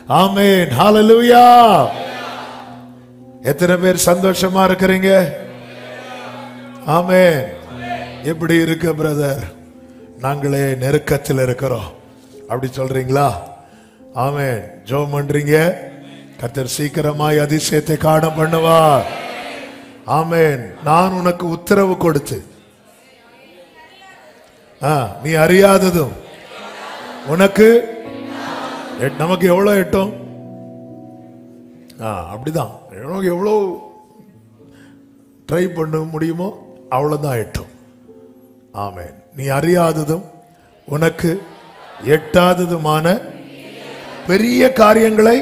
ஆமென் ஹalleluya எத்தனை பேர் சந்தோஷமா இருக்கிறீங்க ஆமென் எப்படி இருக்கு பிரதர் நாங்களே நெருக்கத்தில் இருக்கிறோம் அப்படி சொல்றீங்களா ஆமென் ஜோம் பண்றீங்க கர்த்தர் சீக்கிரமாய் அதிசயத்தை காண பண்ணுவார் ஆமென் நான் உனக்கு உத்தரவு கொடுத்து ஆ, நீ அறியாததும் உனக்கு எட்- நமக்கு எவ்வளவு எட்டும் ஆ, அப்படிதான் நமக்கு எவ்வளோ ட்ரை பண்ண முடியுமோ அவ்வளவுதான் எட்டும் ஆமென் நீ அறியாததும் உனக்கு எட்டாததுமான பெரிய காரியங்களை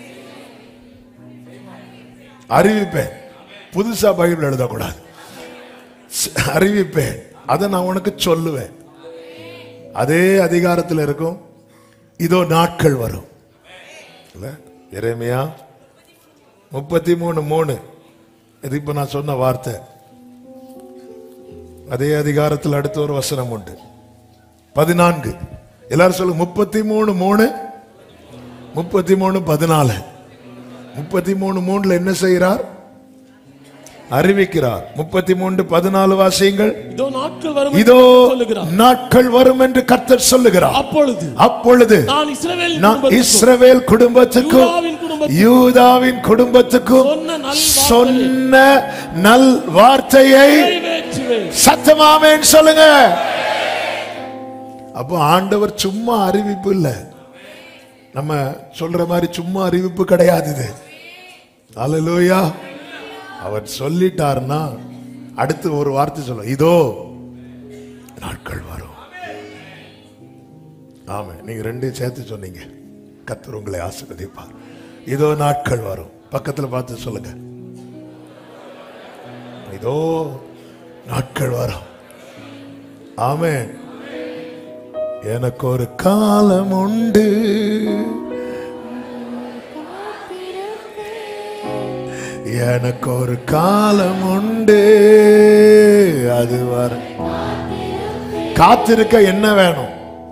அறிவிப்பேன் புதுசா பைபிள் எழுதக்கூடாது ஸ்- அறிவிப்பேன் அதை நான் உனக்கு சொல்லுவேன் அதே அதிகாரத்தில் இருக்கும் இதோ நாட்கள் வரும் இல்ல எரேமியா முப்பத்தி மூணு மூணு இது இப்ப நான் சொன்ன வார்த்தை அதே அதிகாரத்தில் அடுத்த ஒரு வசனம் உண்டு பதினான்கு எல்லாரும் சொல்லுங்க முப்பத்தி மூணு மூணு முப்பத்தி மூணு பதினாலு முப்பத்தி மூணு மூணுல என்ன செய்கிறார் அறிவிக்கிறார் முப்பத்தி மூன்று பதினாலு வாசியங்கள் இதோ நாட்கள் வரும் இதோ என்று சொல்லுகிறார் நாட்கள் வரும் என்று கர்த்தர் சொல்லுகிறார் அப்பொழுது அப்பொழுது நான் இஸ்ரவேல் நான் குடும்பத்துக்கும் இஸ்ரவேல் குடும்பத்துக்கும் யூதாவின் குடும்பத்துக்கும் யூதாவின் குடும்பத்துக்கும் சொன்ன நல் வார்த்தையை சொன்ன நல் வார்த்தையை நிறைவேற்றுவேன் சத்தமாமேன்னு சொல்லுங்க அப்போ ஆண்டவர் சும்மா அறிவிப்பு இல்ல நம்ம சொல்ற மாதிரி சும்மா அறிவிப்பு கிடையாது இது அல்லேலூயா அவர் சொல்லிட்டாருன்னா அடுத்து ஒரு வார்த்தை சொல்ல இதோ நாட்கள் வரும் ஆமா நீங்க ரெண்டையும் சேர்த்து சொன்னீங்க கத்தர் உங்களை ஆசீர்வதிப்பார் இதோ நாட்கள் வரும் பக்கத்துல பார்த்து சொல்லுங்க இதோ நாட்கள் வரும் ஆமென் எனக்கு ஒரு காலம் உண்டு எனக்கு ஒரு காலம் உண்டு அது வர காத்திருக்க என்ன வேணும்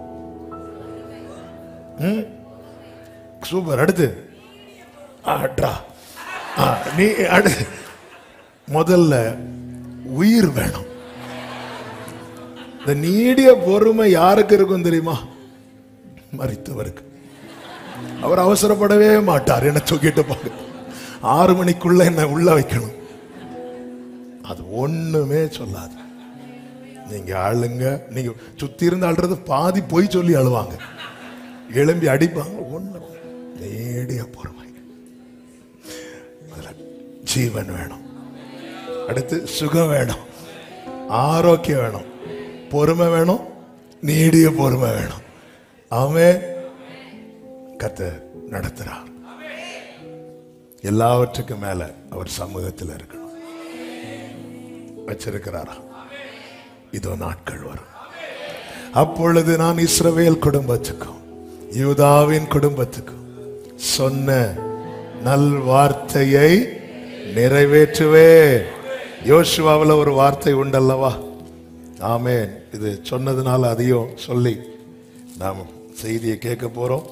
ம்? சூப்பர் அடுத்து ஆட்ரா ஆ, நீ அடு முதல்ல உயிர் வேணும் இந்த நீடிய பொறுமை யாருக்கு இருக்கும் தெரியுமா மறித்தவருக்கு அவர் அவசரப்படவே மாட்டார் என்ன தூக்கிட்டு போங்க ஆறு மணிக்குள்ள என்ன உள்ள வைக்கணும் அது ஒண்ணுமே சொல்லாது நீங்க அழுங்க நீங்க சுத்தி இருந்து அழுறது பாதி பொய் சொல்லி அழுவாங்க எழும்பி அடிப்பாங்க ஒண்ணு நேடிய பொறுமை முதல்ல ஜீவன் வேணும் அடுத்து சுகம் வேணும் ஆரோக்கியம் வேணும் பொறுமை வேணும் நீடிய பொறுமை வேணும் அவன் கத்த நடத்துறார் எல்லாவற்றுக்கும் மேல அவர் சமூகத்தில் இருக்கணும் வச்சிருக்கிறாரா இதோ நாட்கள் வரும் அப்பொழுது நான் இஸ்ரவேல் குடும்பத்துக்கும் யூதாவின் குடும்பத்துக்கும் சொன்ன நல் வார்த்தையை நிறைவேற்றுவே யோசுவாவில் ஒரு வார்த்தை உண்டல்லவா ஆமென் இது சொன்னதுனால அதையும் சொல்லி நாம் செய்தியை கேட்க போறோம்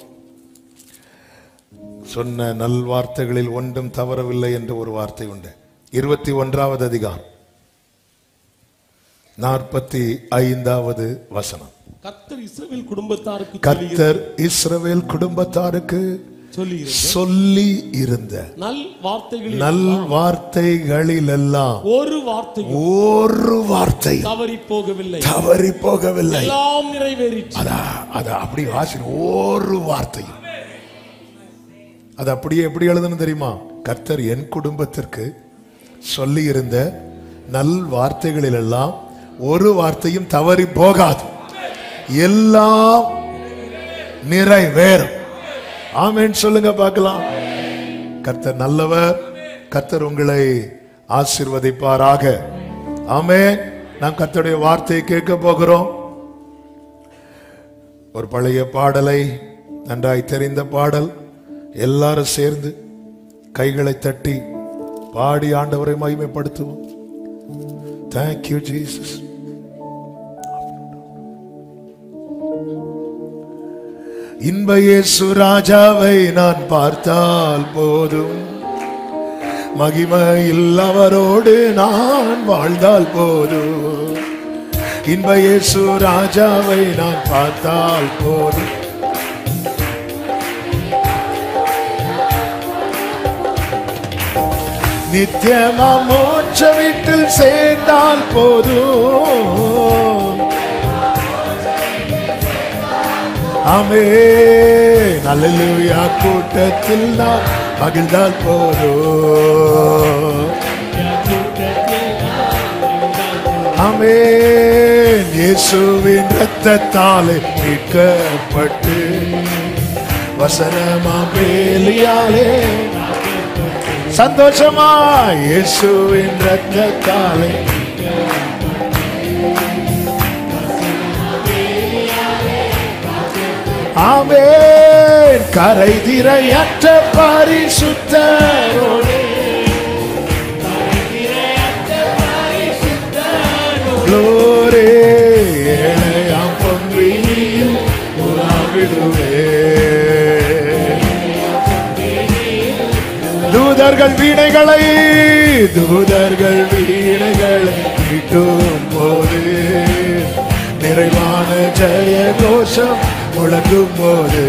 சொன்ன நல் வார்த்தைகளில் ஒன்றும் தவறவில்லை என்று ஒரு வார்த்தை உண்டு இருபத்தி ஒன்றாவது அதிகாரம் நாற்பத்தி ஐந்தாவது வசனம் கர்த்தர் இஸ்ரவேல் குடும்பத்தாருக்கு கர்த்தர் இஸ்ரவேல் குடும்பத்தாருக்கு சொல்லி சொல்லி இருந்த நல் வார்த்தைகளில் நல் வார்த்தைகளிலெல்லாம் ஒரு வார்த்தை ஒரு வார்த்தை தவறி போகவில்லை தவறி போகவில்லை எல்லாம் நிறைவேறிற்று அதா அத அப்படி வாசி ஒரு வார்த்தையும் அது அப்படியே எப்படி எழுதணும் தெரியுமா கர்த்தர் என் குடும்பத்திற்கு சொல்லி இருந்த நல் வார்த்தைகளில் எல்லாம் ஒரு வார்த்தையும் தவறி போகாது எல்லாம் நிறைவேறும் ஆமென் சொல்லுங்க பார்க்கலாம் கர்த்தர் நல்லவர் கர்த்தர் உங்களை ஆசிர்வதிப்பாராக ஆமென் நாம் கர்த்தருடைய வார்த்தையை கேட்க போகிறோம் ஒரு பழைய பாடலை நன்றாய் தெரிந்த பாடல் எல்லாரும் சேர்ந்து கைகளை தட்டி பாடி ஆண்டவரை மகிமைப்படுத்துவோம் தேங்க்யூ ஜீசஸ் இன்ப இயேசு ராஜாவை நான் பார்த்தால் போதும் மகிமையில் அவரோடு நான் வாழ்ந்தால் போதும் இன்ப இயேசு ராஜாவை நான் பார்த்தால் போதும் நித்தியமா மோட்ச வீட்டில் சேர்ந்தால் போதும் ஆமே நல்லலுயா கூட்டத்தில் நான் மகிழ்ந்தால் போதும் ஆமென் இயேசுவின் ரத்தத்தாலே மீட்கப்பட்டு வசனமா வேலியாலே சந்தோஷமா இயேசுவின் ரத்தத்தாலே ஆமென் கரை திரையற்ற பரிசுத்தரோடு Glory, ஏழையாம் பொன்வினியில் உலாவிடுவே. தூதர்கள் வீணைகளை தூதர்கள் வீணைகளை மீட்டும் போது நிறைவான ஜெய கோஷம் முழங்கும் போது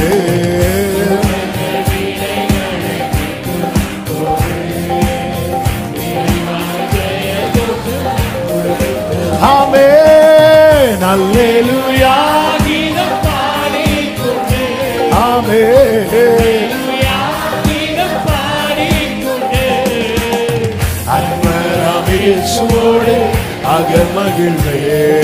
ஆமென் அல்லேலூயா ஆமென் அன்பராம் இயேசுவோடு அகமகிழ்வே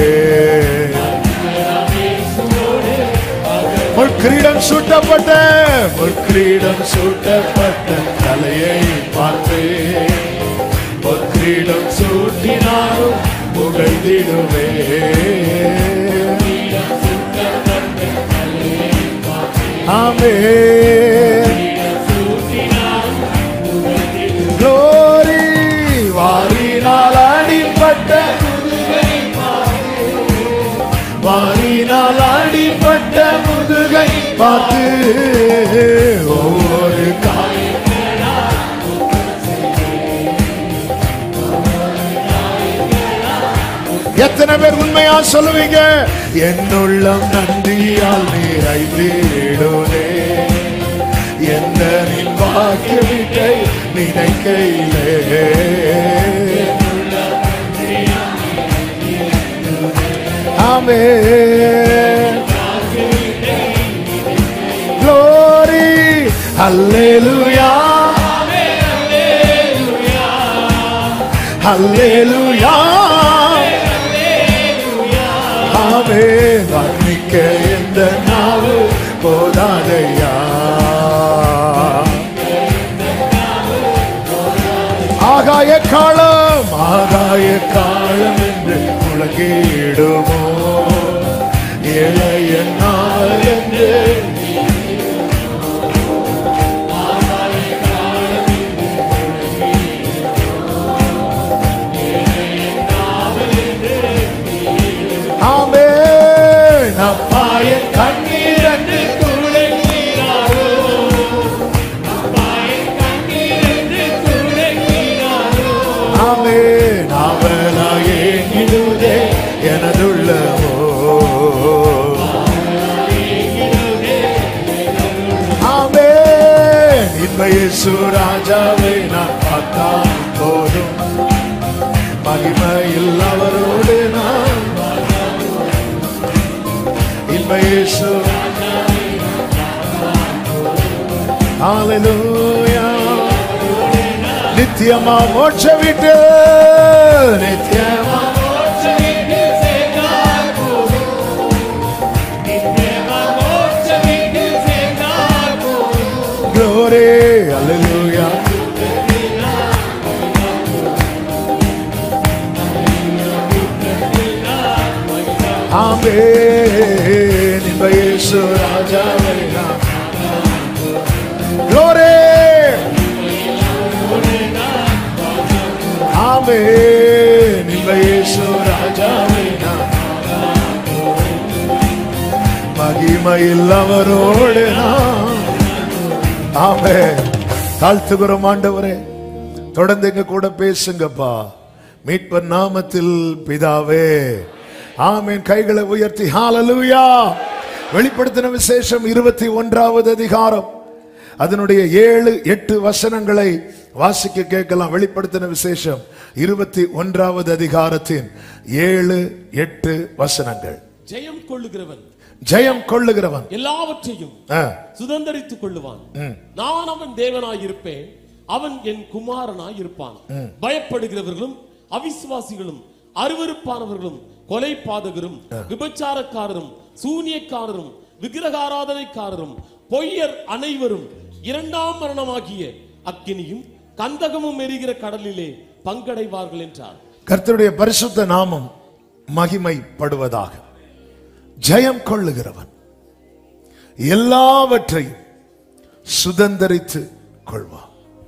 முற்கிரீடம் சூட்டப்பட்ட முற்கிரீடம் சூட்டப்பட்ட தலையை பார்த்து முற்கிரீடம் சூட்டினாலும் புகழ்ந்திடுவே ஆமென் glory வாரினால் அடிப்பட்ட வாரினால் அடிப்பட்ட முதுகை பார்த்து ஒவ்வொரு காயம் எத்தனை பேர் உண்மையா சொல்லுவீங்க என்னுள்ளம் நன்றியால் நிறைந்திடுனே எந்த நின் வாக்கியவிட்டை நினைக்கையிலே ஆமே Glory, Hallelujah. Hallelujah. ஆமே வர்ணிக்க எந்த நாவு போதாதையா ஆகாய காலம் ஆகாய காலம் என்று முழங்கிடுமோ இளைய நாள் என்று ஆமே அப்பாய கண்ணீர் என்று துளைக்கிறாரோ ஆமே நாவலாயே இடுதே எனதுள்ளவோ ஆமே இன்பயேசு ராஜாவை நான் பார்த்தால் போதும் மகிமையில் அவரோடு நான் இன்பயேசு Hallelujah. நித்தியமா மோட்ச வீட்டு நித்தியமா glory hallelujah ஆமென் இன்ப இயேசு ராஜாவை நாம் glory ஆமென் இன்ப இயேசு ராஜாவை நாம் மகிமை தனிமையில் அவரோடு நான் ஆமே தாழ்த்துகிறோம் ஆண்டவரே தொடர்ந்து எங்க கூட பேசுங்கப்பா மீட்பர் நாமத்தில் பிதாவே ஆமேன் கைகளை உயர்த்தி ஹalleluya வெளிப்படுத்தின விசேஷம் இருபத்தி ஒன்றாவது அதிகாரம் அதனுடைய ஏழு எட்டு வசனங்களை வாசிக்க கேட்கலாம் வெளிப்படுத்தின விசேஷம் இருபத்தி ஒன்றாவது அதிகாரத்தின் ஏழு எட்டு வசனங்கள் ஜெயம் கொள்ளுகிறவன் ஜெயம் கொள்ளுகிறவன் எல்லாவற்றையும் ஆ, சுதந்தரித்துக் கொள்ளுவான் நான் அவன் தேவனாய் இருப்பேன் அவன் என் குமாரனாய் இருப்பான் பயப்படுகிறவர்களும் அவிசுவாசிகளும் அருவருப்பானவர்களும் கொலை பாதகரும் விபச்சாரக்காரரும் சூனியக்காரரும் விக்கிரகாராதனைக்காரரும் பொய்யர் அனைவரும் இரண்டாம் மரணமாகிய அக்கினியும் கந்தகமும் எரிகிற கடலிலே பங்கடைவார்கள் என்றார் கர்த்தருடைய பரிசுத்த நாமம் மகிமைப்படுவதாக ஜெயம் கொள்ளுகிறவன் எல்லாவற்றையும் சுதந்தரித்து கொள்வான்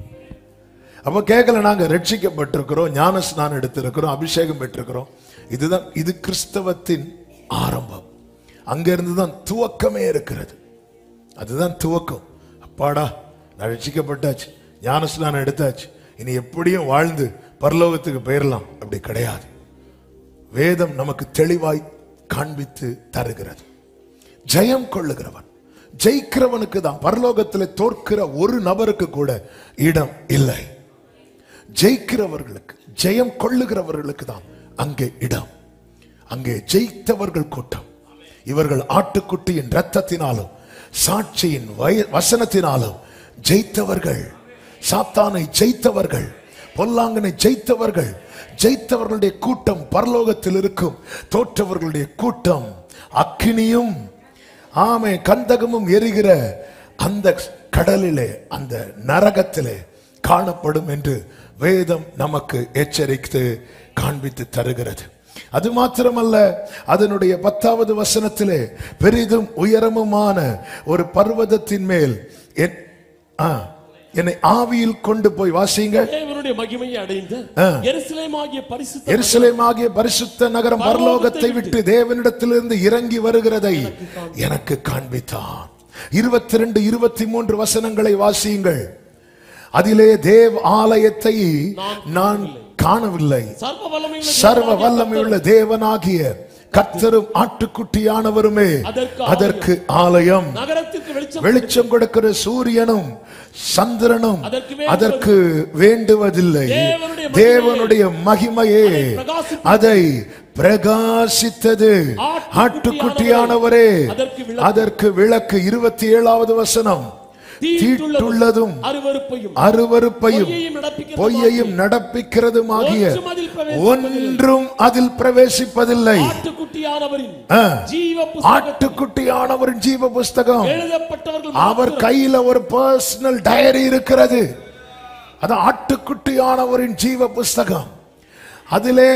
அப்ப கேட்கல நாங்க ரட்சிக்கப்பட்டிருக்கிறோம் ஞான ஸ்நானம் எடுத்திருக்கிறோம் அபிஷேகம் பெற்றிருக்கிறோம் இதுதான் இது கிறிஸ்தவத்தின் ஆரம்பம் அங்கிருந்து தான் துவக்கமே இருக்கிறது அதுதான் துவக்கம் அப்பாடா நான் ரட்சிக்கப்பட்டாச்சு ஞான ஸ்நானம் எடுத்தாச்சு இனி எப்படியும் வாழ்ந்து பரலோகத்துக்கு போயிடலாம் அப்படி கிடையாது வேதம் நமக்கு தெளிவாய் காண்பித்து தருகிறது ஜெயம் கொள்ளுகிறவன் ஜெயிக்கிறவனுக்கு தான் பரலோகத்தில் தோற்கிற ஒரு நபருக்கு கூட இடம் இல்லை ஜெயிக்கிறவர்களுக்கு ஜெயம் கொள்ளுகிறவர்களுக்கு தான் அங்கே இடம் அங்கே ஜெயித்தவர்கள் கூட்டம் இவர்கள் ஆட்டுக்குட்டியின் ரத்தத்தினாலும் சாட்சியின் வய- வசனத்தினாலும் ஜெயித்தவர்கள் சாத்தானை ஜெயித்தவர்கள் பொல்லாங்கனை ஜெயித்தவர்கள் ஜெயித்தவர்களுடைய கூட்டம் பரலோகத்தில் இருக்கும் தோற்றவர்களுடைய கூட்டம் அக்கினியும் ஆமை கந்தகமும் எரிகிற அந்த கடலிலே அந்த நரகத்திலே காணப்படும் என்று வேதம் நமக்கு எச்சரித்து காண்பித்து தருகிறது அது மாத்திரமல்ல அதனுடைய பத்தாவது வசனத்திலே பெரிதும் உயரமுமான ஒரு பர்வதத்தின் மேல் என்- ஆ, என்னை ஆவியில் கொண்டு போய் வாசிங்க தேவனுடைய மகிமையை அடைந்து ஆ. எருசலேமாகிய பரிசுத்த எருசலேமாகிய பரிசுத்த நகரம் பரலோகத்தை விட்டு தேவனிடத்திலிருந்து இறங்கி வருகிறதை எனக்கு காண்பித்தான் இருபத்தி ரெண்டு இருபத்தி மூன்று வசனங்களை வாசியுங்கள் அதிலே தேவ் ஆலயத்தை நான் காணவில்லை சர்வ வல்லமையுள்ள சர்வ தேவனாகிய வல்லமையுள்ள தேவனாகிய கர்த்தரும் ஆட்டுக்குட்டியானவருமே அதற்கு அதற்கு ஆலயம் நகரத்திற்கு வெளிச்சம் வெளிச்சம் கொடுக்கிற சூரியனும் சந்திரனும் அதற்கு வேண்டுவது- அதற்கு வேண்டுவதில்லை தேவனுடைய மகிமையே தேவனுடைய மகிமையே பிரகாசிப்பது. அதை பிரகாசித்தது ஆட்டுக்குட்டியானவரே அதற்கு விளக்கு. அதற்கு விளக்கு இருபத்தி ஏழாவது வசனம் தீட்டுள்ளதும் அருவருப்பையும் அருவருப்பையும் பொய்யையும் நடப்பிக்கிறதும் பொய்யையும் நடப்பிக்கிறதுமாகிய ஒன்றும் அதில் பிரவேசிப்பதில்லை. ஒன்றும் அதில் பிரவேசிப்பதில்லை ஆட்டுக்குட்டியானவரின் ஆ. ஜீவ புஸ்தகத்தில் ஆட்டுக்குட்டியானவரின் ஜீவ புஸ்தகம் எழுதப்பட்டவர்கள் அவர் மாத்திரம் கையில ஒரு பர்சனல் டயரி இருக்கிறது அது ஆட்டுக்குட்டியானவரின் ஜீவ புஸ்தகம் அதிலே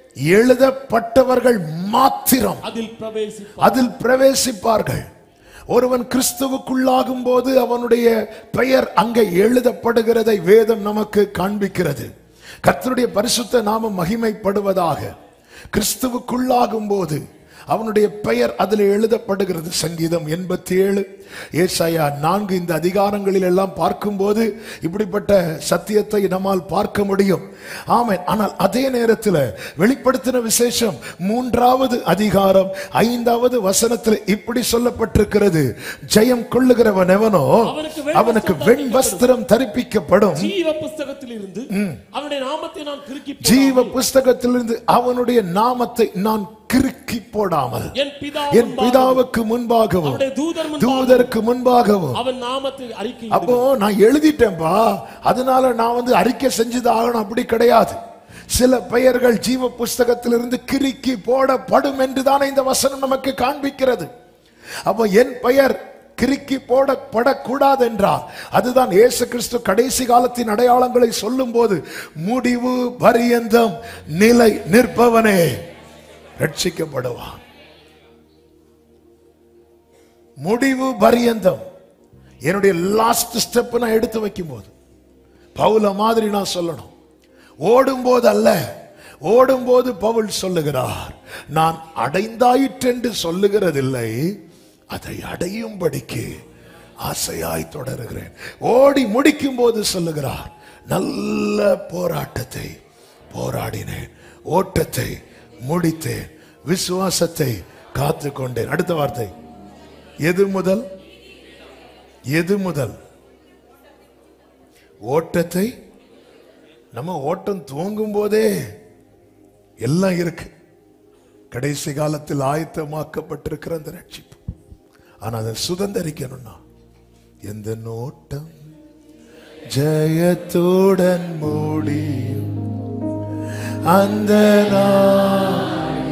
எழுதப்பட்டவர்கள் மாத்திரம் அதில் பிரவேசி அதில் பிரவேசிப்பார்கள் ஒருவன் கிறிஸ்துவுக்குள்ளாகும் போது அவனுடைய பெயர் அங்கே எழுதப்படுகிறதை வேதம் நமக்கு காண்பிக்கிறது கர்த்தருடைய பரிசுத்த நாமம் மகிமைப்படுவதாக கிறிஸ்துவுக்குள்ளாகும் போது அவனுடைய பெயர் அதில் எழுதப்படுகிறது சங்கீதம் எண்பத்தி ஏழு ஏசாயா நான்கு இந்த அதிகாரங்களில் எல்லாம் பார்க்கும்போது இப்படிப்பட்ட சத்தியத்தை நம்மால் பார்க்க முடியும் ஆமென் ஆனால் அதே நேரத்தில் வெளிப்படுத்தின விசேஷம் மூன்றாவது அதிகாரம் ஐந்தாவது வசனத்தில் இப்படி சொல்லப்பட்டிருக்கிறது ஜெயம் கொள்ளுகிறவன் எவனோ அவனுக்கு வெண் அவனுக்கு வஸ்திரம் வெண் வஸ்திரம் தரிப்பிக்கப்படும் ஜீவ புஸ்தகத்தில் இருந்து அவனுடைய நாமத்தை நான் கிறுக்கி ஜீவ புஸ்தகத்திலிருந்து அவனுடைய நாமத்தை நான் கிறுக்கி போடாமல் என் பிதா என் பிதாவுக்கு முன்பாகவும் அவருடைய தூதர் முன்பாக தூதருக்கு முன்பாகவும் அவன் நாமத்தை அறிக்கை அப்போ நான் எழுதிட்டேன்பா அதனால நான் வந்து அறிக்கை செஞ்சுதான் ஆகணும் அப்படி கிடையாது சில பெயர்கள் ஜீவ புஸ்தகத்திலிருந்து கிறுக்கி போடப்படும் என்று தானே இந்த வசனம் நமக்கு காண்பிக்கிறது அப்போ என் பெயர் கிறுக்கி போடப்படக்கூடாது என்றார் அதுதான் இயேசு கிறிஸ்து கடைசி காலத்தின் அடையாளங்களை சொல்லும் போது முடிவு பரியந்தம் நிலை நிற்பவனே ரட்சிக்கப்படுவான் முடிவு பரியந்தம் என்னுடைய லாஸ்ட் ஸ்டெப் நான் எடுத்து வைக்கும் போது பவுல மாதிரி நான் சொல்லணும் ஓடும்போது அல்ல ஓடும்போது பவுல் சொல்லுகிறார் நான் அடைந்தாயிற்றென்று சொல்லுகிறதில்லை அதை அடையும்படிக்கு ஆசையாய் தொடருகிறேன் ஓடி முடிக்கும் போது சொல்லுகிறார் நல்ல போராட்டத்தை போராடினேன் ஓட்டத்தை முடித்தேன் விசுவாசத்தை காத்து கொண்டேன் அடுத்த வார்த்தை எது முதல் எது முதல் ஓட்டத்தை நம்ம ஓட்டம் துவங்கும் போதே எல்லாம் இருக்கு கடைசி காலத்தில் ஆயத்தமாக்கப்பட்டிருக்கிற அந்த ரட்சிப்பு ஆனா அதை சுதந்திரிக்கணும்னா எந்த நோட்டம் ஜெயத்துடன் முடியும் அந்த நாள்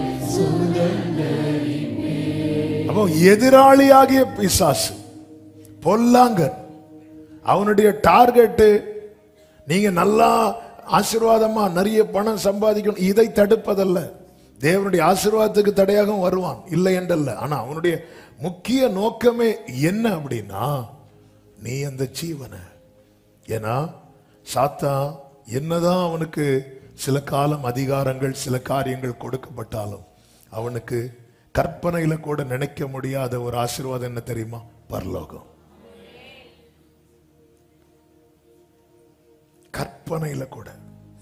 அப்போ எதிராளியாகிய பிசாசு பொல்லாங்கன் அவனுடைய டார்கெட்டு நீங்க நல்லா ஆசீர்வாதமா நிறைய பணம் சம்பாதிக்கணும் இதை தடுப்பதல்ல தேவனுடைய ஆசீர்வாதத்துக்கு தடையாகவும் வருவான் இல்லை என்றல்ல ஆனா அவனுடைய முக்கிய நோக்கமே என்ன அப்படின்னா நீ அந்த ஜீவனை ஏன்னா சாத்தா என்னதான் அவனுக்கு சில காலம் அதிகாரங்கள் சில காரியங்கள் கொடுக்கப்பட்டாலும் அவனுக்கு கற்பனையில கூட நினைக்க முடியாத ஒரு ஆசீர்வாதம் என்ன தெரியுமா பரலோகம் கற்பனையில கூட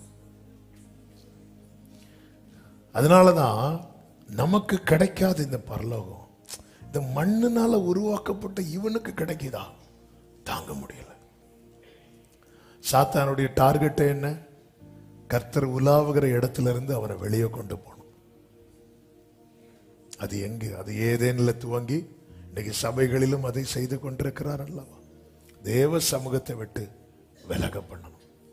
அதனாலதான் நமக்கு கிடைக்காது இந்த பரலோகம் இந்த மண்ணுனால உருவாக்கப்பட்ட இவனுக்கு கிடைக்குதா தாங்க முடியல சாத்தானுடைய டார்கெட் என்ன கர்த்தர் உலாவுகிற இடத்துல இருந்து அவனை வெளியே கொண்டு போகணும் அது எங்கு அது ஏதேனில் துவங்கி இன்னைக்கு சபைகளிலும் அதை செய்து கொண்டிருக்கிறார் அல்லவா தேவ சமூகத்தை விட்டு விலக பண்ணணும்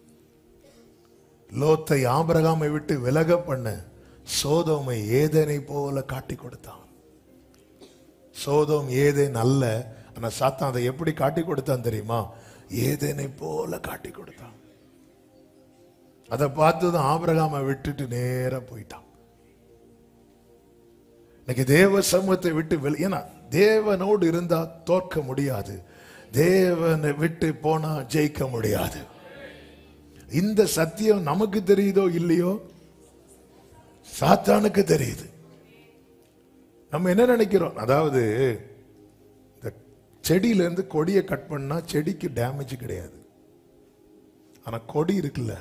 லோத்தை ஆபிரகாமை விட்டு விலக பண்ண சோதோமை ஏதேனை போல காட்டி கொடுத்தான் சோதோம் ஏதேன் அல்ல ஆனா சாத்தான் அதை எப்படி காட்டி கொடுத்தான் தெரியுமா ஏதேனை போல காட்டி கொடுத்தான் அதை பார்த்ததும் ஆபிரகாமை விட்டுட்டு நேரா போயிட்டான் இன்னைக்கு தேவ சமூகத்தை விட்டு வெளி ஏன்னா தேவனோடு இருந்தா தோற்க முடியாது தேவனை விட்டு போனா ஜெயிக்க முடியாது இந்த சத்தியம் நமக்கு தெரியுதோ இல்லையோ சாத்தானுக்கு தெரியுது நம்ம என்ன நினைக்கிறோம் அதாவது இந்த செடியில இருந்து கொடியை கட் பண்ணா செடிக்கு டேமேஜ் கிடையாது ஆனா கொடி இருக்குல்ல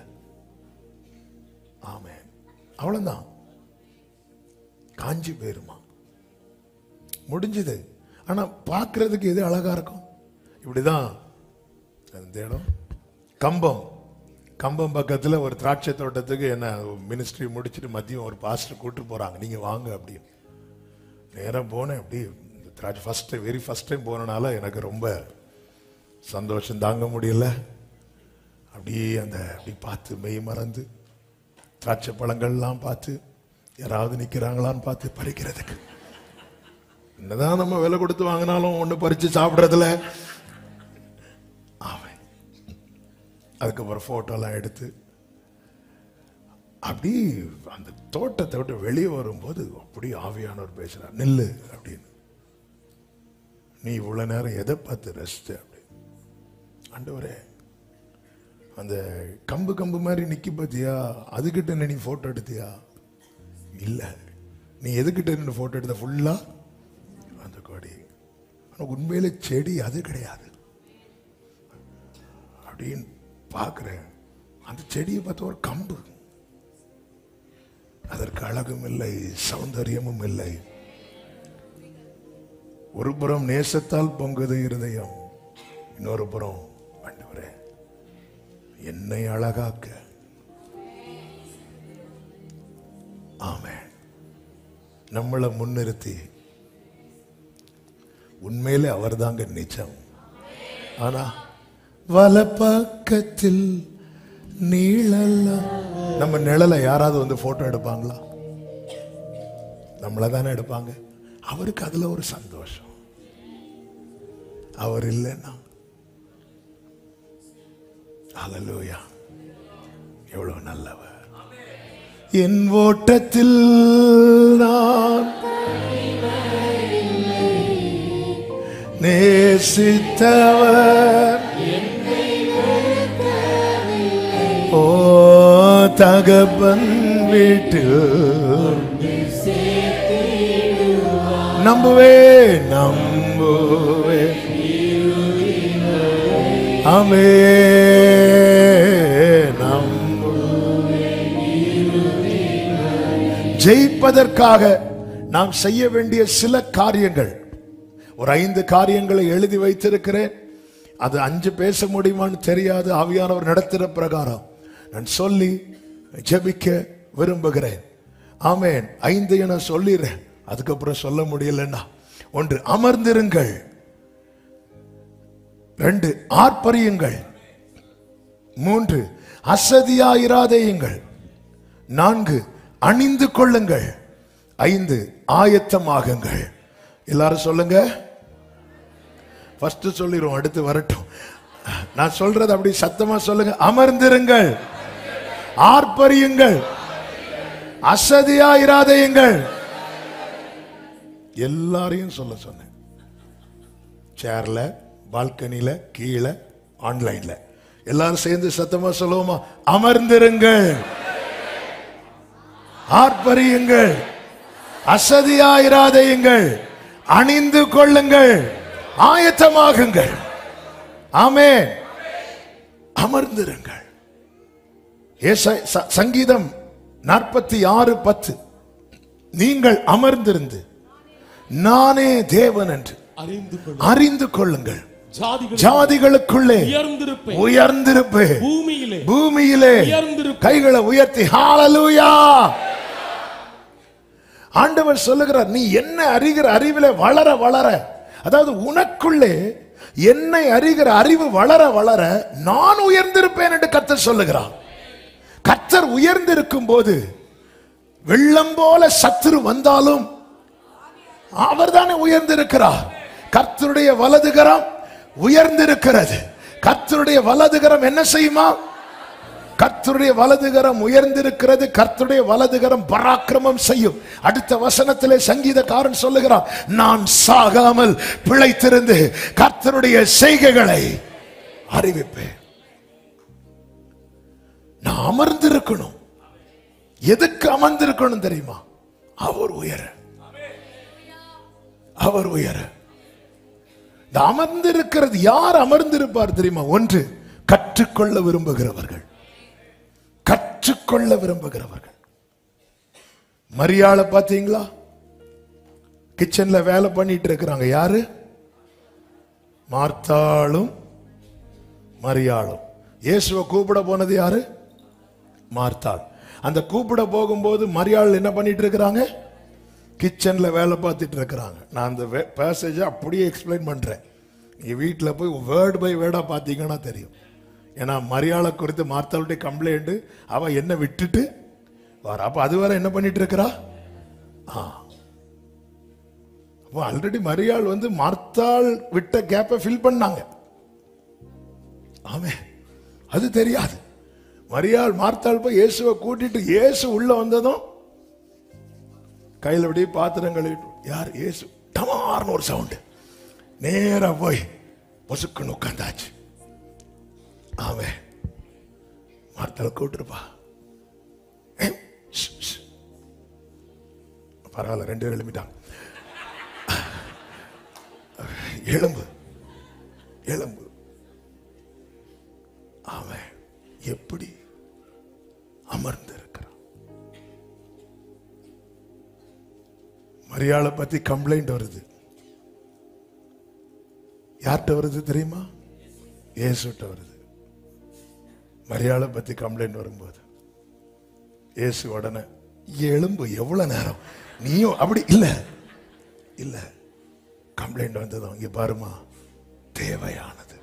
ஆமே அவ்வளவுதான் காஞ்சி போயிருமா முடிஞ்சது ஆனா பார்க்கிறதுக்கு எது அழகா இருக்கும் இப்படிதான் அந்த இடம் கம்பம் கம்பம் பக்கத்துல ஒரு திராட்சை தோட்டத்துக்கு என்ன மினிஸ்ட்ரி முடிச்சுட்டு மதியம் ஒரு பாஸ்டர் கூட்டு போறாங்க நீங்க வாங்க அப்படின்னு நேரம் போனேன் அப்படி இந்த திராட்சை ஃபர்ஸ்ட் வெரி ஃபர்ஸ்ட் டைம் போனனால எனக்கு ரொம்ப சந்தோஷம் தாங்க முடியல அப்படியே அந்த அப்படி பார்த்து மெய் மறந்து திராட்சை பழங்கள்லாம் பார்த்து யாராவது நிக்கிறாங்களான்னு பார்த்து பறிக்கிறதுக்கு என்னதான் நம்ம விலை கொடுத்து வாங்கினாலும் ஒண்ணு பறிச்சு சாப்பிடுறதுல அவன் அதுக்கப்புறம் போட்டோலாம் எடுத்து அப்படி அந்த தோட்டத்தை விட்டு வெளியே வரும்போது அப்படி ஆவியானவர் பேசுறார் நில்லு அப்படின்னு நீ இவ்வளவு நேரம் எதை பார்த்து ரசிச்ச அப்படின்னு ஆண்டவரே அந்த கம்பு கம்பு மாதிரி நிக்கி பார்த்தியா அதுகிட்ட நீ போட்டோ எடுத்தியா இல்ல நீ எதுக்கிட்ட நின்று போட்டோ எடுத்த ஃபுல்லா அந்த கொடி ஆனா உண்மையில செடி அது கிடையாது அப்படின்னு பார்க்கிறேன் அந்த செடியை பார்த்த ஒரு கம்பு அதற்கு அழகும் இல்லை சௌந்தரியமும் இல்லை ஒரு புறம் நேசத்தால் பொங்குது இருதயம் இன்னொரு புறம் ஆண்டவரே என்னை அழகாக்க ஆமென் நம்மளை முன்னிறுத்தி உண்மையிலே அவர்தாங்க நிஜம் ஆனா வலப்பக்கத்தில் நீளல்ல நம்ம நிழலை யாராவது வந்து போட்டோ எடுப்பாங்களா நம்மள தானே எடுப்பாங்க அவருக்கு அதுல ஒரு சந்தோஷம் அவர் இல்லைன்னா ஹalleluya எவ்வளவு நல்லவர் என் ஓட்டத்தில் நான் நேசித்தவர் ஓ தகப்பன் வீட்டில் நம்புவே நம்புவே ஆமே ஜெயிப்பதற்காக நாம் செய்ய வேண்டிய சில காரியங்கள் ஒரு ஐந்து காரியங்களை எழுதி வைத்திருக்கிறேன் அது அஞ்சு பேச முடியுமான்னு தெரியாது ஆவியானவர் நடத்துகிற பிரகாரம் நான் சொல்லி ஜெபிக்க விரும்புகிறேன் ஆமேன் ஐந்தையும் நான் சொல்லிடுறேன் அதுக்கப்புறம் சொல்ல முடியலன்னா ஒன்று அமர்ந்திருங்கள் ரெண்டு ஆர்ப்பரியுங்கள் மூன்று அசதியாயிராதேயுங்கள் நான்கு அணிந்து கொள்ளுங்கள் ஐந்து ஆயத்தமாகுங்கள் எல்லாரும் சொல்லுங்க ஃபர்ஸ்ட் சொல்லிடுவோம் அடுத்து வரட்டும் நான் சொல்றது அப்படி சத்தமா சொல்லுங்க அமர்ந்திருங்கள் ஆர்ப்பரியுங்கள் அசதியாயிராதேயுங்கள் எல்லாரையும் சொல்ல சொன்னேன் சேர்ல பால்கனில கீழே ஆன்லைன்ல எல்லாரும் சேர்ந்து சத்தமா சொல்லுவோமா அமர்ந்திருங்கள் ஆர்ப்பரியுங்கள் அசதியாயிராதையுங்கள் அணிந்து கொள்ளுங்கள் ஆயத்தமாகுங்கள் ஆமே அமர்ந்திருங்கள் ஏசாய்- ச- சங்கீதம் நாற்பத்தி ஆறு பத்து நீங்கள் அமர்ந்திருந்து நானே தேவன் என்று அறிந்து கொள் அறிந்து கொள்ளுங்கள் ஜாதிகள் ஜாதிகளுக்குள்ளே உயர்ந்திருப்பேன் உயர்ந்திருப்பேன் பூமியிலே பூமியிலே உயர்ந்திருப்பேன் கைகளை உயர்த்தி ஹalleluya ஆண்டவர் சொல்லுகிறார் நீ என்ன அறிகிற அறிவிலே வளர வளர அதாவது உனக்குள்ளே என்னை அறிகிற அறிவு வளர வளர நான் உயர்ந்திருப்பேன் என்று கர்த்தர் சொல்லுகிறார் கர்த்தர் உயர்ந்திருக்கும் போது வெள்ளம் போல சத்துரு வந்தாலும் அவர்தானே உயர்ந்திருக்கிறார் கர்த்தருடைய வலதுகரம் உயர்ந்திருக்கிறது கர்த்தருடைய வலதுகரம் என்ன செய்யுமா கர்த்தருடைய வலதுகரம் உயர்ந்திருக்கிறது கர்த்தருடைய வலதுகரம் பராக்கிரமம் செய்யும் அடுத்த வசனத்திலே சங்கீதக்காரன் சொல்லுகிறான் நான் சாகாமல் பிழைத்திருந்து கர்த்தருடைய செய்கைகளை அறிவிப்பேன் நான் அமர்ந்திருக்கணும் எதுக்கு அமர்ந்திருக்கணும் தெரியுமா அவர் உயர அவர் உயர இந்த அமர்ந்திருக்கிறது யார் அமர்ந்திருப்பார் தெரியுமா ஒன்று கற்றுக்கொள்ள விரும்புகிறவர்கள் கற்றுக்கொள்ள விரும்புகிறவர்கள் மரியாதை பாத்தீங்களா கிச்சன்ல வேலை பண்ணிட்டு இருக்கிறாங்க யாரு மார்த்தாளும் மரியாளும் இயேசுவை கூப்பிட போனது யாரு மார்த்தாள் அந்த கூப்பிட போகும்போது மரியாள் என்ன பண்ணிட்டு இருக்கிறாங்க கிச்சன்ல வேலை பார்த்துட்டு இருக்கிறாங்க நான் அந்த பேசேஜை அப்படியே எக்ஸ்பிளைன் பண்றேன் நீங்க வீட்டில் போய் வேர்டு பை வேர்டா பார்த்தீங்கன்னா தெரியும் ஏன்னா மரியாதை குறித்து மார்த்தாளுடைய கம்ப்ளைண்ட் அவ என்ன விட்டுட்டு வர அப்ப அது வரை என்ன பண்ணிட்டு இருக்கிறா ஆ அப்போ ஆல்ரெடி மரியாள் வந்து மார்த்தாள் விட்ட கேப்பை ஃபில் பண்ணாங்க ஆமே அது தெரியாது மரியாள் மார்த்தாள் போய் இயேசுவை கூட்டிட்டு இயேசு உள்ள வந்ததும் கையில் அப்படியே பாத்திரம் கழுவிட்டு யார் இயேசு டமார்னு ஒரு சவுண்டு நேரா போய் பொசுக்குன்னு உட்காந்தாச்சு ஆமே மார்த்தாள் கூட்டிருப்பா ஏய், ஷ், ஷ். பரவாயில்ல ரெண்டு பேரும் எழுப்பிட்டாங்க எலும்பு எலும்பு அவன் எப்படி அமர்ந்து இருக்கிறான் மரியாதை பத்தி கம்ப்ளைண்ட் வருது யார்கிட்ட வருது தெரியுமா இயேசுட்ட வருது மரியாதை பத்தி கம்ப்ளைண்ட் வரும்போது இயேசு உடனே எலும்பு எவ்வளவு நேரம் நீயும் அப்படி இல்ல இல்ல கம்ப்ளைண்ட் வந்ததும் இங்க பாருமா தேவையானது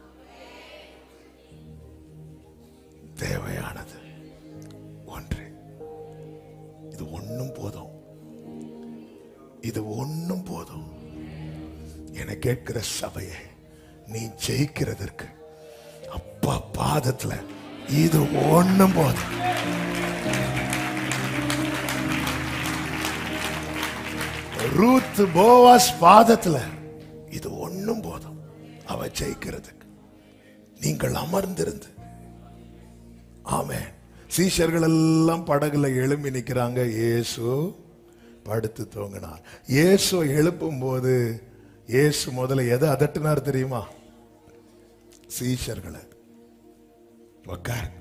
தேவையானது ஒன்று இது ஒண்ணும் போதும் இது ஒண்ணும் போதும் என கேட்கிற சபையை நீ ஜெயிக்கிறதற்கு அப்பா பாதத்துல இது ஒண்ணும் போதும் ரூத் போவாஸ் பாதத்துல இது ஒண்ணும் போதும் அவ ஜெயிக்கிறதுக்கு நீங்கள் அமர்ந்திருந்து ஆமே சீஷர்கள் எல்லாம் படகுல எழும்பி நிக்கிறாங்க இயேசு படுத்து தூங்கினார் இயேசு எழுப்பும் போது இயேசு முதல்ல எதை அதட்டினார் தெரியுமா சீஷர்களை உட்கார்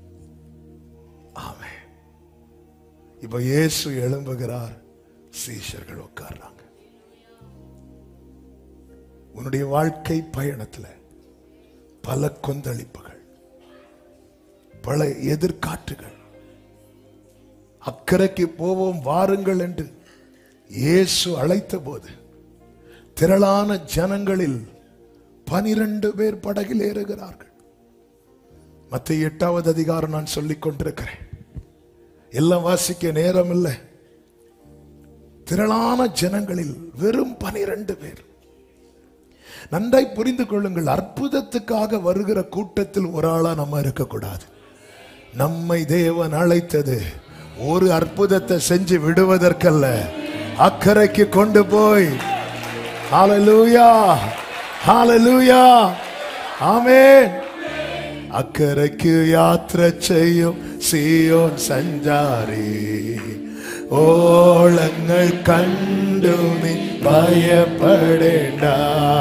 ஆமே இப்ப இயேசு எழும்புகிறார் சீஷர்கள் உட்கார்றாங்க உன்னுடைய வாழ்க்கை பயணத்துல பல கொந்தளிப்புகள் பல எதிர்காற்றுகள் அக்கறைக்கு போவோம் வாருங்கள் என்று இயேசு அழைத்த போது திரளான ஜனங்களில் பனிரெண்டு பேர் படகில் ஏறுகிறார்கள் மத்திய எட்டாவது அதிகாரம் நான் சொல்லிக் கொண்டிருக்கிறேன் எல்லாம் வாசிக்க நேரம் இல்லை திரளான ஜனங்களில் வெறும் பனிரெண்டு பேர் நன்றாய் புரிந்து கொள்ளுங்கள் அற்புதத்துக்காக வருகிற கூட்டத்தில் ஒரு ஆளா நம்ம இருக்கக்கூடாது நம்மை தேவன் அழைத்தது ஒரு அற்புதத்தை செஞ்சு விடுவதற்கல்ல அக்கறைக்கு கொண்டு போய் ஹalleluya ஹalleluya ஆமென் அக்கறைக்கு யாத்திரை செய்யும் சீயோன் சஞ்சாரி ஓளங்கள் கண்டு நீ பயப்படேண்டா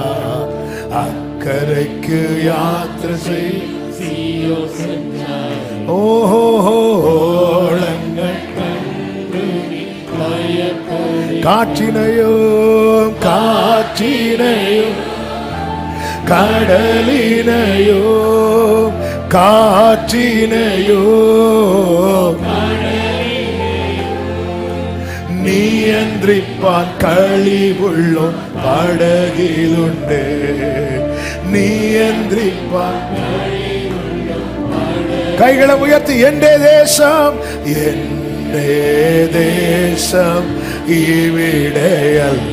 அக்கறைக்கு யாத்திரை செய்யும் சீயோ சென்றார் ஓஹோ ஓளங்கள் காற்றினையும் காற்றினையும் கடலினையும் காற்றினையும் நியந்திரிப்பான் கழிவுள்ளோம் படகிலுண்டு நியந்திரிப்பான் கைகளை உயர்த்தி எண்டே தேசம் எண்டே தேசம் ഇവിടെ അല്ല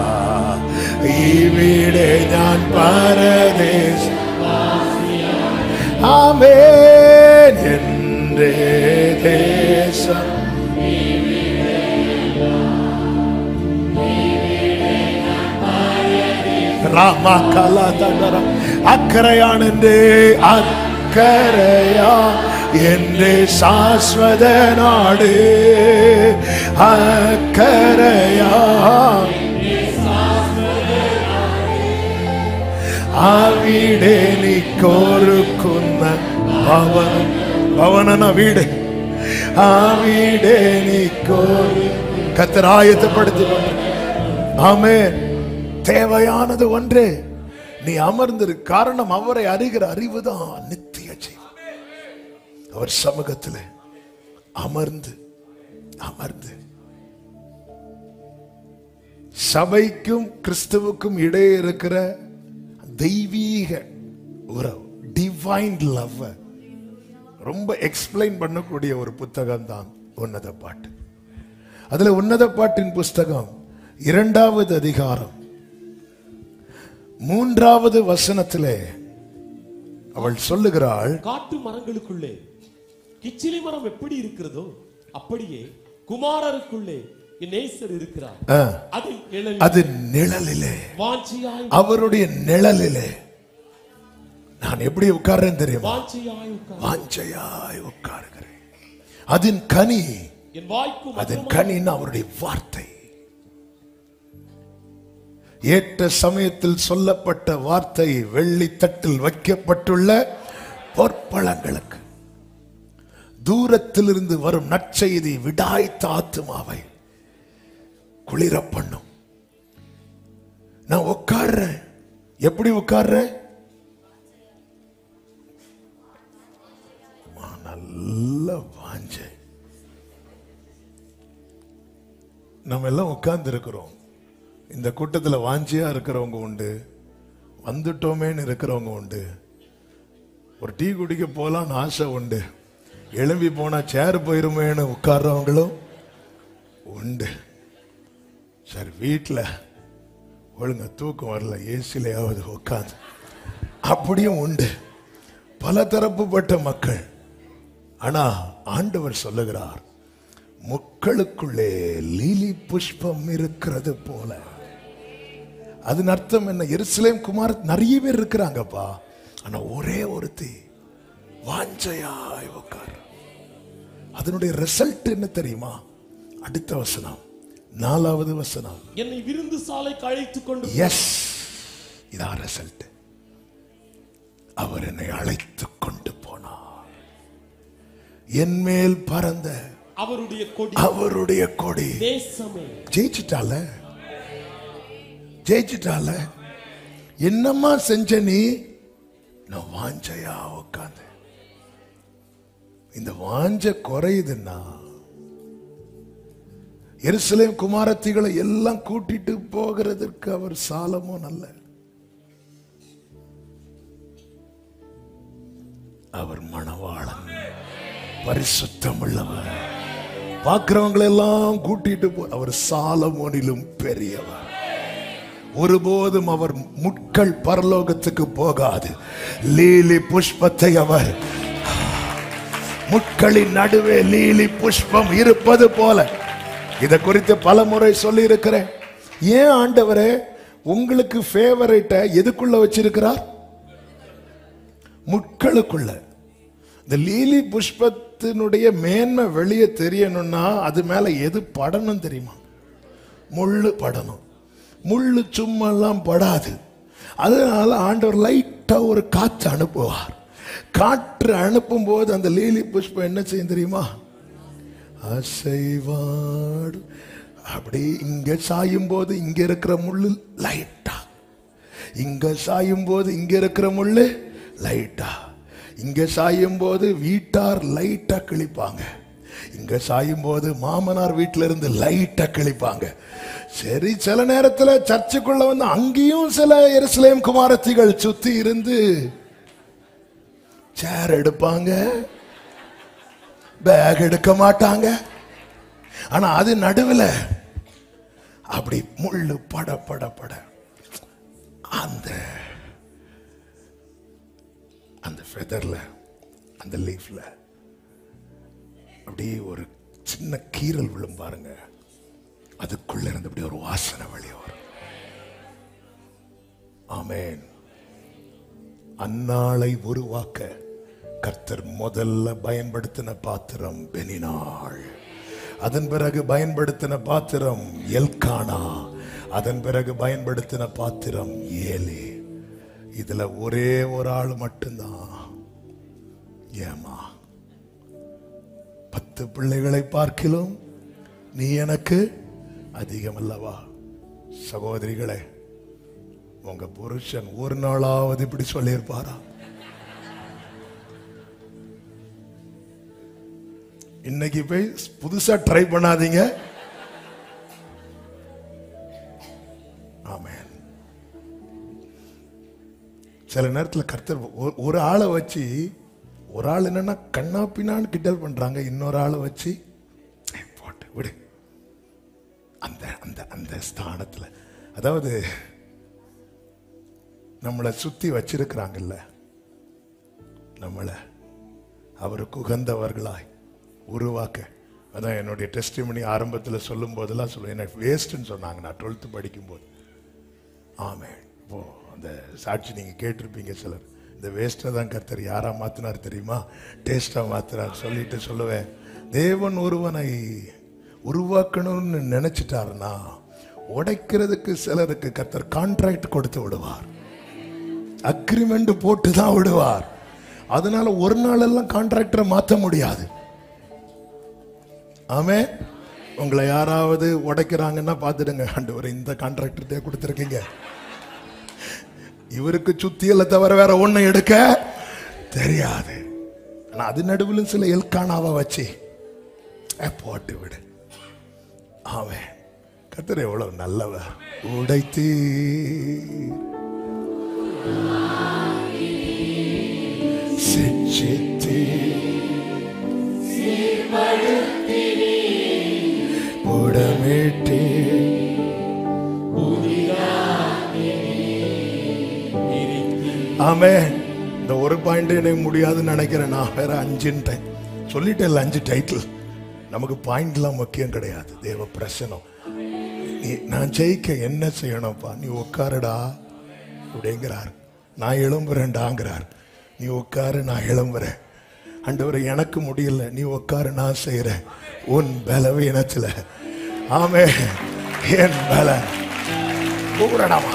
ഇവിടെ ഞാൻ പരദേശം ആമേൻ എൻ്റെ ദേശം രാമകലതകര അക്കരയാണ് എൻ്റെ അക്കരയാ എൻ്റെ ശാശ്വത നാട് അക്കരയാ അവിടെ നീക്കൊരുക്കുന്ന ഭവനം ഭവനന വീട് ആ വീട് നീക്കോരു கத்தராயத்தப்படுத்திக்கொண்டு ஆமென் தேவையானது ஒன்றே நீ அமர்ந்திரு காரணம் அவரை அறிகிற அறிவுதான் நித்திய ஜீவன் அவர் சமூகத்தில் அமர்ந்து அமர்ந்து சபைக்கும் கிறிஸ்துவுக்கும் இடையே இருக்கிற தெய்வீக உறவு டிவைன் லவ் ரொம்ப எக்ஸ்பிளைன் பண்ணக்கூடிய ஒரு புத்தகம் தான் உன்னத பாட்டு அதுல உன்னத பாட்டின் புஸ்தகம் இரண்டாவது அதிகாரம் மூன்றாவது வசனத்திலே அவள் சொல்லுகிறாள் காட்டு மரங்களுக்குள்ளே கிச்சிலி மரம் எப்படி இருக்கிறதோ அப்படியே குமாரருக்குள்ளே என் நேசர் இருக்கிறார் ஆ, அதில் நிழல் அது நிழலிலே வாஞ்சியாய் அவருடைய நிழலிலே நான் எப்படி உட்கார்றேன் தெரியுமா வாஞ்சியாய் உட்கார் வாஞ்சையாய் உட்காருகிறேன் அதன் கனி என் வாய்க்கு அதன் மதுரமாய் கனின்னு அவருடைய வார்த்தை ஏற்ற சமயத்தில் சொல்லப்பட்ட வார்த்தை வெள்ளி தட்டில் வைக்கப்பட்டுள்ள பொற்பழங்களுக்கு தூரத்திலிருந்து வரும் நற்செய்தி விடாய்த்த ஆத்துமாவை குளிர பண்ணும் நான் உட்கார்றேன் எப்படி உட்கார்றேன் நான் நல்ல வாஞ்சேன் நம்ம எல்லாம் உட்கார்ந்து இருக்கிறோம் இந்த கூட்டத்தில் வாஞ்சியா இருக்கிறவங்க உண்டு வந்துட்டோமேன்னு இருக்கிறவங்க உண்டு ஒரு டீ குடிக்க போலான்னு ஆசை உண்டு எழும்பி போனா சேர் போயிருமேன்னு உட்கார்றவங்களும் உண்டு சரி வீட்டில் ஒழுங்க தூக்கம் வரல ஏசிலையாவது உட்காந்து அப்படியும் உண்டு பல தரப்புப்பட்ட மக்கள் ஆனா ஆண்டவர் சொல்லுகிறார் முக்களுக்குள்ளே லீலி புஷ்பம் இருக்கிறது போல அதன் அர்த்தம் என்ன எருசலேம் குமார் நிறைய பேர் இருக்கிறாங்கப்பா ஆனா ஒரே ஒருத்தி வாஞ்சையாய் உட்கார் அதனுடைய ரிசல்ட் என்ன தெரியுமா அடுத்த வசனம் நாலாவது வசனம் என்னை விருந்து சாலைக்கு அழைத்துக் கொண்டு எஸ் இதான் ரிசல்ட் அவர் என்னை அழைத்து கொண்டு போனார் என் மேல் பறந்த அவருடைய கொடி அவருடைய கொடி தேசமே ஜெயிச்சிட்டால ஜெயிச்சிட்டால என்னம்மா செஞ்ச நீ நான் வாஞ்சையா உட்காந்து இந்த வாஞ்ச குறையுதுன்னா எருசலேம் குமாரத்திகளை எல்லாம் கூட்டிட்டு போகிறதற்கு அவர் சாலமோ நல்ல அவர் மணவாளன் பரிசுத்தம் உள்ளவர் பார்க்கிறவங்களை எல்லாம் கூட்டிட்டு போ அவர் சாலமோனிலும் பெரியவர் ஒருபோதும் அவர் முட்கள் பரலோகத்துக்கு போகாது லீலி புஷ்பத்தை அவர் முட்களின் நடுவே லீலி புஷ்பம் இருப்பது போல இதை குறித்து பல முறை சொல்லி இருக்கிறேன் ஏன் ஆண்டவரே உங்களுக்கு ஃபேவரேட்டை எதுக்குள்ள வச்சிருக்கிறார் முட்களுக்குள்ள இந்த லீலி புஷ்பத்தினுடைய மேன்மை வெளியே தெரியணும்னா அது மேல எது படணும் தெரியுமா முள்ளு படணும் முள்ளு சும்மாலாம் படாது அதனால ஆண்டவர் லைட்டா ஒரு காற்று அனுப்புவார் காற்று அனுப்பும் போது அந்த லீலி புஷ்பம் என்ன செய்யும் தெரியுமா அசைவாடு அப்படி இங்க சாயும் போது இங்க இருக்கிற முள்ளு லைட்டா இங்க சாயும் போது இங்க இருக்கிற முள்ளு லைட்டா இங்க சாயும் போது வீட்டார் லைட்டா கிழிப்பாங்க இங்க சாயும் போது மாமனார் வீட்டில இருந்து லைட்டா கிழிப்பாங்க சரி சில நேரத்துல சர்ச்சுக்குள்ள வந்து அங்கேயும் சில எருசலேம் குமாரத்திகள் சுத்தி இருந்து சேர் எடுப்பாங்க பேக் எடுக்க மாட்டாங்க ஆனா அது நடுவுல அப்படி முள்ளு பட பட பட அந்த அந்த ஃபெதர்ல அந்த லீஃப்ல அப்படியே ஒரு சின்ன கீறல் விழும் பாருங்க அதுக்குள்ள இருந்து அப்படியே ஒரு வாசனை வெளியே வரும் ஆமென் அந்நாளை உருவாக்க கர்த்தர் முதல்ல பயன்படுத்தின பாத்திரம் பெனினாள் அதன் பிறகு பயன்படுத்தின பாத்திரம் எல்கானா அதன் பிறகு பயன்படுத்தின பாத்திரம் ஏலே இதுல ஒரே ஒரு ஆள் மட்டும்தான் ஏமா பத்து பிள்ளைகளை பார்க்கிலும் நீ எனக்கு அதிகம் அல்லவா சகோதரிகளே உங்க புருஷன் ஒரு நாளாவது இப்படி சொல்லியிருப்பாரா இன்னைக்கு போய் புதுசா ட்ரை பண்ணாதீங்க ஆமென் சில நேரத்துல கர்த்தர் ஒரு- ஒரு ஆளை வச்சு ஒரு ஆள் என்னன்னா கண்ணா பின்னான்னு கிண்டல் பண்றாங்க இன்னொரு ஆளை வச்சு "ஏய், போட்டு விடு அந்த அந்த அந்த ஸ்தானத்துல அதாவது நம்மளை சுத்தி வச்சிருக்கிறாங்கல்ல நம்மளை அவருக்கு உகந்தவர்களாய் உருவாக்க அதான் என்னுடைய டெஸ்டிமனி ஆரம்பத்தில் சொல்லும் போதெல்லாம் சொல்லுவேன் எனக்கு வேஸ்ட்டுன்னு சொன்னாங்க நான் டுவெல்த்து படிக்கும்போது ஆமே இப்போ அந்த சாட்சி நீங்கள் கேட்டிருப்பீங்க சிலர் இந்த வேஸ்ட்டை தான் கர்த்தர் யாரா மாத்தினார் தெரியுமா டேஸ்ட்டாக மாத்தினார் சொல்லிட்டு சொல்லுவேன் தேவன் ஒருவனை உருவாக்கணும்னு நினைச்சிட்டாருன்னா உடைக்கிறதுக்கு சிலருக்கு கர்த்தர் கான்ட்ராக்ட் கொடுத்து விடுவார் அக்ரிமெண்ட் போட்டு தான் விடுவார் அதனால ஒரு நாள் எல்லாம் கான்ட்ராக்டரை மாற்ற முடியாது ஆமே உங்களை யாராவது உடைக்கிறாங்கன்னா பார்த்துடுங்க ஆண்டவர் இந்த கான்ட்ராக்டர்கிட்டே கொடுத்துருக்கீங்க இவருக்கு சுத்தியலை தவிர வேற ஒண்ணு எடுக்க தெரியாது ஆனா அது நடுவில் சில எல்கானாவை வச்சு "ஏ, போட்டு விடு அவன் கத்தர் எவ்வளவு நல்லவர் உடைத்தீ சிச்சித்தீ புடமிட்டீ ஆமே இந்த ஒரு பாயிண்ட் எனக்கு முடியாதுன்னு நினைக்கிறேன் நான் வேற அஞ்சுன்ட்டேன் சொல்லிட்டேன் அஞ்சு டைட்டில் நமக்கு பாயிண்ட்லாம் முக்கியம் கிடையாது தேவ பிரசனம் நீ நான் ஜெயிக்க என்ன செய்யணும்ப்பா நீ உட்காருடா அப்படிங்கிறார் நான் எழும்புறேன்டாங்கிறார் நீ உட்காரு நான் எழும்புறேன் ஆண்டவரே எனக்கு முடியல நீ உட்காரு நான் செய்கிறேன் உன் பலவீனத்தில் ஆமே என் பல பூரணமா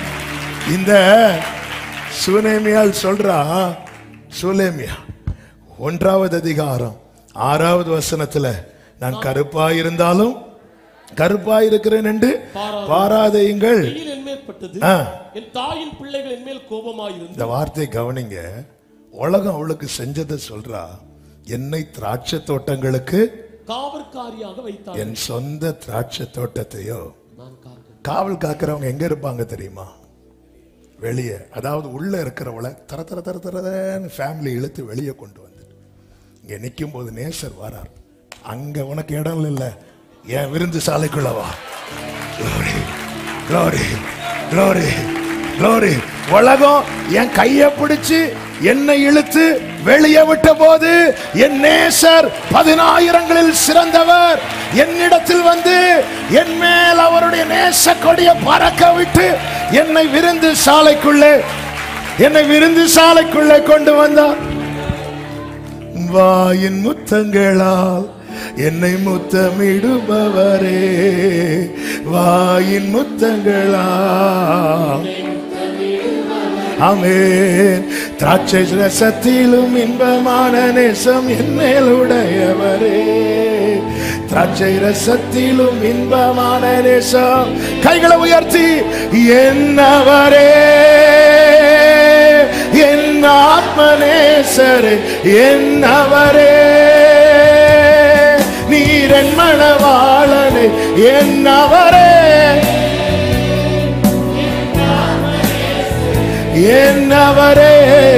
இந்த சுனேமியால் சொல்றா சுலேமியா ஒன்றாவது அதிகாரம் ஆறாவது வசனத்துல நான் கருப்பாயிருந்தாலும் கருப்பாயிருக்கிறேன் என்று பாராதையுங்கள் வெயில் என்மேல் பட்டது ஆ. என் தாயின் பிள்ளைகள் என்மேல் கோபமாயிருந்து இந்த வார்த்தை கவனிங்க உலகம் அவளுக்கு செஞ்சதை சொல்றா என்னை திராட்சை தோட்டங்களுக்கு காவற்காரியாக வைத்தார் என் சொந்த திராட்சை தோட்டத்தையோ நான் காக்கிறேன் காவல் காக்கிறவங்க எங்க இருப்பாங்க தெரியுமா வெளியே அதாவது உள்ள இருக்கிறவளை தர தர தர தரன்னு ஃபேமிலி இழுத்து வெளியே கொண்டு வந்துட்டு இங்க நிற்கும் போது நேசர் வரார் அங்க உனக்கு இடம் இல்லை என் விருந்து சாலைக்குள்ள வா Glory, glory, glory, glory. உலகம் என் கையை பிடிச்சு என்னை இழுத்து வெளியே விட்ட போது என் நேசர் பதினாயிரங்களில் சிறந்தவர் என்னிடத்தில் வந்து என் மேல் அவருடைய நேச கொடியை பறக்க விட்டு என்னை விருந்து சாலைக்குள்ளே என்னை விருந்து சாலைக்குள்ளே கொண்டு வந்தார் வாயின் முத்தங்களால் என்னை முத்தமிடுபவரே வாயின் முத்தங்களால் ஆமென் திராட்சை ரசத்திலும் இன்பமான நேசம் என் மேலுடையவரே திராட்சை ரசத்திலும் இன்பமான நேசம் கைகளை உயர்த்தி என்னவரே என் ஆத்மநேசரே என்னவரே நீரன் மணவாளனே என்னவரே என்னவரே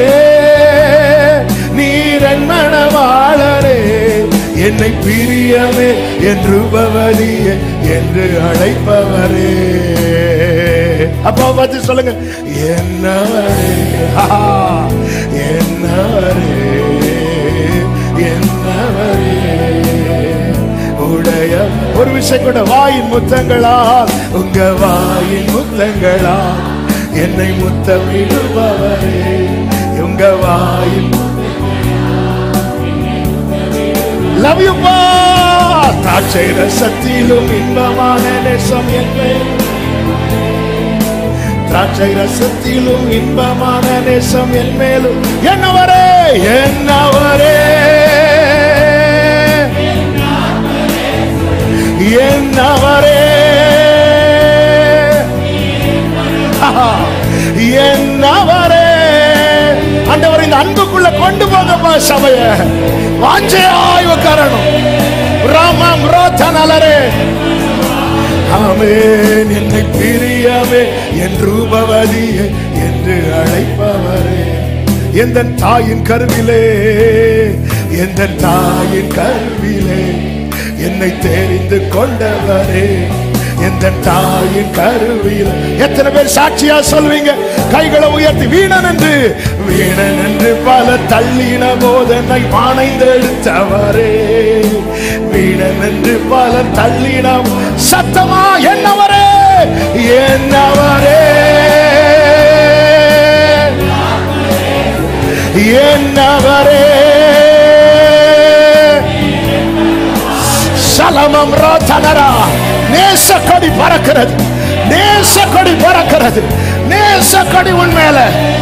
நீரன் மணவாளரே என்னை பிரியமே என்று பவலியே என்று அழைப்பவரே அப்பா பார்த்து சொல்லுங்க என்னவரே ஆஹா, என்னவரே என்னவரே உடைய ஒரு விஷயம் கூட வாயின் முத்தங்களால் உங்க வாயின் முத்தங்களால் என்னை முத்தமிடுபவரே உங்க வாயின் லவ் யூ பா தாட்சை ரசத்திலும் இன்பமான நேசம் என்னை திராட்சை ரசத்திலும் இன்பமான நேசம் என் மேலும் என்னவரே என்னவரே என்னவரே ஆஹா, என்னவரே ஆண்டவர் இந்த அன்புக்குள்ள கொண்டு போங்கப்பா சபைய வாஞ்சையாய் உட்காரணும் ராமம் ரோத்தனலரே ஆமென் என்னை பிரியமே என் ரூபவதியே என்று அழைப்பவரே எந்த தாயின் கருவிலே எந்த தாயின் கருவிலே என்னை தெரிந்து கொண்டவரே எந்த தாயின் கருவியில் எத்தனை பேர் சாட்சியா சொல்வீங்க கைகளை உயர்த்தி வீணன் என்று வீணன் என்று பல தள்ளின போதனை பானைந்தெடுத்தவரே வீணன் என்று பல தள்ளின சத்தமா என்னவரே என்னவரே என்னவரே சலமம் ரோத்தனரா நேசக்கொடி பறக்கிறது நேசக்கொடி பறக்கிறது நேசக்கொடி உன் மேல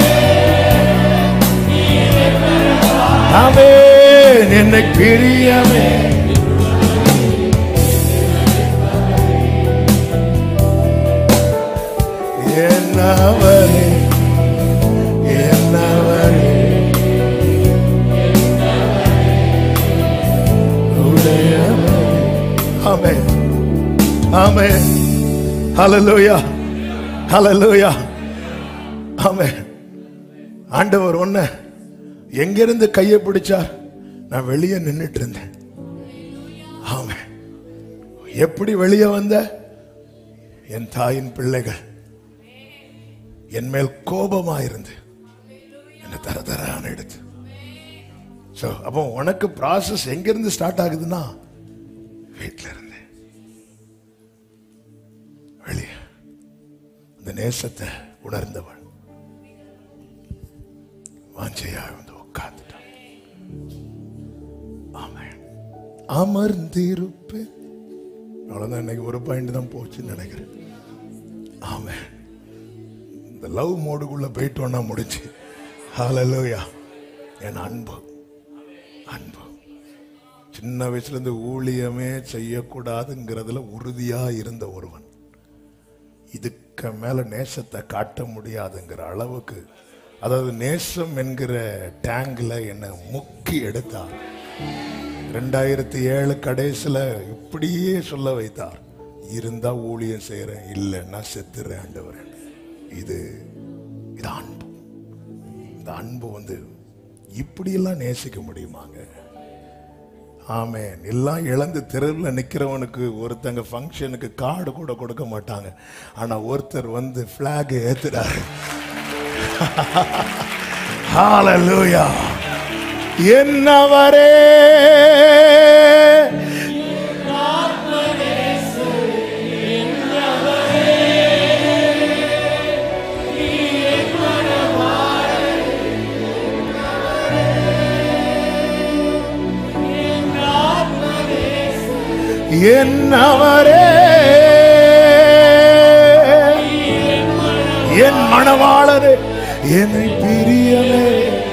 ஆமென் என்னை பிரியமே என்னவரே என்னவரே உடையவரே ஆமென் ஆமென் ஹalleluya ஹalleluya ஆமென் ஆண்டவர் ஒண்ணு எங்கிருந்து கையை பிடிச்சார் நான் வெளியே நின்னுட்டு இருந்தேன் ஆமென் எப்படி வெளியே வந்த என் தாயின் பிள்ளைகள் என் மேல் கோபமாயிருந்து என்னை தர தரான எடுத்து ஸோ அப்போ உனக்கு ப்ராசஸ் எங்கிருந்து ஸ்டார்ட் ஆகுதுன்னா வீட்டில் இருந்து வெளியே அந்த நேசத்தை உணர்ந்தவள் வாஞ்சையா வந்து உட்கார்ந்துட்டான் ஆமென் அமர்ந்திருப்பேன் அவ்வளோதான் இன்னைக்கு ஒரு பாயிண்ட் தான் போச்சுன்னு நினைக்கிறேன் ஆமென் இந்த லவ் மோடுக்குள்ள போயிட்டோன்னா முடிஞ்சு ஹalleluya என் அன்பு அன்பு சின்ன வயசுல இருந்து ஊழியமே செய்யக்கூடாதுங்கிறதுல உறுதியா இருந்த ஒருவன் இதுக்கு மேல நேசத்தை காட்ட முடியாதுங்கிற அளவுக்கு அதாவது நேசம் என்கிற டேங்க்ல என்னை முக்கி எடுத்தார் ரெண்டாயிரத்தி ஏழு கடைசில இப்படியே சொல்ல வைத்தார் இருந்தா ஊழியம் செய்யறேன் இல்லைன்னா செத்துறேன் ஆண்டவரே இது இது அன்பு இந்த அன்பு வந்து இப்படியெல்லாம் நேசிக்க முடியுமாங்க ஆமென் எல்லாம் இழந்து தெருவில் நிக்கிறவனுக்கு ஒருத்தங்க ஃபங்க்ஷனுக்கு கார்டு கூட கொடுக்க மாட்டாங்க ஆனா ஒருத்தர் வந்து பிளாக் ஏத்துறாரு ஹalleluya என்னவரே என்னவரே என் மணவாளரே என்னை பிரியவே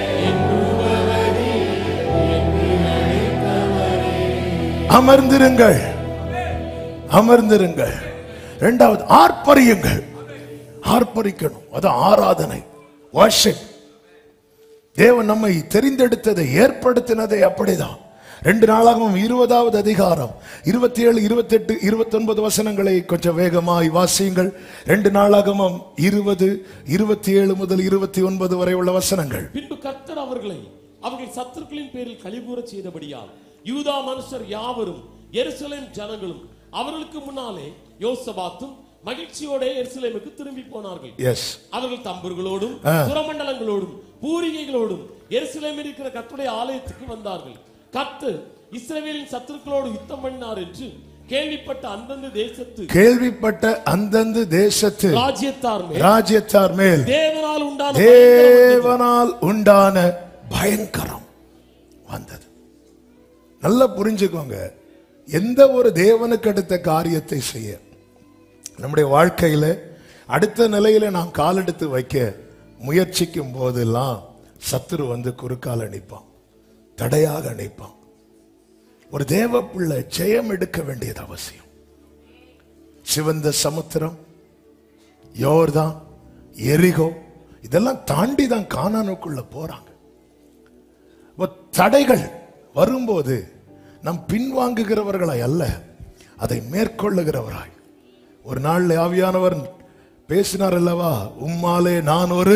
அமர்ந்திருங்கள் அமர்ந்திருங்கள் இரண்டாவது ஆர்ப்பரியுங்கள் ஆர்ப்பரிக்கணும் அது ஆராதனை வாஷிப் தேவன் நம்மை தெரிந்தெடுத்ததை ஏற்படுத்தினதை அப்படிதான் ரெண்டு நாளாகவும் இருபதாவது அதிகாரம் இருபத்தி ஏழு இருபத்தி எட்டு இருபத்தி ஒன்பது வசனங்களை கொஞ்சம் வேகமாய் வாசியுங்கள் ரெண்டு நாளாகவும் இருபது இருபத்தி ஏழு முதல் இருபத்தி ஒன்பது வரை உள்ள வசனங்கள் பின்பு கர்த்தர் அவர்களை அவர்கள் சத்துருக்களின் பேரில் கழிவுறச் செய்தபடியால் யூதா மனுஷர் யாவரும் எருசலேம் ஜனங்களும் அவர்களுக்கு முன்னாலே யோசபாத்தும் மகிழ்ச்சியோட எருசலேமுக்கு திரும்பி போனார்கள் எஸ் அவர்கள் தம்புர்களோடும் சுரமண்டலங்களோடும் பூரிகைகளோடும் எருசலேமில் இருக்கிற கர்த்தருடைய ஆலயத்துக்கு வந்தார்கள் கர்த்தர் இஸ்ரவேலின் சத்துருக்களோடு யுத்தம் பண்ணினார் என்று கேள்விப்பட்ட அந்தந்த தேசத்து கேள்விப்பட்ட அந்தந்த தேசத்து ராஜ்யத்தார் மேல் ராஜ்யத்தார் மேல் தேவனால் உண்டான பயங்கரம் தேவனால் உண்டான பயங்கரம் வந்தது நல்லா புரிஞ்சுக்கோங்க எந்த ஒரு தேவனுக்கு அடுத்த காரியத்தை செய்ய நம்முடைய வாழ்க்கையில அடுத்த நிலையில நாம் காலெடுத்து வைக்க முயற்சிக்கும் போதெல்லாம் சத்துரு வந்து குறுக்கால நிற்பான் தடையாக நிற்பான் ஒரு தேவ பிள்ளை ஜெயம் எடுக்க வேண்டியது அவசியம் சிவந்த சமுத்திரம் யோர்தான் எரிகோ இதெல்லாம் தாண்டி தான் கானானுக்குள்ள போறாங்க அப்ப தடைகள் வரும்போது நம் பின்வாங்குகிறவர்களாய் அல்ல அதை மேற்கொள்ளுகிறவராய் ஒரு நாள் ஆவியானவர் பேசினார் அல்லவா உம்மாலே நான் ஒரு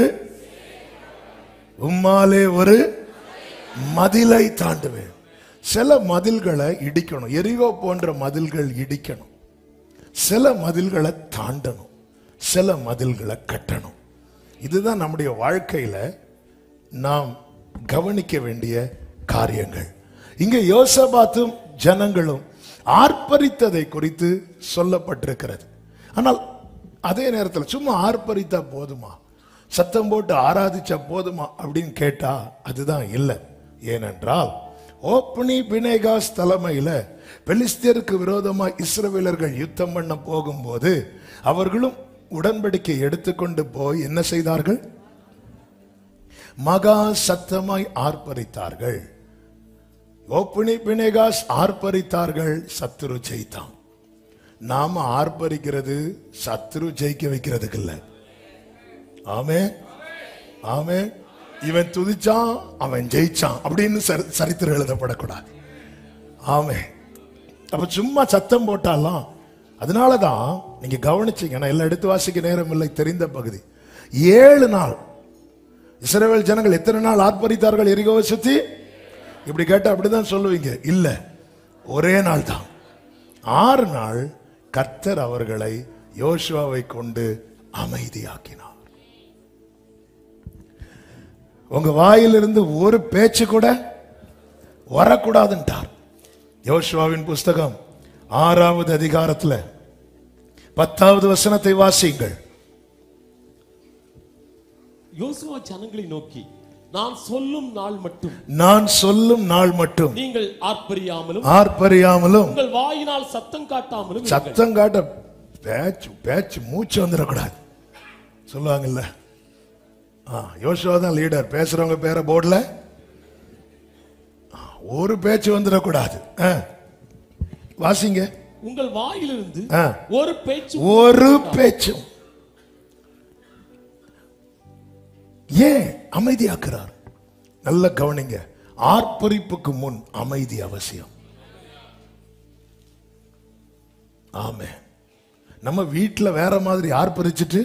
உம்மாலே ஒரு மதிலை தாண்டுவேன் சில மதில்களை இடிக்கணும் எரிகோ போன்ற மதில்கள் இடிக்கணும் சில மதில்களை தாண்டணும் சில மதில்களை கட்டணும் இதுதான் நம்முடைய வாழ்க்கையில நாம் கவனிக்க வேண்டிய காரியங்கள் இங்க யோசபாத்தும் ஜனங்களும் ஆர்ப்பரித்ததை குறித்து சொல்லப்பட்டிருக்கிறது ஆனால் அதே நேரத்தில் சும்மா ஆர்ப்பரித்தா போதுமா சத்தம் போட்டு ஆராதிச்சா போதுமா அப்படின்னு கேட்டா அதுதான் இல்லை ஏனென்றால் ஓப்பனி பினேகாஸ் தலைமையில பெலிஸ்தியருக்கு விரோதமா இஸ்ரவேலர்கள் யுத்தம் பண்ண போகும்போது அவர்களும் உடன்படிக்கை எடுத்துக்கொண்டு போய் என்ன செய்தார்கள் மகா சத்தமாய் ஆர்ப்பரித்தார்கள் ஓப்பனி பினேகாஸ் ஆர்ப்பரித்தார்கள் சத்துரு ஜெயித்தான் நாம ஆர்ப்பரிக்கிறது சத்துரு ஜெயிக்க வைக்கிறதுக்கு இல்ல ஆமே ஆமே இவன் துதிச்சான் அவன் ஜெயிச்சான் அப்படின்னு சரி- சரித்திரம் எழுதப்படக்கூடாது ஆமே அப்ப சும்மா சத்தம் போட்டாலாம் அதனாலதான் நீங்க கவனிச்சீங்க நான் எல்லாம் எடுத்து வாசிக்க நேரம் இல்லை தெரிந்த பகுதி ஏழு நாள் இஸ்ரவேல் ஜனங்கள் எத்தனை நாள் ஆர்ப்பரித்தார்கள் எரிகோவை சுத்தி இப்படி கேட்டா அப்படிதான் சொல்லுவீங்க இல்ல ஒரே நாள் தான் ஆறு நாள் கர்த்தர் அவர்களை யோசுவாவை கொண்டு அமைதியாக்கினார் உங்க வாயிலிருந்து ஒரு பேச்சு கூட வரக்கூடாதுன்ட்டார் யோசுவாவின் புஸ்தகம் ஆறாவது அதிகாரத்துல பத்தாவது வசனத்தை வாசியுங்கள் யோசுவா ஜனங்களை நோக்கி நான் சொல்லும் நாள் மட்டும் நான் சொல்லும் நாள் மட்டும் நீங்கள் ஆர்ப்பரியாமலும் ஆர்ப்பரியாமலும் உங்கள் வாயினால் சத்தம் காட்டாமலும் இருங்கள். சத்தம் காட்ட பேச்சு பேச்சு மூச்சு வந்துடக்கூடாது சொல்லுவாங்கல்ல ஆ யோசுவா தான் லீடர் பேசுறவங்க பேரை போர்டில் ஒரு பேச்சு வந்துடக்கூடாது ஆ. வாசிங்க உங்கள் வாயிலிருந்து ஆ. ஒரு பேச்சு ஒரு பேச்சும் ஏன் அமைதியாக்குறார் நல்ல கவனிங்க ஆர்ப்பரிப்புக்கு முன் அமைதி அவசியம் ஆமே நம்ம வீட்டுல வேற மாதிரி ஆர்ப்பரிச்சிட்டு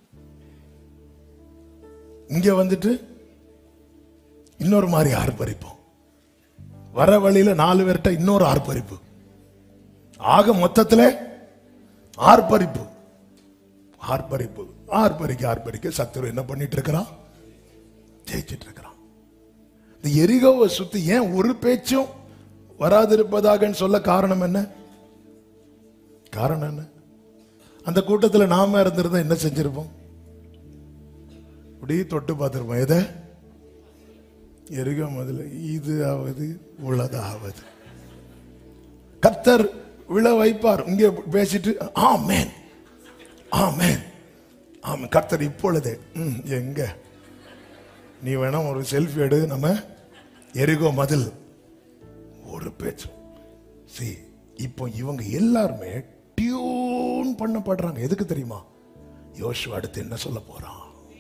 இங்க வந்துட்டு இன்னொரு மாதிரி ஆர்ப்பரிப்போம் வர வழியில நாலு பேர்கிட்ட இன்னொரு ஆர்ப்பரிப்பு ஆக மொத்தத்துல ஆர்ப்பரிப்பு ஆர்ப்பரிப்பு ஆர்ப்பரிக்க ஆர்ப்பரிக்க சத்துரு என்ன பண்ணிட்டு இருக்கிறான் ஜெயிச்சிட்டு இருக்கிறான் இந்த எரிகோவை சுத்தி ஏன் ஒரு பேச்சும் வராதிருப்பதாகன்னு சொல்ல காரணம் என்ன காரணம் என்ன அந்த கூட்டத்துல நாம இருந்திருந்தா என்ன செஞ்சிருப்போம் அப்படியே தொட்டு பார்த்திருப்போம் எதை எரிகோ முதல்ல இது ஆவது உளதாவது கர்த்தர் விழ வைப்பார் இங்கே பேசிட்டு ஆமேன் ஆமேன் ஆமா கர்த்தர் இப்பொழுதே ம், எங்க நீ வேணா ஒரு செல்ஃபி எடு நம்ம எரிகோ மதில் ஒரு பேச்சு சி இப்போ இவங்க எல்லாருமே டியூன் பண்ணப்படுறாங்க எதுக்கு தெரியுமா யோசுவா அடுத்து என்ன சொல்ல போறான்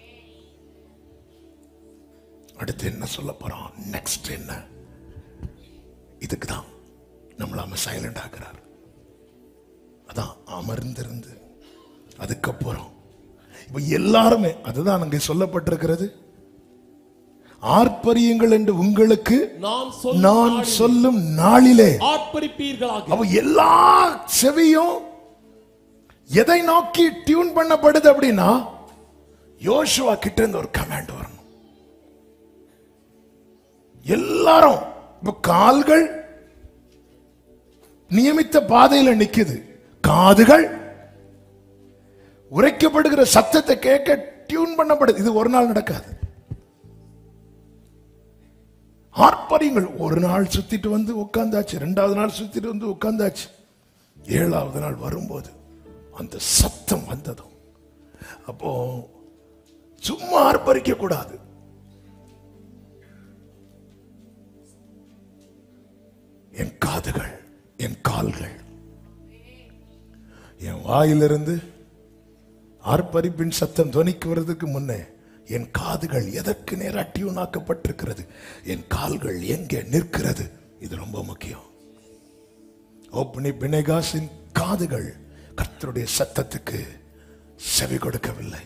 அடுத்து என்ன சொல்ல போறான் நெக்ஸ்ட் என்ன இதுக்கு தான் நம்மள அவன் சைலண்ட் ஆக்குறார் அதான் அமர்ந்திருந்து அதுக்கப்புறம் இப்ப எல்லாருமே அதுதான் அங்கே சொல்லப்பட்டிருக்கிறது ஆர்ப்பரியுங்கள் என்று உங்களுக்கு நான் சொல்லும் நான் நாளில் சொல்லும் நாளிலே ஆர்ப்பரிப்பீர்களாக அவ எல்லா செவியும் எதை நோக்கி டியூன் பண்ணப்படுது அப்படின்னா யோசுவா கிட்ட இருந்து ஒரு கமாண்ட் வரணும் எல்லாரும் இப்ப கால்கள் நியமித்த பாதையில நிக்குது காதுகள் உரைக்கப்படுகிற சத்தத்தை கேட்க டியூன் பண்ணப்படுது இது ஒரு நாள் நடக்காது ஆர்ப்பரியுங்கள் ஒரு நாள் சுத்திட்டு வந்து உட்கார்ந்தாச்சு ரெண்டாவது நாள் சுத்திட்டு வந்து உட்கார்ந்தாச்சு ஏழாவது நாள் வரும்போது அந்த சத்தம் வந்ததும் அப்போ சும்மா ஆர்ப்பரிக்க கூடாது என் காதுகள் என் கால்கள் என் வாயிலிருந்து ஆர்ப்பரிப்பின் சத்தம் துணிக்குவதற்கு முன்னே என் காதுகள் எதற்கு நேரா டியூன் ஆக்கப்பட்டிருக்கிறது என் கால்கள் எங்கே நிற்கிறது இது ரொம்ப முக்கியம் ஓப்பனி பினேகாஸின் காதுகள் கர்த்தருடைய சத்தத்துக்கு செவி கொடுக்கவில்லை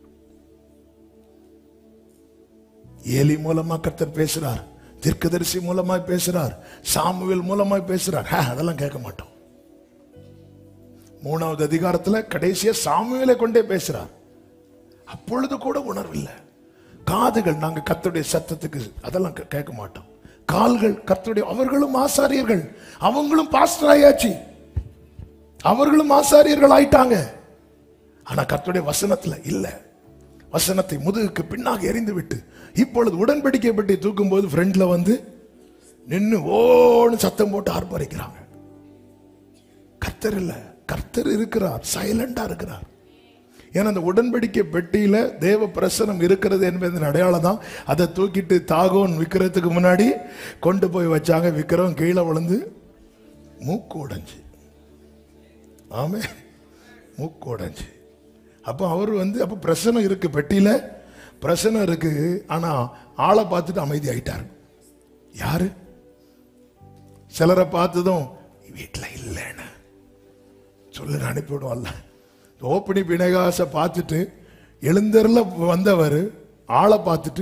ஏலி மூலமா கர்த்தர் பேசுறார் தீர்க்கதரிசி மூலமாய் பேசுறார் சாமுவேல் மூலமாய் பேசுறார் ஹே, அதெல்லாம் கேட்க மாட்டோம் மூணாவது அதிகாரத்துல கடைசியா சாமுவேலை கொண்டே பேசுறார் அப்பொழுது கூட உணர்வில்லை காதுகள் நாங்க கர்த்தருடைய சத்தத்துக்கு அதெல்லாம் கே- கேட்க மாட்டோம் கால்கள் கர்த்தருடைய அவர்களும் ஆசாரியர்கள் அவங்களும் பாஸ்டர் ஆயாச்சு அவர்களும் ஆசாரியர்கள் ஆயிட்டாங்க ஆனா கர்த்தருடைய வசனத்துல இல்ல வசனத்தை முதுகுக்கு பின்னாக எறிந்து விட்டு இப்பொழுது உடன்படிக்கை பெட்டி தூக்கும் போது ஃப்ரண்ட்ல வந்து நின்னு ஓன்னு சத்தம் போட்டு ஆர்ப்பரிக்கிறாங்க கர்த்தர் இல்ல கர்த்தர் இருக்கிறார் சைலண்டா இருக்கிறார் ஏன்னா அந்த உடன்படிக்கை பெட்டியில தேவ பிரசனம் இருக்கிறது என்பதன் அடையாளம் தான் அதை தூக்கிட்டு தாகோன் விற்கிறதுக்கு முன்னாடி கொண்டு போய் வச்சாங்க விற்கிறவன் கீழே விழுந்து மூக்கு உடைஞ்சு ஆமே மூக்கு உடைஞ்சு அப்போ அவர் வந்து அப்போ பிரசனம் இருக்கு பெட்டியில பிரசனம் இருக்கு ஆனா ஆளை பார்த்துட்டு அமைதி ஆயிட்டார் யாரு சிலரை பார்த்ததும் வீட்டில் இல்லைன்னு சொல்லு அனுப்பிவிடுவான்ல ஓப்பனி பினகாசை பார்த்துட்டு எழுந்தரில் வந்தவர் ஆளை பார்த்துட்டு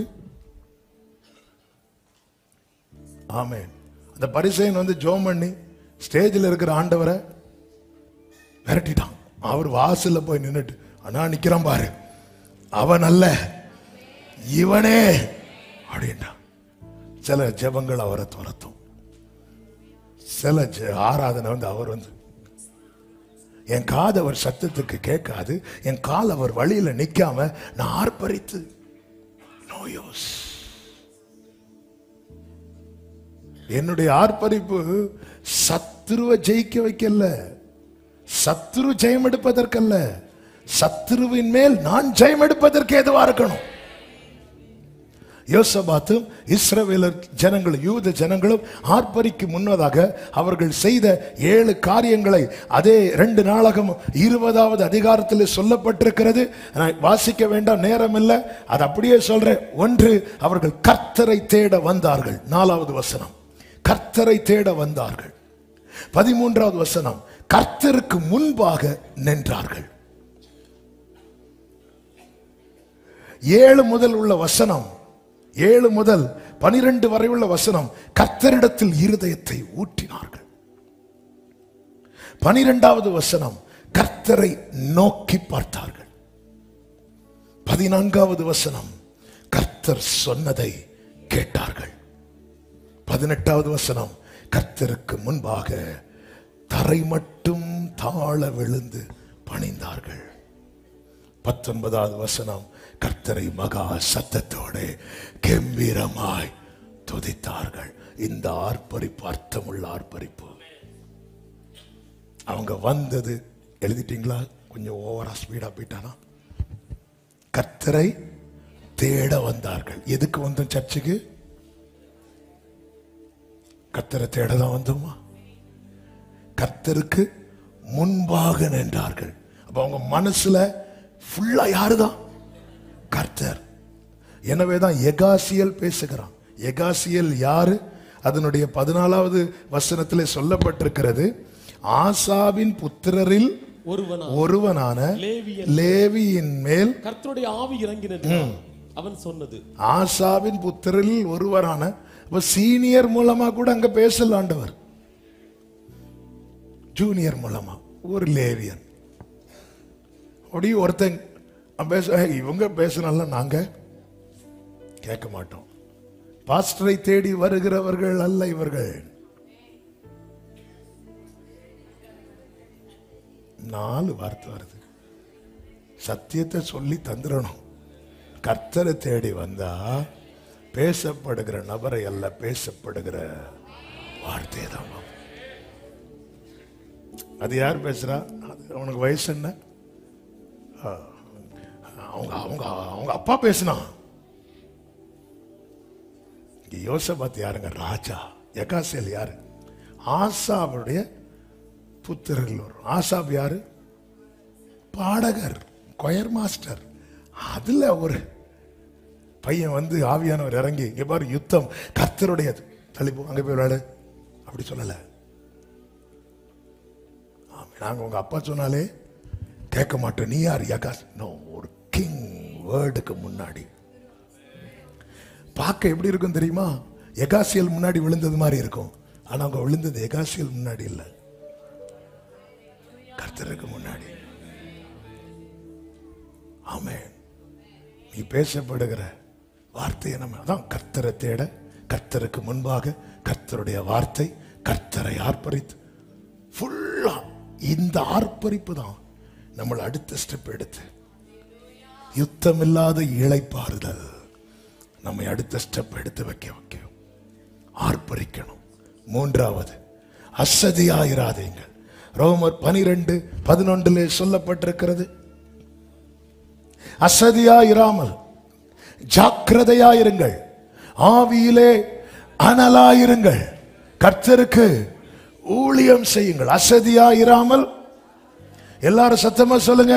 ஆமென் அந்த பரிசையன் வந்து ஜோம் பண்ணி ஸ்டேஜில் இருக்கிற ஆண்டவரை விரட்டிட்டான் அவர் வாசல்ல போய் நின்னுட்டு அண்ணா நிக்கிறான் பாரு அவன் அல்ல இவனே அப்படின்ட்டான் சில ஜெபங்கள் அவரை துரத்தும் சில ஜெ- ஆராதனை வந்து அவர் வந்து என் காது அவர் சத்தத்துக்கு கேட்காது என் கால் அவர் வழியில நிக்காம நான் ஆர்ப்பரித்து நோயோஸ் என்னுடைய ஆர்ப்பரிப்பு சத்துருவை ஜெயிக்க வைக்கல சத்துரு ஜெயம் எடுப்பதற்கல்ல சத்துருவின் மேல் நான் ஜெயம் எடுப்பதற்கு எதுவா இருக்கணும் யோசபாத்தும் இஸ்ரவேலர் ஜனங்களும் யூத ஜனங்களும் ஆர்ப்பரிக்கு முன்னதாக அவர்கள் செய்த ஏழு காரியங்களை அதே ரெண்டு நாளகம் இருபதாவது அதிகாரத்தில் சொல்லப்பட்டிருக்கிறது நான் வாசிக்க வேண்டாம் நேரம் இல்லை அது அப்படியே சொல்றேன் ஒன்று அவர்கள் கர்த்தரை தேட வந்தார்கள் நாலாவது வசனம் கர்த்தரை தேட வந்தார்கள் பதிமூன்றாவது வசனம் கர்த்தருக்கு முன்பாக நின்றார்கள் ஏழு முதல் உள்ள வசனம் ஏழு முதல் பனிரெண்டு வரை உள்ள வசனம் கர்த்தரிடத்தில் இருதயத்தை ஊற்றினார்கள் பனிரெண்டாவது வசனம் கர்த்தரை நோக்கி பார்த்தார்கள் பதினான்காவது வசனம் கர்த்தர் சொன்னதை கேட்டார்கள் பதினெட்டாவது வசனம் கர்த்தருக்கு முன்பாக தரை மட்டும் தாழ விழுந்து பணிந்தார்கள் பத்தொன்பதாவது வசனம் கர்த்தரை மகா சத்தத்தோட கம்பீரமாய் துதித்தார்கள் இந்த ஆர்ப்பரிப்பு அர்த்தமுள்ள ஆர்ப்பரிப்பு அவங்க வந்தது எழுதிட்டீங்களா கொஞ்சம் ஓவரா ஸ்பீடா போயிட்டானா கர்த்தரை தேட வந்தார்கள் எதுக்கு வந்தோம் சர்ச்சுக்கு கர்த்தரை தேட தான் வந்தோமா கர்த்தருக்கு முன்பாக நின்றார்கள் அப்ப அவங்க மனசுல ஃபுல்லா யாருதான் கர்த்தர் எனவே தான் எகாசியல் பேசுகிறான் எகாசியல் யாரு அதனுடைய பதினாலாவது வசனத்திலே சொல்லப்பட்டிருக்கிறது ஆசாவின் புத்திரரில் ஒருவனா ஒருவனான லேவியன் லேவியின் மேல் கர்த்தருடைய ஆவி இறங்கினது அவன் சொன்னது ஆசாவின் புத்திரரில் ஒருவரான அப்ப சீனியர் மூலமா கூட அங்க பேசல ஆண்டவர் ஜூனியர் மூலமா ஒரு லேவியன் அப்படி ஒருத்தன் அவன் பேச "ஏய், இவங்க பேசினால நாங்க கேட்க மாட்டோம் பாஸ்டரை தேடி வருகிறவர்கள் அல்ல இவர்கள் நாலு வார்த்தை வருது சத்தியத்தை சொல்லி தந்துடணும் கர்த்தரை தேடி வந்தா பேசப்படுகிற நபரை அல்ல பேசப்படுகிற வார்த்தை தான் அது யார் பேசுறா அது அவனுக்கு வயசு என்ன ஆ, அவங்க அவங்க அவங்க அப்பா பேசினான் இங்க யோசபாத் யாருங்க ராஜா எகாசேல் யாரு ஆசாவுடைய புத்திரர்கள் வரும் ஆசாப் யாரு பாடகர் கொயர் மாஸ்டர் அதுல ஒரு பையன் வந்து ஆவியானவர் இறங்கி இங்க பாரு யுத்தம் கர்த்தருடையது தள்ளிப்போ அங்க போய் விளையாடு அப்படி சொல்லல ஆமா, நாங்க உங்க அப்பா சொன்னாலே கேட்க மாட்டோம் நீ யார் யகாஸ் நோ ஒரு கிங் வேர்டுக்கு முன்னாடி பார்க்க எப்படி இருக்கும் தெரியுமா எகாசியல் முன்னாடி விழுந்தது மாதிரி இருக்கும் ஆனா அவங்க விழுந்தது எகாசியல் முன்னாடி இல்லை கர்த்தருக்கு முன்னாடி ஆமென் நீ பேசப்படுகிற வார்த்தையை நம்ம அதான் கர்த்தரை தேட கர்த்தருக்கு முன்பாக கர்த்தருடைய வார்த்தை கர்த்தரை ஆர்ப்பரித்து ஃபுல்லா இந்த ஆர்ப்பரிப்பு தான் நம்மளை அடுத்த ஸ்டெப் எடுத்து யுத்தமில்லாத இளைப்பாறுதல் நம்மை அடுத்த ஸ்டெப் எடுத்து வைக்க வைக்கும் ஆர்ப்பரிக்கணும் மூன்றாவது அசதியாயிராதீங்கள் ரோமர் பனிரெண்டு பதினொன்றிலே சொல்லப்பட்டிருக்கிறது அசதியாயிராமல் ஜாக்கிரதையாயிருங்கள் ஆவியிலே அனலாயிருங்கள் கர்த்தருக்கு ஊழியம் செய்யுங்கள் அசதியாயிராமல் எல்லாரும் சத்தமா சொல்லுங்க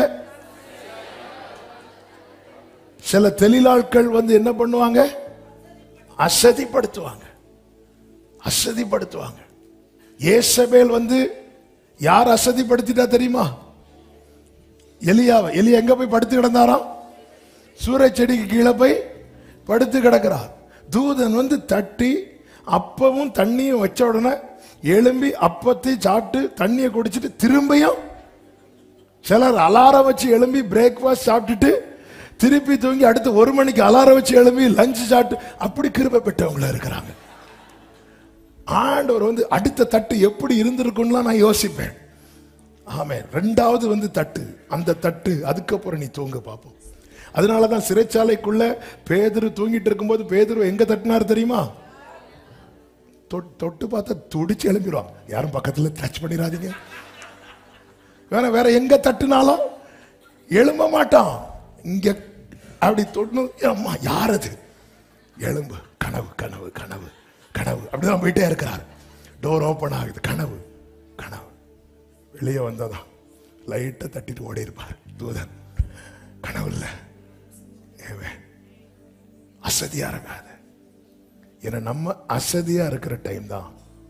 சில தெளிலாட்கள் வந்து என்ன பண்ணுவாங்க அசதிப்படுத்துவாங்க அசதிப்படுத்துவாங்க ஏசபேல் வந்து யார் அசதிப்படுத்திட்டா தெரியுமா எலியாவை எலியா எங்க போய் படுத்து கிடந்தாராம் சூறை செடிக்கு கீழே போய் படுத்து கிடக்கிறார் தூதன் வந்து தட்டி அப்பவும் தண்ணியும் வச்ச உடனே எழும்பி அப்பத்தை சாப்பிட்டு தண்ணியை குடிச்சிட்டு திரும்பியும் சிலர் அலாரம் வச்சு எழும்பி பிரேக்ஃபாஸ்ட் சாப்பிட்டுட்டு திருப்பி தூங்கி அடுத்து ஒரு மணிக்கு அலாரம் வச்சு எழும்பி லஞ்ச் சாப்பிட்டு அப்படி கிருபை பெற்றவங்கள இருக்கிறாங்க ஆண்டவர் வந்து அடுத்த தட்டு எப்படி இருந்திருக்கும்லாம் நான் யோசிப்பேன் ஆமே ரெண்டாவது வந்து தட்டு அந்த தட்டு அதுக்கப்புறம் நீ தூங்க பார்ப்போம் அதனால தான் சிறைச்சாலைக்குள்ள பேதுரு தூங்கிட்டு இருக்கும்போது பேதுரு எங்க தட்டினார் தெரியுமா தொட்- தொட்டு பார்த்தா துடிச்சு எழும்பிடுவாங்க யாரும் பக்கத்துல டச் பண்ணிடாதீங்க வேற வேற எங்க தட்டுனாலும் எழும்ப மாட்டான் இங்க அப்படி தொட்டு அம்மா யார் அது எலும்பு கனவு கனவு கனவு கனவு அப்படிதான் போயிட்டே இருக்கிறார் டோர் ஓப்பன் ஆகுது கனவு கனவு வெளியே வந்ததான் லைட்டை தட்டிட்டு ஓடி இருப்பார் தூதன் கனவு இல்லை ஏவே அசதியா இருக்காது ஏன்னா நம்ம அசதியா இருக்கிற டைம் தான்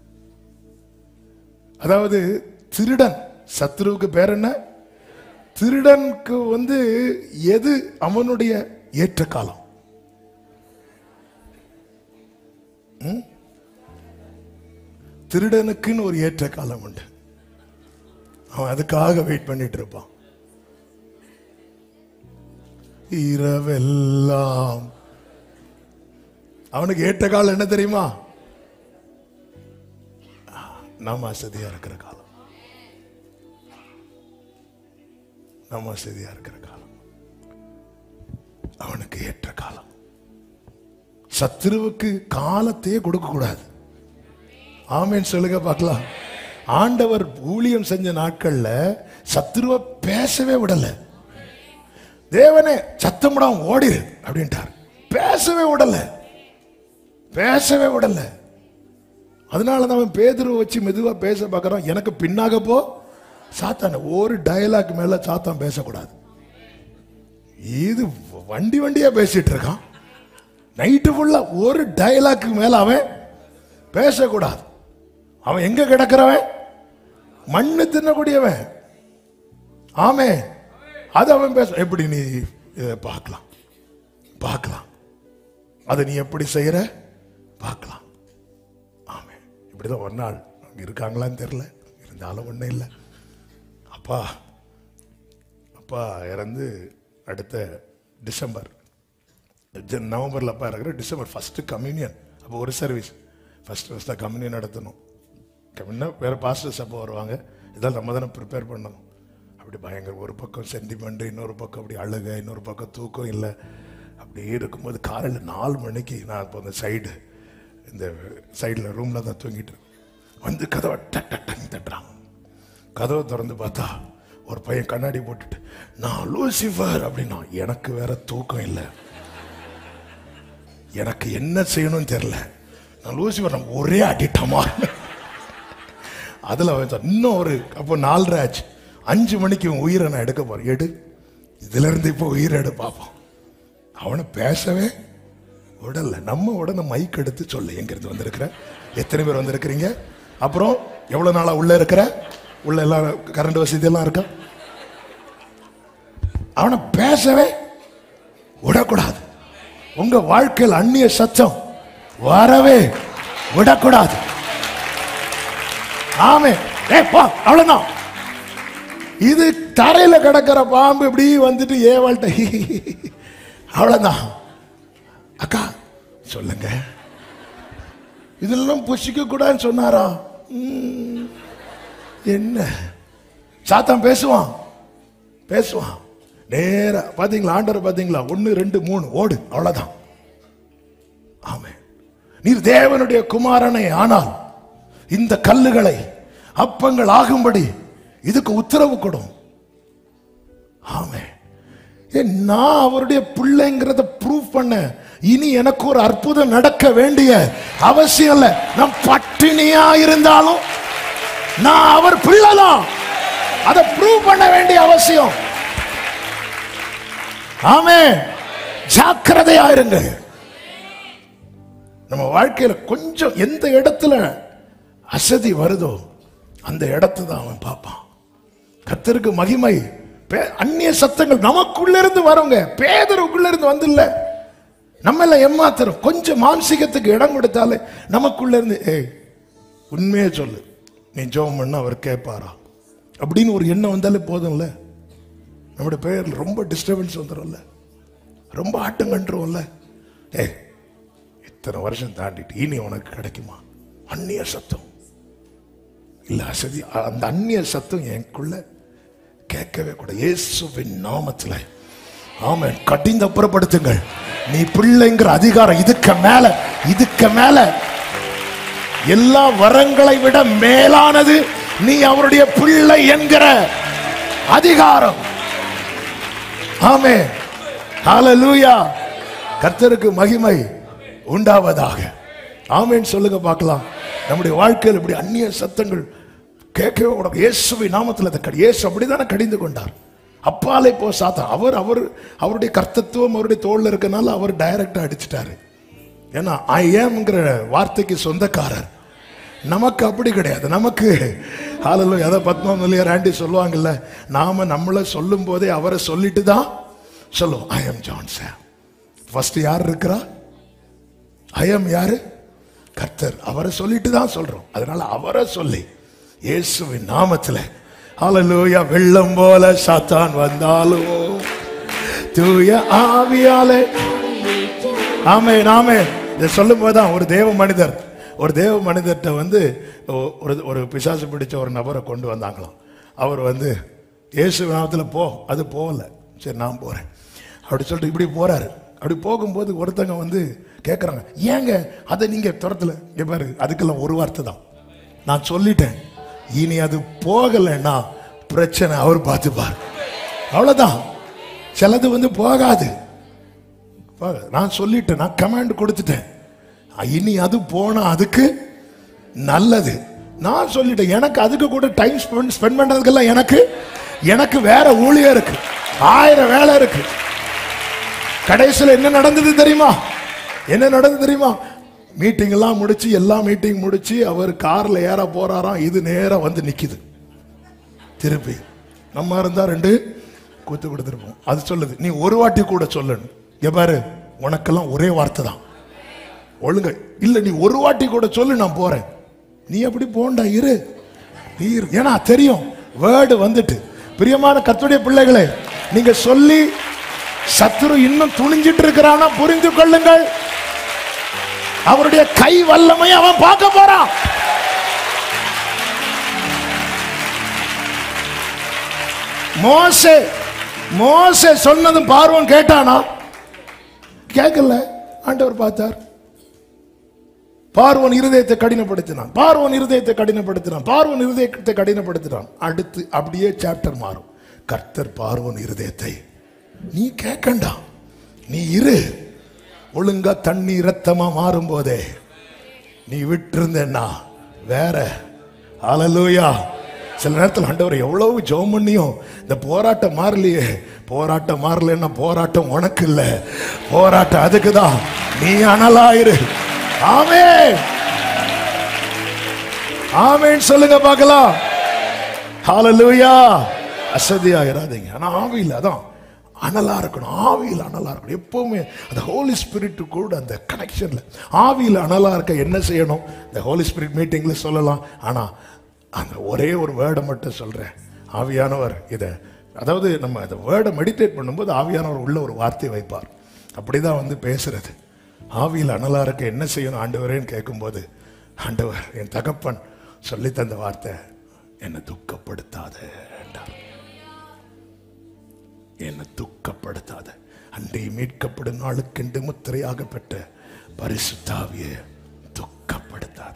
அதாவது திருடன் சத்ருவுக்கு பேர் என்ன திருடனுக்கு வந்து எது அவனுடைய ஏற்ற காலம் ம்? திருடனுக்குன்னு ஒரு ஏற்ற காலம் உண்டு அவன் அதுக்காக வெயிட் பண்ணிட்டு இருப்பான் இரவெல்லாம் அவனுக்கு ஏற்ற காலம் என்ன தெரியுமா நாம அசதியா இருக்கிற காலம் நம்ம அசதியா இருக்கிற காலம் அவனுக்கு ஏற்ற காலம் சத்துருவுக்கு காலத்தையே கொடுக்க கூடாது ஆமேன்னு சொல்லுங்க பார்க்கலாம் ஆண்டவர் ஊழியம் செஞ்ச நாட்கள்ல சத்துருவை பேசவே விடல தேவனே சத்தமிடாம ஓடிரு அப்படின்ட்டார் பேசவே விடல பேசவே விடல அதனால தான் அவன் பேதுருவை வச்சு மெதுவா பேச பார்க்கறான் எனக்கு பின்னாக போ சாத்தான ஒரு டயலாக் மேல சாத்தான் பேசக்கூடாது இது வண்டி வண்டியா பேசிட்டு இருக்கான் நைட்டு ஃபுல்லா ஒரு டயலாக்கு மேல அவன் பேசக்கூடாது அவன் எங்க கிடக்கிறவன் மண்ணு தின்னக்கூடியவன் ஆமே அது அவன் பேச எப்படி நீ இதை பார்க்கலாம் பார்க்கலாம் அதை நீ எப்படி செய்யற பார்க்கலாம் ஆமே இப்படிதான் ஒரு நாள் அங்க இருக்காங்களான்னு தெரியல இருந்தாலும் ஒண்ணும் இல்லை அப்பா அப்பா இறந்து அடுத்த டிசம்பர் ஜன் நவம்பரில் அப்பா இருக்கிற டிசம்பர் ஃபஸ்ட்டு கம்யூனியன் அப்போ ஒரு சர்வீஸ் ஃபஸ்ட்டு ஃபஸ்ட்டாக கம்யூனியன் நடத்தணும் கம்யூனா வேறு பாஸ்டர்ஸ் அப்போ வருவாங்க இதெல்லாம் நம்ம தானே ப்ரிப்பேர் பண்ணணும் அப்படி பயங்கர ஒரு பக்கம் சென்டிமெண்ட் இன்னொரு பக்கம் அப்படி அழுக இன்னொரு பக்கம் தூக்கம் இல்லை அப்படியே இருக்கும்போது காலையில் நாலு மணிக்கு நான் இப்போ அந்த சைடு இந்த சைடில் ரூமில் தான் தூங்கிட்டு இருக்கேன். வந்து கதவை டக் டக் டக் தட்டுறாங்க கதவை திறந்து பார்த்தா ஒரு பையன் கண்ணாடி போட்டுட்டு நான் லூசிஃபர் அப்படின்னா எனக்கு வேற தூக்கம் இல்லை எனக்கு என்ன செய்யணும்னு தெரியல நான் லூசிஃபர் நம்ம ஒரே அடிட்டமா அதுல அவன் சொன்னான், இன்னும் ஒரு அப்போ நாலரை ஆச்சு அஞ்சு மணிக்கு உன் உயிரை நான் எடுக்க போறேன் எடு இதுல இருந்து இப்போ உயிரை எடு பார்ப்போம் அவனை பேசவே விடல நம்ம உடனே மைக் எடுத்து சொல்லு எங்க இருந்து வந்திருக்கிற எத்தனை பேர் வந்திருக்கிறீங்க அப்புறம் எவ்வளவு நாளா உள்ள இருக்கிற உள்ள எல்லாம் கரண்ட் வசதி எல்லாம் இருக்கா அவனை பேசவே விடக்கூடாது உங்க வாழ்க்கையில் அந்நிய சத்தம் வரவே விடக்கூடாது ஆமே ஏ பா அவ்வளவுதான் இது தரையில கிடக்கிற பாம்பு இப்படி வந்துட்டு ஏவாள்கிட்ட அவ்வளவுதான் அக்கா சொல்லுங்க இதெல்லாம் புசிக்க கூடாதுன்னு சொன்னாரா ம், என்ன சாத்தான் பேசுவான் பேசுவான் நேரா பாத்தீங்களா ஆண்டவர் பாத்தீங்களா ஒன்னு ரெண்டு மூணு ஓடு அவ்வளவுதான் ஆமே நீர் தேவனுடைய குமாரனை ஆனால் இந்த கல்லுகளை அப்பங்கள் ஆகும்படி இதுக்கு உத்தரவு கொடும் ஆமே ஏ, நான் அவருடைய பிள்ளைங்கிறத ப்ரூவ் பண்ண இனி எனக்கு ஒரு அற்புதம் நடக்க வேண்டிய அவசியம் இல்ல நான் பட்டினியா இருந்தாலும் நான் அவர் பிள்ளைதான் அதை ப்ரூவ் பண்ண வேண்டிய அவசியம் ஆமே ஜாக்கிரதையா இருங்க நம்ம வாழ்க்கையில கொஞ்சம் எந்த இடத்துல அசதி வருதோ அந்த இடத்தை தான் அவன் பார்ப்பான் கத்தருக்கு மகிமை பே- அந்நிய சத்தங்கள் நமக்குள்ள இருந்து வரவங்க பேதருக்குள்ள இருந்து வந்து இல்ல நம்ம எல்லாம் ஏமாத்துறோம் கொஞ்சம் மாம்சிகத்துக்கு இடம் கொடுத்தாலே நமக்குள்ள இருந்து ஏய் உண்மையே சொல்லு நீ ஜெபம் பண்ண அவர் கேட்பாரா அப்படின்னு ஒரு எண்ணம் வந்தாலே போதும்ல நம்முடைய பெயர்ல ரொம்ப டிஸ்டர்பன்ஸ் வந்துடும்ல ரொம்ப ஆட்டம் கண்டுருவோம்ல ஏய் இத்தனை வருஷம் தாண்டிட்டு இனி உனக்கு கிடைக்குமா அந்நிய சத்தம் இல்ல அசதி அந்த அந்நிய சத்தம் எனக்குள்ள கேட்கவே கூட இயேசுவின் நாமத்துல ஆமென் கடிந்து அப்புறப்படுத்துங்கள் நீ பிள்ளைங்கிற அதிகாரம் இதுக்கு மேல இதுக்கு மேல எல்லா வரங்களை விட மேலானது நீ அவருடைய பிள்ளை என்கிற அதிகாரம் ஆமே ஹalleluya கர்த்தருக்கு மகிமை உண்டாவதாக ஆமென் சொல்லுங்க பார்க்கலாம் நம்முடைய வாழ்க்கையில் இப்படி அந்நிய சத்தங்கள் கேட்கவே கூடாது இயேசுவை நாமத்தில் அதை கடி இயேசு அப்படிதானே கடிந்து கொண்டார் அப்பாலே போ சாத்தா அவர் அவர் அவருடைய கர்த்தத்துவம் அவருடைய தோல்ல இருக்கனால அவர் டைரக்டா அடிச்சிட்டாரு ஏன்னா ஐ ஏம்ங்கிற வார்த்தைக்கு சொந்தக்காரர் நமக்கு அப்படி கிடையாது நமக்கு ஹாலலோ எதை பத்மா மொழியார் ஆண்டி சொல்லுவாங்கல்ல நாம நம்மளை சொல்லும் போதே அவரை சொல்லிட்டு தான் சொல்லுவோம் ஐ எம் ஜான்சன் ஃபர்ஸ்ட் யார் இருக்கிறா ஐ எம் யாரு கர்த்தர் அவரை சொல்லிட்டு தான் சொல்றோம் அதனால அவரை சொல்லி இயேசுவின் நாமத்துல ஹalleluya வெள்ளம் போல சாத்தான் வந்தாலும் தூய ஆவியாலே ஆமே ஆமே இதை சொல்லும் போதுதான் ஒரு தேவ மனிதர் ஒரு தேவ மனிதர்கிட்ட வந்து ஒ- ஒரு ஒரு பிசாசு பிடிச்ச ஒரு நபரை கொண்டு வந்தாங்களாம் அவர் வந்து இயேசு நாமத்தில் போ அது போகல சரி நான் போறேன் அப்படி சொல்லிட்டு இப்படி போறாரு அப்படி போகும்போது ஒருத்தங்க வந்து கேட்குறாங்க ஏங்க அதை நீங்க துரத்துல இங்க பாரு அதுக்கெல்லாம் ஒரு வார்த்தை தான் நான் சொல்லிட்டேன் இனி அது போகலைன்னா பிரச்சனை அவர் பார்த்துப்பார் அவ்வளவுதான் சிலது வந்து போகாது பாரு, நான் சொல்லிட்டேன் நான் கமாண்ட் கொடுத்துட்டேன் இனி அது போனா அதுக்கு நல்லது நான் சொல்லிட்டேன் எனக்கு அதுக்கு கூட டைம் ஸ்பெண்ட் ஸ்பெண்ட் பண்றதுக்கெல்லாம் எனக்கு எனக்கு வேற ஊழியம் இருக்கு ஆயிரம் வேலை இருக்கு கடைசியில் என்ன நடந்தது தெரியுமா என்ன நடந்தது தெரியுமா மீட்டிங் எல்லாம் முடிச்சு எல்லா மீட்டிங் முடிச்சு அவர் கார்ல ஏற போறாராம் இது நேரா வந்து நிக்குது திருப்பி நம்ம இருந்தா ரெண்டு கூத்து கொடுத்துருப்போம் அது சொல்லுது நீ ஒரு வாட்டி கூட சொல்லணும் இங்க பாரு உனக்கெல்லாம் ஒரே வார்த்தை தான் ஒழுங்க இல்ல நீ ஒரு வாட்டி கூட சொல்லு நான் போறேன் நீ அப்படி போண்டா இரு நீ இரு ஏன்னா தெரியும் வேர்டு வந்துட்டு பிரியமான கத்துடைய பிள்ளைகளே நீங்க சொல்லி சத்துரு இன்னும் துணிஞ்சிட்டு இருக்கிறானா புரிந்து கொள்ளுங்கள் அவருடைய கை வல்லமை அவன் பார்க்க போறான் மோசே மோசே சொன்னதும் பார்வன் கேட்டானா கேட்கல ஆண்டவர் பார்த்தார் பார்வன் இருதயத்தை கடினப்படுத்தினான் பார்வன் இருதயத்தை கடினப்படுத்தினான் பார்வன் இருதயத்தை கடினப்படுத்தினான் அடுத்து அப்படியே சாப்டர் மாறும் கர்த்தர் பார்வன் இருதயத்தை நீ கேட்கண்டா நீ இரு ஒழுங்கா தண்ணி ரத்தமா மாறும் போதே நீ விட்டிருந்தேன்னா வேற அலலூயா சில நேரத்தில் ஆண்டவர் எவ்வளவு ஜெபம் பண்ணியும் இந்த போராட்டம் மாறலையே போராட்டம் மாறலன்னா போராட்டம் உனக்கு இல்ல போராட்டம் அதுக்கு தான் நீ அனலாயிரு ஆமே ஆமேன்னு சொல்லுங்க பார்க்கலாம் ஹalleluya அசதியாயிராதீங்க ஆனா ஆவியில் அதான் அனலா இருக்கணும் ஆவியில் அனலா இருக்கணும் எப்பவுமே அந்த ஹோலி ஸ்பிரிட் கூட அந்த கனெக்ஷன்ல ஆவியில் அனலா இருக்க என்ன செய்யணும் இந்த ஹோலி ஸ்பிரிட் மீட்டிங்ல சொல்லலாம் ஆனா அந்த ஒரே ஒரு வேர்டை மட்டும் சொல்றேன் ஆவியானவர் இதை அதாவது நம்ம அந்த வேர்டை மெடிடேட் பண்ணும்போது ஆவியானவர் உள்ள ஒரு வார்த்தை வைப்பார் அப்படிதான் வந்து பேசுறது ஆவியில் அனலா இருக்க என்ன செய்யணும் ஆண்டவரேன்னு கேட்கும்போது ஆண்டவர் என் தகப்பன் சொல்லி தந்த வார்த்தை என்னை துக்கப்படுத்தாத என்றார் என்னை துக்கப்படுத்தாத அன்றை மீட்கப்படும் நாளுக்கென்று முத்திரையாக பெற்ற பரிசுத்தாவிய துக்கப்படுத்தாத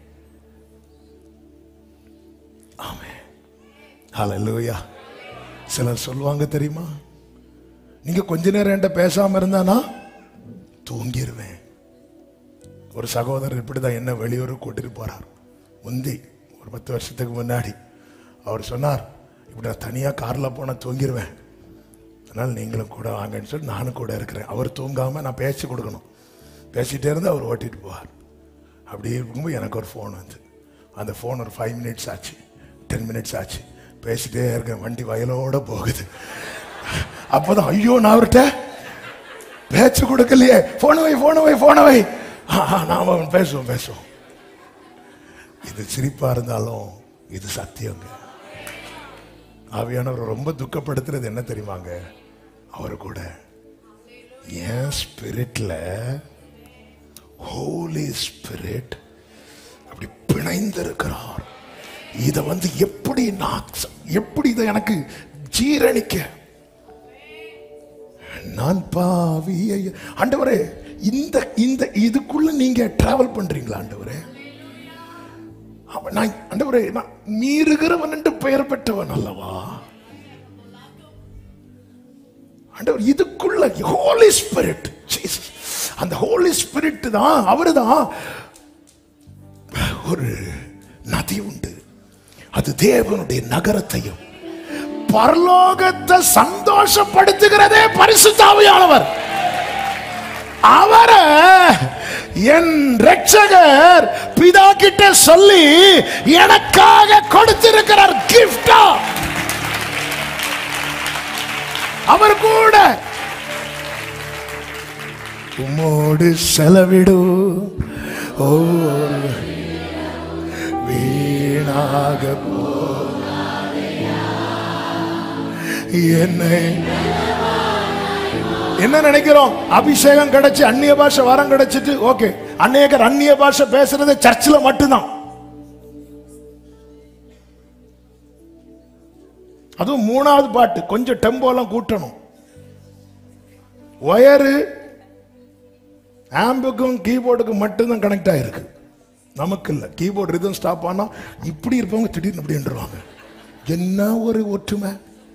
ஆமே ஹalleluya சிலர் சொல்லுவாங்க தெரியுமா நீங்க கொஞ்ச நேரம் என்கிட்ட பேசாம இருந்தானா தூங்கிடுவேன் ஒரு சகோதரர் இப்படிதான் என்ன வெளியூர் கூட்டிட்டு போறார் முந்தி ஒரு பத்து வருஷத்துக்கு முன்னாடி அவர் சொன்னார் இப்படி நான் தனியா கார்ல போனா தூங்கிடுவேன் அதனால நீங்களும் கூட வாங்கன்னு சொல்லி நானும் கூட இருக்கிறேன் அவர் தூங்காம நான் பேசி கொடுக்கணும் பேசிட்டே இருந்து அவர் ஓட்டிட்டு போவார் அப்படி இருக்கும்போது எனக்கு ஒரு ஃபோன் வந்து அந்த ஃபோன் ஒரு ஃபைவ் மினிட்ஸ் ஆச்சு டென் மினிட்ஸ் ஆச்சு பேசிட்டே இருக்கேன் வண்டி வயலோட போகுது அப்போதான் ஐயோ நான் அவர்கிட்ட பேச்சு கொடுக்கலையே போன வை போன வை போன வை ஆ, ஆ, நாம பேசுவோம் பேசுவோம் இது சிரிப்பா இருந்தாலும் இது சத்தியங்க ஆவியானவர் ரொம்ப துக்கப்படுத்துறது என்ன தெரியுமாங்க அவர் கூட என் ஸ்பிரிட்ல ஹோலி ஸ்பிரிட் அப்படி பிணைந்திருக்கிறார் இத வந்து எப்படி நான் ச- எப்படி இதை எனக்கு ஜீரணிக்க நான் பாவியை ஆண்டவரே இந்த இந்த இதுக்குள்ள நீங்க டிராவல் பண்றீங்களா ஆண்டவரே அவ- நான் ஆண்டவரே நான் மீறுகிறவன் என்று பெயர் பெற்றவன் அல்லவா ஆண்டவர் இதுக்குள்ள ஹோலி ஸ்பிரிட் அந்த ஹோலி ஸ்பிரிட் தான் அவரு தான் ஒரு நதி உண்டு அது தேவனுடைய நகரத்தையும் பரலோகத்தை சந்தோஷப்படுத்துகிறதே பரிசுத்தாவியானவர் அவரை என் ரட்சகர் பிதா கிட்ட சொல்லி எனக்காக கொடுத்திருக்கிறார் கிஃப்டா அவர் கூட உம்மோடு செலவிடு ஓ வீணாக போ என்னை என்ன நினைக்கிறோம் அபிஷேகம் கிடைச்சு அந்நிய பாஷை வரம் கிடைச்சிட்டு ஓகே அநேகர் அந்நிய பாஷை பேசுறது சர்ச்சில் மட்டும்தான் அதுவும் மூணாவது பாட்டு கொஞ்சம் டெம்போ எல்லாம் கூட்டணும் ஒயரு ஆம்புக்கும் கீபோர்டுக்கும் மட்டும்தான் கனெக்ட் ஆயிருக்கு நமக்கு இல்லை கீபோர்டு ரிதம் ஸ்டாப் ஆனா இப்படி இருப்பவங்க திடீர்னு அப்படின்றவாங்க என்ன ஒரு ஒற்றுமை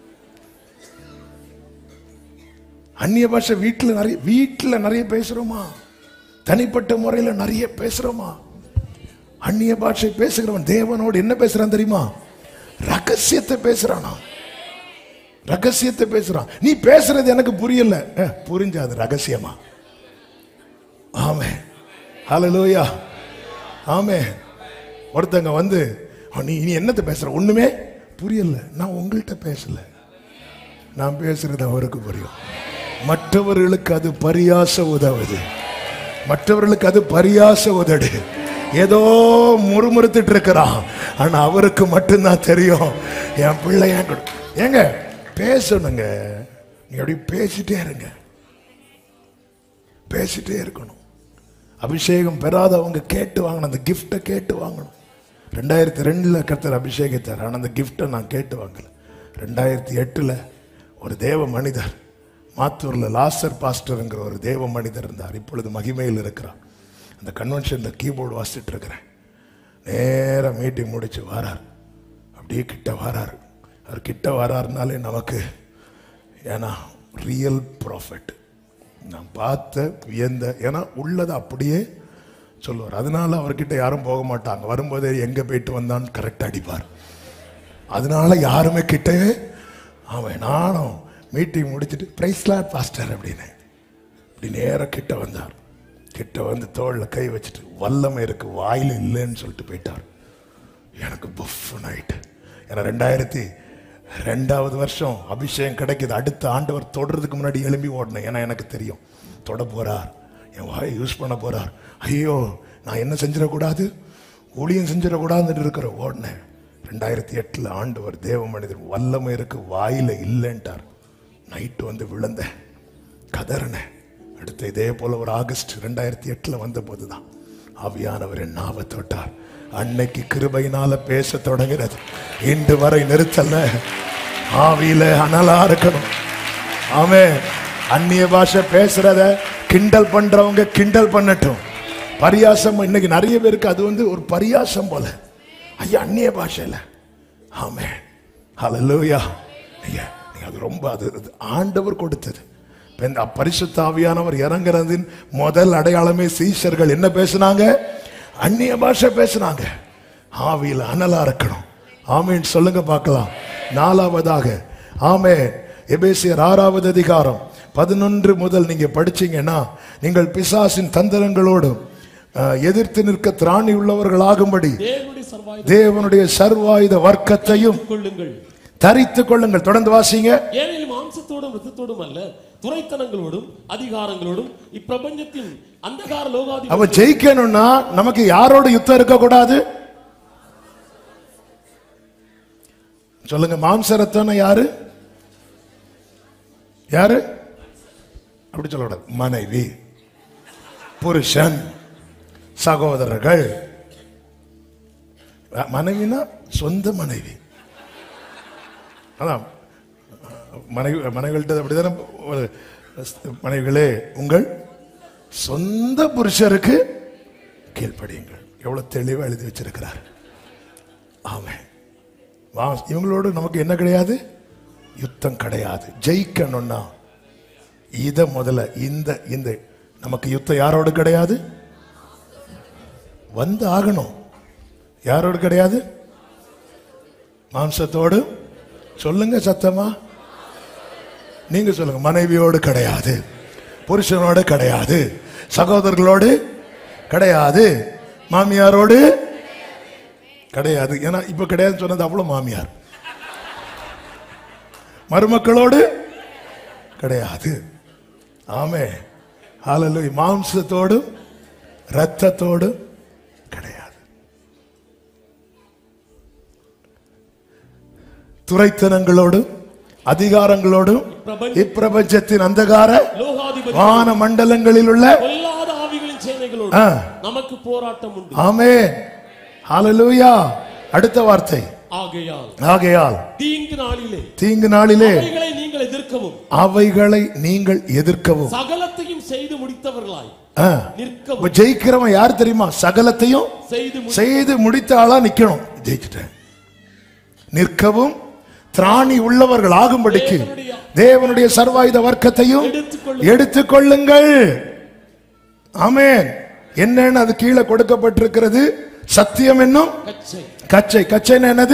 அந்நிய பாஷை வீட்டில் நிறைய வீட்டில் நிறைய பேசுறோமா தனிப்பட்ட முறையில் நிறைய பேசுறோமா அந்நிய பாஷை பேசுகிறவன் தேவனோடு என்ன பேசுறான் தெரியுமா ரகசியத்தை பேசுறானா ரகசியத்தை பேசுறான் நீ பேசுறது எனக்கு புரியல அஹ், புரிஞ்சா அது ரகசியமா ஆமே ஹalleluya ஆமே ஒருத்தங்க வந்து "அவன் நீ நீ என்னத்தை பேசுற ஒண்ணுமே புரியல நான் உங்கள்கிட்ட பேசல நான் பேசுறது அவருக்கு புரியும் மற்றவர்களுக்கு அது பரியாச உதவுது மற்றவர்களுக்கு அது பரியாச உதடு ஏதோ முறுமுறுத்துட்டு இருக்கிறான் ஆனா அவருக்கு மட்டும்தான் தெரியும் என் பிள்ளை என் கூட ஏங்க பேசணுங்க நீ அப்படி பேசிட்டே இருங்க பேசிட்டே இருக்கணும் அபிஷேகம் பெறாதவங்க கேட்டு வாங்கணும் அந்த கிஃப்டை கேட்டு வாங்கணும் ரெண்டாயிரத்தி ரெண்டில் கர்த்தர் அபிஷேகித்தார் ஆனால் அந்த கிஃப்டை நான் கேட்டு வாங்கல ரெண்டாயிரத்தி எட்டில் ஒரு தேவ மனிதர் மாத்தூரில் லாசர் பாஸ்டருங்கிற ஒரு தேவ மனிதர் இருந்தார் இப்பொழுது மகிமையில் இருக்கிறார் அந்த கன்வென்ஷனில் கீபோர்டு வாசிச்சுட்டு இருக்கிறேன் நேராக மீட்டிங் முடிச்சு வரார் அப்படியே கிட்ட வராரு அவர் கிட்ட வராருனாலே நமக்கு ஏன்னா ரியல் ப்ராஃபிட் நான் பார்த்த வியந்த ஏன்னா உள்ளதை அப்படியே சொல்லுவார் அதனால அவர்கிட்ட யாரும் போக மாட்டாங்க வரும்போதே எங்க போயிட்டு வந்தான்னு கரெக்டாக அடிப்பார் அதனால யாருமே கிட்டவே அவன் நானும் மீட்டிங் முடிச்சிட்டு பிரைஸ்லாட் பாஸ்டர் அப்படின்னு இப்படி நேரா கிட்ட வந்தார் கிட்ட வந்து தோள்ல கை வச்சுட்டு வல்லமை இருக்கு வாயில இல்லைன்னு சொல்லிட்டு போயிட்டார் எனக்கு புஃபன் ஆயிட்டு ஏன்னா ரெண்டாயிரத்தி ரெண்டாவது வருஷம் அபிஷேகம் கிடைக்குது அடுத்த ஆண்டவர் தொடறதுக்கு முன்னாடி எழும்பி ஓடணும் ஏன்னா எனக்கு தெரியும் தொட போறார் என் வாயை யூஸ் பண்ண போறார் ஐயோ நான் என்ன செஞ்சிடக்கூடாது ஊழியம் செஞ்சிடக்கூடாதுன்னு இருக்கிற ஓடினேன் ரெண்டாயிரத்தி எட்டில் ஆண்டவர் தேவ மனிதர் வல்லமை இருக்கு வாயில இல்லைன்ட்டார் நைட்டு வந்து விழுந்தேன் கதறினேன் அடுத்து இதே போல ஒரு ஆகஸ்ட் ரெண்டாயிரத்தி எட்டில் வந்த போதுதான் ஆவியானவர் என் நாவை தொட்டார் அன்னைக்கு கிருபையினால பேச தொடங்கிறது இன்று வரை நிறுத்தல ஆவியில அனலா இருக்கணும் ஆமே அந்நிய பாஷை பேசுறத கிண்டல் பண்றவங்க கிண்டல் பண்ணட்டும் பரியாசம் இன்னைக்கு நிறைய பேருக்கு அது வந்து ஒரு பரியாசம் போல ஐயா அந்நிய பாஷையில ஆமே ஹalleluya நீங்க நீங்க அது ரொம்ப அது அது ஆண்டவர் கொடுத்தது இப்ப இந்த பரிசுத்த ஆவியானவர் இறங்குறதின் முதல் அடையாளமே சீஷர்கள் என்ன பேசுனாங்க அந்நிய பாஷை பேசுனாங்க ஆவியில் அனலா இருக்கணும் ஆமேன் சொல்லுங்க பார்க்கலாம் நாலாவதாக ஆமே எபேசியர் ஆறாவது அதிகாரம் பதினொன்று முதல் நீங்க படிச்சீங்கன்னா நீங்கள் பிசாசின் தந்திரங்களோடும் அஹ், எதிர்த்து நிற்க திராணி உள்ளவர்களாகும்படி தேவனுடைய சர்வாயுத தேவனுடைய சர்வாயுத வர்க்கத்தையும் கொள்ளுங்கள் தரித்துக் கொள்ளுங்கள் தொடர்ந்து வாசிங்க ஏனெனில் மாம்சத்தோடும் ரத்தத்தோடும் அல்ல துரைத்தனங்களோடும் அதிகாரங்களோடும் இப்பிரபஞ்சத்தின் அந்தகார லோகாதி அவ ஜெயிக்கணும்னா நமக்கு யாரோட யுத்தம் இருக்க கூடாது சொல்லுங்க மாம்ச ரத்தம்னா யாரு யாரு அப்படி சொல்லக்கூடாது மனைவி புருஷன் சகோதரர்கள் மனைவினா சொந்த மனைவி அதான் மனைவி மனைவிகள்கிட்ட அப்படிதானே ஒரு மனைவிகளே உங்கள் சொந்த புருஷருக்கு கீழ்ப்படியுங்கள் எவ்வளவு தெளிவா எழுதி வச்சிருக்கிறார் ஆமென் வா இவங்களோடு நமக்கு என்ன கிடையாது யுத்தம் கிடையாது ஜெயிக்கணும்னா இத முதல்ல இந்த இந்த நமக்கு யுத்தம் யாரோடு கிடையாது வந்து ஆகணும் யாரோடு கிடையாது மாம்சத்தோடு சொல்லுங்க சத்தமா நீங்க சொல்லுங்க மனைவியோடு கிடையாது புருஷனோடு கிடையாது சகோதரர்களோடு கிடையாது மாமியாரோடு கிடையாது ஏன்னா இப்ப கிடையாதுன்னு சொன்னது அவ்வளவு மாமியார் மருமக்களோடு கிடையாது ஆமே ஹalleluya மாம்சத்தோடும் இரத்தத்தோடும் கிடையாது துரைத்தனங்களோடும் அதிகாரங்களோடும் பிரபஞ்ச இப்பிரபஞ்சத்தின் அந்தகார லோகாதிபதி வான மண்டலங்களில் உள்ள பொல்லாத ஆவிகளின் சேனைகளோடு ஆ. நமக்கு போராட்டம் உண்டு ஆமே ஹalleluya அடுத்த வார்த்தை ஆகையால் ஆகையால் தீங்கு நாளிலே தீங்கு நாளிலே அவைகளை நீங்கள் எதிர்க்கவும் அவைகளை நீங்கள் எதிர்க்கவும் சகலத்தையும் செய்து முடித்தவர்களாய் ஆ. நிற்கவும் இப்ப ஜெயிக்கிறவன் யார் தெரியுமா சகலத்தையும் செய்து முடி- செய்து முடித்த ஆளா நிக்கணும் ஜெயிச்சிட்டேன் நிற்கவும் திராணி உள்ளவர்கள் ஆகும்படிக்கு தேவனுடைய தேவனுடைய சர்வாயுத வர்க்கத்தையும் எடுத்துக்கொள்ளும் எடுத்துக்கொள்ளுங்கள் ஆமென் என்னன்னு அது கீழே கொடுக்கப்பட்டிருக்கிறது சத்தியம் என்னும் கச்சை கச்சை கச்சைன்னு என்னது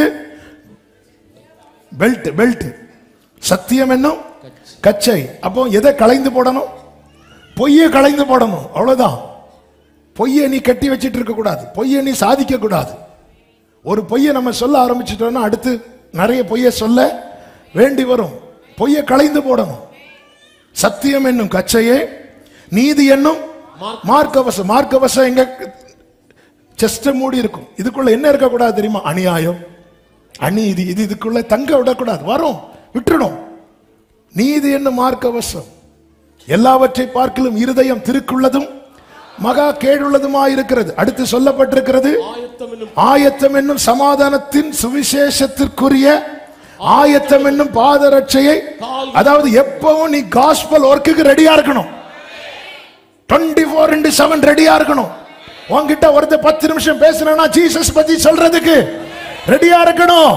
பெல்ட் பெல்ட் சத்தியம் என்னும் கச்சை அப்போ எதை களைந்து போடணும் பொய்யை களைந்து போடணும் அவ்வளவுதான் பொய்யை நீ கட்டி வச்சிட்டு இருக்க கூடாது பொய்யை நீ சாதிக்க கூடாது ஒரு பொய்யை நம்ம சொல்ல ஆரம்பிச்சிட்டோம்னா அடுத்து நிறைய பொய்யை சொல்ல வேண்டி வரும் பொய்யை களைந்து போடணும் சத்தியம் என்னும் கச்சையே நீதி என்னும் மார்க்கவசம் மார்க்கவசம் எங்க செஸ்ட மூடி இருக்கும் இதுக்குள்ள என்ன இருக்கக்கூடாது தெரியுமா அநியாயம் அநீதி இது இதுக்குள்ள தங்க விடக்கூடாது வரும் விட்டுடும் நீதி என்ன மார்க்கவசம் எல்லாவற்றை பார்க்கலும் இருதயம் திருக்குள்ளதும் மகா கேடுள்ளதுமா இருக்கிறது அடுத்து சொல்லப்பட்டிருக்கிறது ஆயத்தம் என்னும் ஆயத்தம் என்னும் சமாதானத்தின் சுவிசேஷத்திற்குரிய ஆயத்தம் என்னும் பாதரட்சையை அதாவது எப்பவும் நீ காஸ்பல் ஒர்க்குக்கு ரெடியா இருக்கணும் டுவெண்ட்டி ஃபோர் இன்டு செவன் ரெடியா இருக்கணும் உன்கிட்ட ஒருத்தர் பத்து நிமிஷம் பேசுனா ஜீசஸ் பத்தி சொல்றதுக்கு ரெடியா இருக்கணும்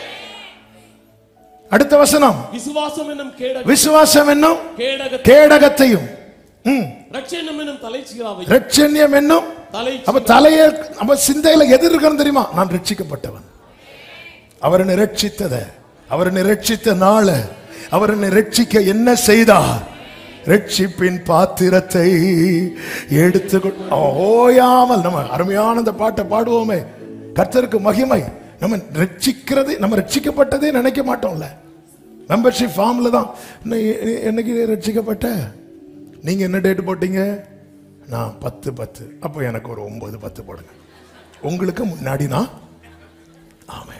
அடுத்த வசனம் விசுவாசம் என்னும் கேடக விசுவாசம் என்னும் கேடக கேடகத்தையும் ம், ரட்சணம் என்னும் தலைச்சீராவை ரட்சண்யம் என்னும் தலை அப்ப தலைய அப்ப சிந்தையில எது இருக்கணும் தெரியுமா நான் ரட்சிக்கப்பட்டவன் அவர் என்னை ரட்சித்தத அவர் என்னை ரட்சித்த நாள அவர் என்னை ரட்சிக்க என்ன செய்தார் ரட்சிப்பின் பாத்திரத்தை எடுத்து ஓயாமல் நம்ம அருமையான அந்த பாட்டை பாடுவோமே கர்த்தருக்கு மகிமை நம்ம ரட்சிக்கிறது நம்ம ரட்சிக்கப்பட்டதே நினைக்க மாட்டோம்ல மெம்பர்ஷிப் ஃபார்ம்ல தான் இன்னை- என்னைக்கு ரட்சிக்கப்பட்ட நீங்க என்ன டேட் போட்டீங்க நான் பத்து பத்து அப்போ எனக்கு ஒரு ஒன்பது பத்து போடுங்க உங்களுக்கு முன்னாடி நான் ஆமே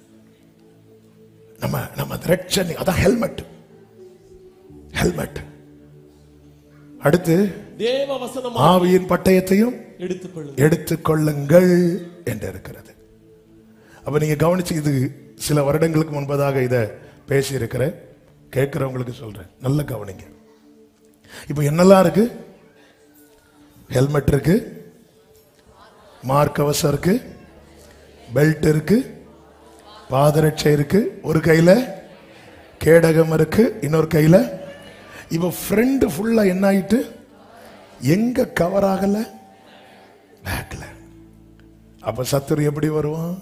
நம்ம நம்ம ரட்சணி அதான் ஹெல்மெட் ஹெல்மெட் அடுத்து தேவ வசனம் ஆவியின் பட்டயத்தையும் எடுத்துக்கொள்ளும் எடுத்துக்கொள்ளுங்கள் என்று இருக்கிறது அப்ப நீங்க கவனிச்சு இது சில வருடங்களுக்கு முன்பதாக இதை பேசி இருக்கிறேன் கேட்கிறவங்களுக்கு சொல்றேன் நல்ல கவனிங்க இப்ப என்னெல்லாம் இருக்கு ஹெல்மெட் இருக்கு மார்க்கவசம் இருக்கு பெல்ட் இருக்கு பாதரட்சை இருக்கு ஒரு கையில கேடகம் இருக்கு இன்னொரு கையில இப்ப ஃப்ரண்ட் ஃபுல்லா என்ன ஆயிட்டு எங்க கவர் ஆகல பேக்ல அப்ப சத்துரு எப்படி வருவான்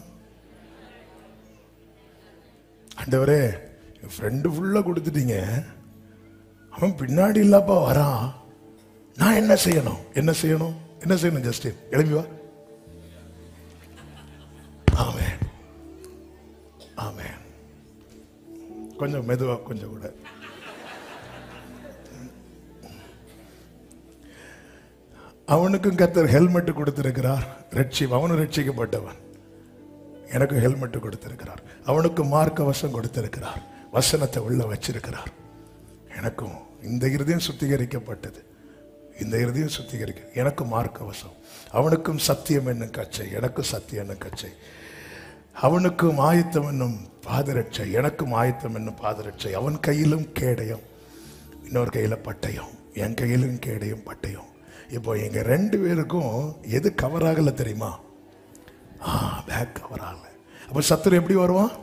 ஆண்டவரே என் ஃப்ரெண்டு ஃபுல்லா கொடுத்துட்டீங்க அவன் பின்னாடி இல்லப்பா வரான் நான் என்ன செய்யணும் என்ன செய்யணும் என்ன செய்யணும் ஜஸ்டின் எழுப்பி வா ஆமென் ஆமென் கொஞ்சம் மெதுவா கொஞ்சம் கூட அவனுக்கும் கர்த்தர் ஹெல்மெட் கொடுத்திருக்கிறார் ரட்சி அவனும் ரட்சிக்கப்பட்டவன் எனக்கு ஹெல்மெட் கொடுத்திருக்கிறார் அவனுக்கு மார்க்க வசம் கொடுத்திருக்கிறார் வசனத்தை உள்ள வச்சிருக்கிறார் எனக்கும் இந்த இருதயம் சுத்திகரிக்கப்பட்டது இந்த இருதயம் சுத்திகரிக்க எனக்கு மார்க்க வசம் அவனுக்கும் சத்தியம் என்னும் கச்சை எனக்கும் சத்தியம் என்னும் கச்சை அவனுக்கும் ஆயத்தம் என்னும் பாதரட்சை எனக்கும் ஆயத்தம் என்னும் பாதரட்சை அவன் கையிலும் கேடயம் இன்னொரு கையில பட்டயம் என் கையிலும் கேடயம் பட்டயம் இப்போ எங்க ரெண்டு பேருக்கும் எது கவர் ஆகல தெரியுமா ஆ பேக் கவர் ஆகல அப்ப சத்துரு எப்படி வருவான்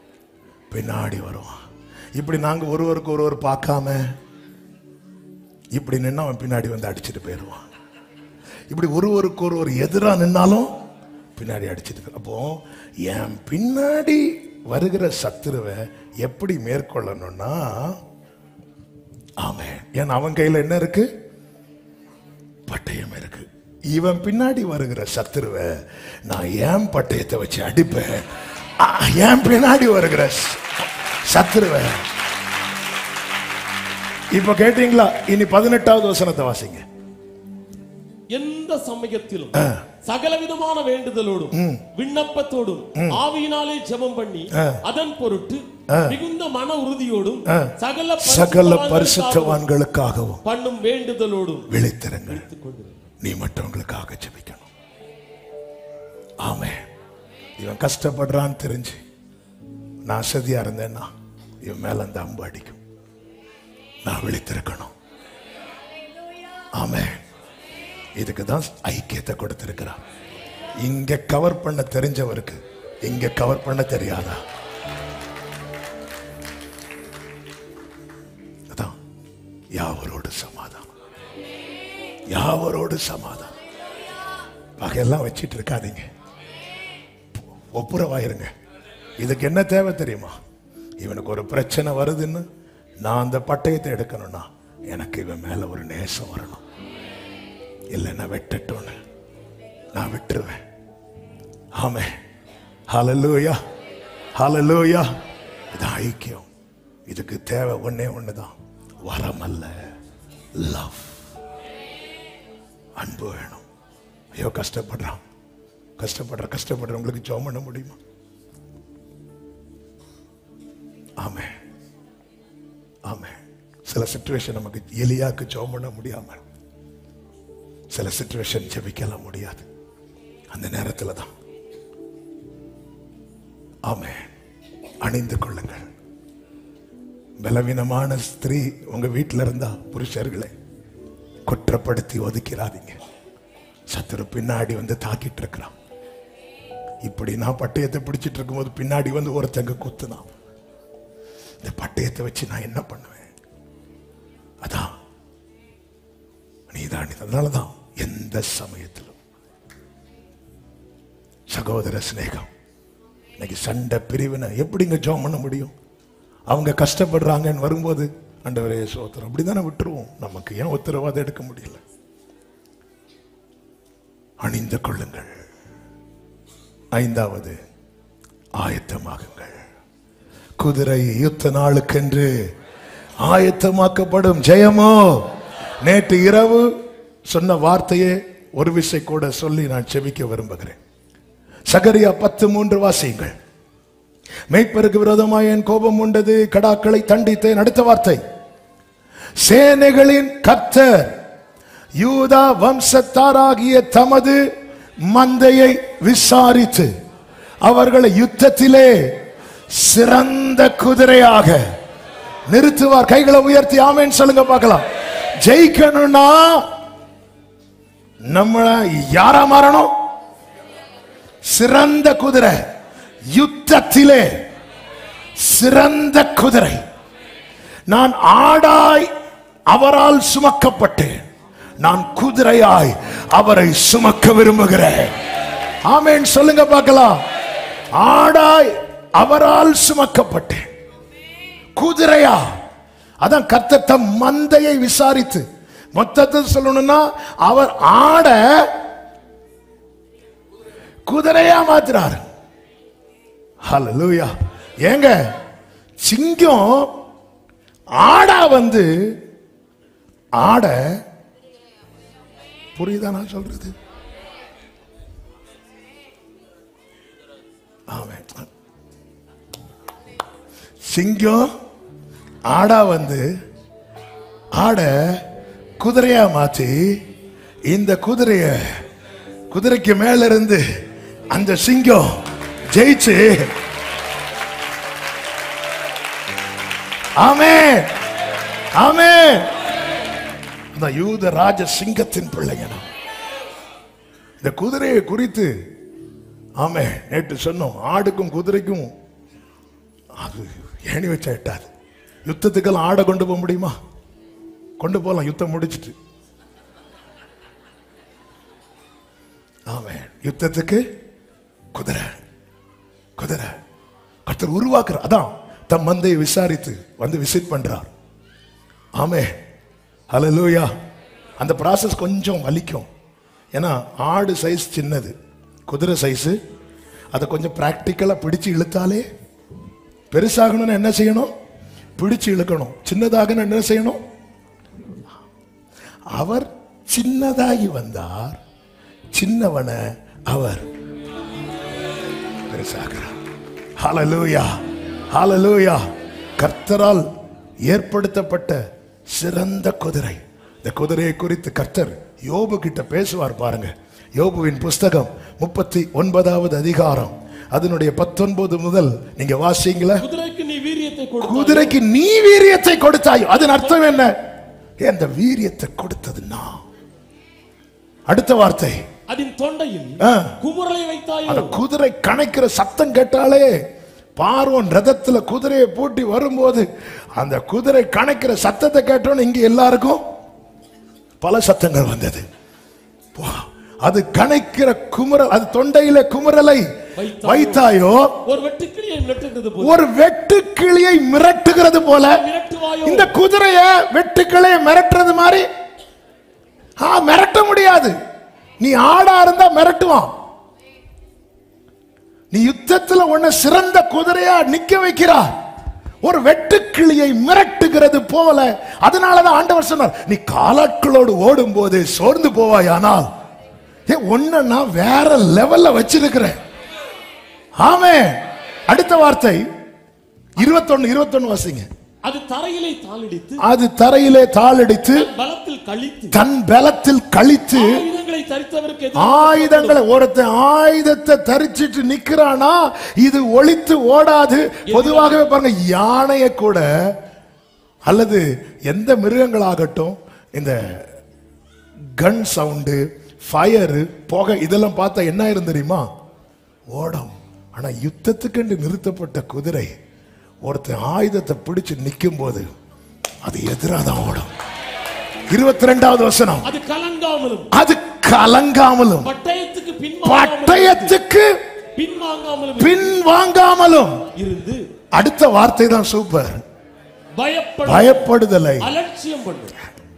பின்னாடி வருவான் இப்படி நாங்க ஒருவருக்கு ஒருவர் பார்க்காம இப்படி நின்னா அவன் பின்னாடி வந்து அடிச்சிட்டு போயிடுவான் இப்படி ஒருவருக்கு ஒருவர் எதிரா நின்னாலும் பின்னாடி அடிச்சிட்டு போயிரு- அப்போ என் பின்னாடி வருகிற சத்துருவை எப்படி மேற்கொள்ளணும்னா ஆமென் ஏன்னா அவன் கையில என்ன இருக்கு பட்டயம் இருக்கு இவன் பின்னாடி வருகிற சத்துருவை நான் ஏன் பட்டயத்தை வச்சு அடிப்பேன் ஆ, என் பின்னாடி வருகிற ச- சத்துருவை இப்ப கேட்டீங்களா இனி பதினெட்டாவது வசனத்தை வாசிங்க எந்த சமயத்திலும் சகலவிதமான வேண்டுதலோடும் விண்ணப்பத்தோடும் ஆவியினாலே ஜெபம் பண்ணி அதன் பொருட்டு மிகுந்த மன உறுதியோடும் சகல சகல பரிசுத்தவான்களுக்காகவும் பரிசுத்தவான்களுக்காகவும் பண்ணும் வேண்டுதலோடும் விழித்திருங்கள் கொண்டு நீ மற்றவங்களுக்காக ஜெபிக்கணும் ஆமே இவன் கஷ்டப்படுறான்னு தெரிஞ்சு நான் அசதியா இருந்தேன்னா இவன் மேல அந்த அம்பு அடிக்கும் நான் விழித்திருக்கணும் ஆமே இதுக்கு தான் ஐக்கியத்தை கொடுத்திருக்கிறான் இங்க கவர் பண்ண தெரிஞ்சவருக்கு இங்க கவர் பண்ண தெரியாதா அதான் யாவரோடு சமாதானம் யாவரோடு சமாதானம் பகையெல்லாம் வச்சிட்டு இருக்காதீங்க ஒப்புரவாயிருங்க இதுக்கு என்ன தேவை தெரியுமா இவனுக்கு ஒரு பிரச்சனை வருதுன்னு நான் அந்த பட்டயத்தை எடுக்கணும்னா எனக்கு இவன் மேல ஒரு நேசம் வரணும் இல்லைன்னா வெட்டட்டும்னு நான் விட்டுருவேன் ஆமே ஹalleluya ஹalleluya இது ஐக்கியம் இதுக்கு தேவை ஒண்ணே ஒண்ணுதான் வரம் அல்ல லவ் அன்பு வேணும் ஐயோ கஷ்டப்படுறான் கஷ்டப்படுற கஷ்டப்படுறவங்களுக்கு ஜெபம் பண்ண முடியுமா ஆமே ஆமே சில சுச்சுவேஷன் நமக்கு எலியாக்கு ஜெபம் பண்ண முடியாம சில சுச்சுவேஷன் ஜெபிக்கலாம் முடியாது அந்த நேரத்தில் தான் ஆமே அணிந்து கொள்ளுங்கள் பலவீனமான ஸ்திரீ உங்க வீட்டில் இருந்தா புருஷர்களை குற்றப்படுத்தி ஒதுக்கிறாதீங்க சத்துரு பின்னாடி வந்து தாக்கிட்டு இருக்கிறான் இப்படி நான் பட்டயத்தை பிடிச்சிட்டு இருக்கும்போது பின்னாடி வந்து ஒருத்தங்க குத்துனான் இந்த பட்டயத்தை வச்சு நான் என்ன பண்ணுவேன் அதான் நீதான் அதனாலதான் எந்த சமயத்திலும் சகோதர சிநேகம் இன்னைக்கு சண்டை பிரிவினை எப்படிங்க ஜோம் பண்ண முடியும் அவங்க கஷ்டப்படுறாங்கன்னு வரும்போது ஆண்டவரே சோத்திரம் அப்படிதானே விட்டுருவோம் நமக்கு ஏன் உத்தரவாதம் எடுக்க முடியல அணிந்து கொள்ளுங்கள் ஐந்தாவது ஆயத்தமாகுங்கள் குதிரை யுத்த நாளுக்கென்று ஆயத்தமாக்கப்படும் ஜெயமோ நேற்று இரவு சொன்ன வார்த்தையே ஒரு விசை கூட சொல்லி நான் செபிக்க விரும்புகிறேன் சகரியா பத்து மூன்று வாசியுங்கள் மெய்ப்பருக்கு விரோதமாய் என் கோபம் உண்டது கடாக்களை தண்டித்தேன் அடுத்த வார்த்தை சேனைகளின் கர்த்தர் யூதா வம்சத்தாராகிய தமது மந்தையை விசாரித்து அவர்களை யுத்தத்திலே சிறந்த குதிரையாக நிறுத்துவார் கைகளை உயர்த்தி ஆமேன்னு சொல்லுங்க பார்க்கலாம் ஜெயிக்கணும்னா நம்மள யாரா மாறணும் சிறந்த குதிரை யுத்தத்திலே சிறந்த குதிரை நான் ஆடாய் அவரால் சுமக்கப்பட்டேன் நான் குதிரையாய் அவரை சுமக்க விரும்புகிறேன் ஆமேன் சொல்லுங்க பார்க்கலாம் ஆடாய் அவரால் சுமக்கப்பட்டேன் குதிரையா அதான் கர்த்தர் தம் மந்தையை விசாரித்து மொத்தத்தை சொல்லணும்னா அவர் ஆட குதிரையா மாத்துறாரு ஹalleluya ஏங்க சிங்கம் ஆடா வந்து ஆட புரியுதா நான் சொல்றது ஆமென் சிங்கம் ஆடா வந்து ஆட குதிரையா மாத்தி இந்த குதிரைய குதிரைக்கு மேல இருந்து அந்த சிங்கம் ஜெயிச்சு ஆமே ஆமே இந்த யூத ராஜ சிங்கத்தின் பிள்ளைங்க நாம். இந்த குதிரையை குறித்து ஆமே நேற்று சொன்னோம் ஆடுக்கும் குதிரைக்கும் அது ஏணி வச்சா எட்டாது யுத்தத்துக்கெல்லாம் ஆடை கொண்டு போக முடியுமா கொண்டு போகலாம் யுத்தம் முடிச்சிட்டு ஆமென் யுத்தத்துக்கு குதிரை குதிரை கர்த்தர் உருவாக்குறார் அதான் தம் மந்தையை விசாரித்து வந்து விசிட் பண்றார் ஆமே ஹalleluya அந்த process கொஞ்சம் வலிக்கும் ஏன்னா ஆடு சைஸ் சின்னது குதிரை சைஸ் அதை கொஞ்சம் ப்ராக்டிக்கலாக பிடிச்சு இழுத்தாலே பெருசாகணும்னு என்ன செய்யணும் பிடிச்சு இழுக்கணும் சின்னதாகணும் என்ன செய்யணும் அவர் சின்னதாகி வந்தார் சின்னவனை அவர் பெருசாகிறார் ஹalleluya ஹalleluya கர்த்தரால் ஏற்படுத்தப்பட்ட சிறந்த குதிரை இந்த குதிரையை குறித்து கர்த்தர் யோபு கிட்ட பேசுவார் பாருங்க யோபுவின் புஸ்தகம் முப்பத்தி ஒன்பதாவது அதிகாரம் அதனுடைய பத்தொன்பது முதல் நீங்க வாசிங்களா குதிரைக்கு நீ வீரியத்தை கொடு குதிரைக்கு நீ வீரியத்தை கொடுத்தாயோ அதன் அர்த்தம் என்ன ஏன் அந்த வீரியத்தை கொடுத்தது நான் அடுத்த வார்த்தை அதன் தொண்டையில் ஆ. குமுறலை வைத்தாயோ அந்த குதிரை கணைக்கிற சத்தம் கேட்டாலே பார்வோன் ரதத்துல குதிரையை பூட்டி வரும்போது அந்த குதிரை கணைக்கிற சத்தத்தை கேட்டோன்னு இங்க எல்லாருக்கும் பல சத்தங்கள் வந்தது போ. அது கணைக்கிற குமுறல் அது தொண்டையில குமுறலை வைத்தாயோ. வைத்தாயோ ஒரு வெட்டுக்கிளியை மிரட்டுகிறது போல ஒரு வெட்டு கிளியை மிரட்டுகிறது போல மிரட்டுவாயோ இந்த குதிரைய வெட்டுக்கிளைய மிரட்டுறது மாதிரி ஆ மிரட்ட முடியாது நீ ஆடா இருந்தா மிரட்டுவான் நீ யுத்தத்துல உன்னை சிறந்த குதிரையா நிக்க வைக்கிறார் ஒரு வெட்டுக்கிளியை மிரட்டுகிறது போல அதனாலதான் ஆண்டவர் சொன்னார் நீ காலாட்களோடு ஓடும் போது சோர்ந்து போவாயானால் ஏ உன்னை நான் வேற லெவல்ல வச்சிருக்கிறேன் ஆமே அடுத்த வார்த்தை இருபத்தொன்னு இருபத்தொன்னு வாசிங்க அது தரையிலே தாளிடித்து அது தரையிலே தாளடித்து பலத்தில் கழித்து தன் பலத்தில் கழித்து ஆயுதங்களை தரித்தவருக்கு எதிராக ஆயுதங்களை ஒருத்தன் ஆயுதத்தை தரிச்சிட்டு நிக்கிறானா இது ஒளித்து ஓடாது பொதுவாகவே பாருங்க யானையை கூட அல்லது எந்த மிருகங்களாகட்டும் இந்த கன் சவுண்டு ஃபயரு புகை இதெல்லாம் பார்த்தா என்ன ஆயிரும் தெரியுமா ஓடும் ஆனா யுத்தத்துக்கென்று நிறுத்தப்பட்ட குதிரை ஒருத்தன் ஆயுதத்தை பிடிச்சு நிற்கும் போது அது எதிராக தான் ஓடும் இருபத்தி ரெண்டாவது வசனம் அது கலங்காமலும் அது கலங்காமலும் பட்டயத்துக்கு பின் பட்டயத்துக்கு பின்வாங்காமலும் பின் வாங்காமலும் இருந்து அடுத்த வார்த்தை தான் சூப்பர் பயப்பட பயப்படுதலை அலட்சியம் பண்ணு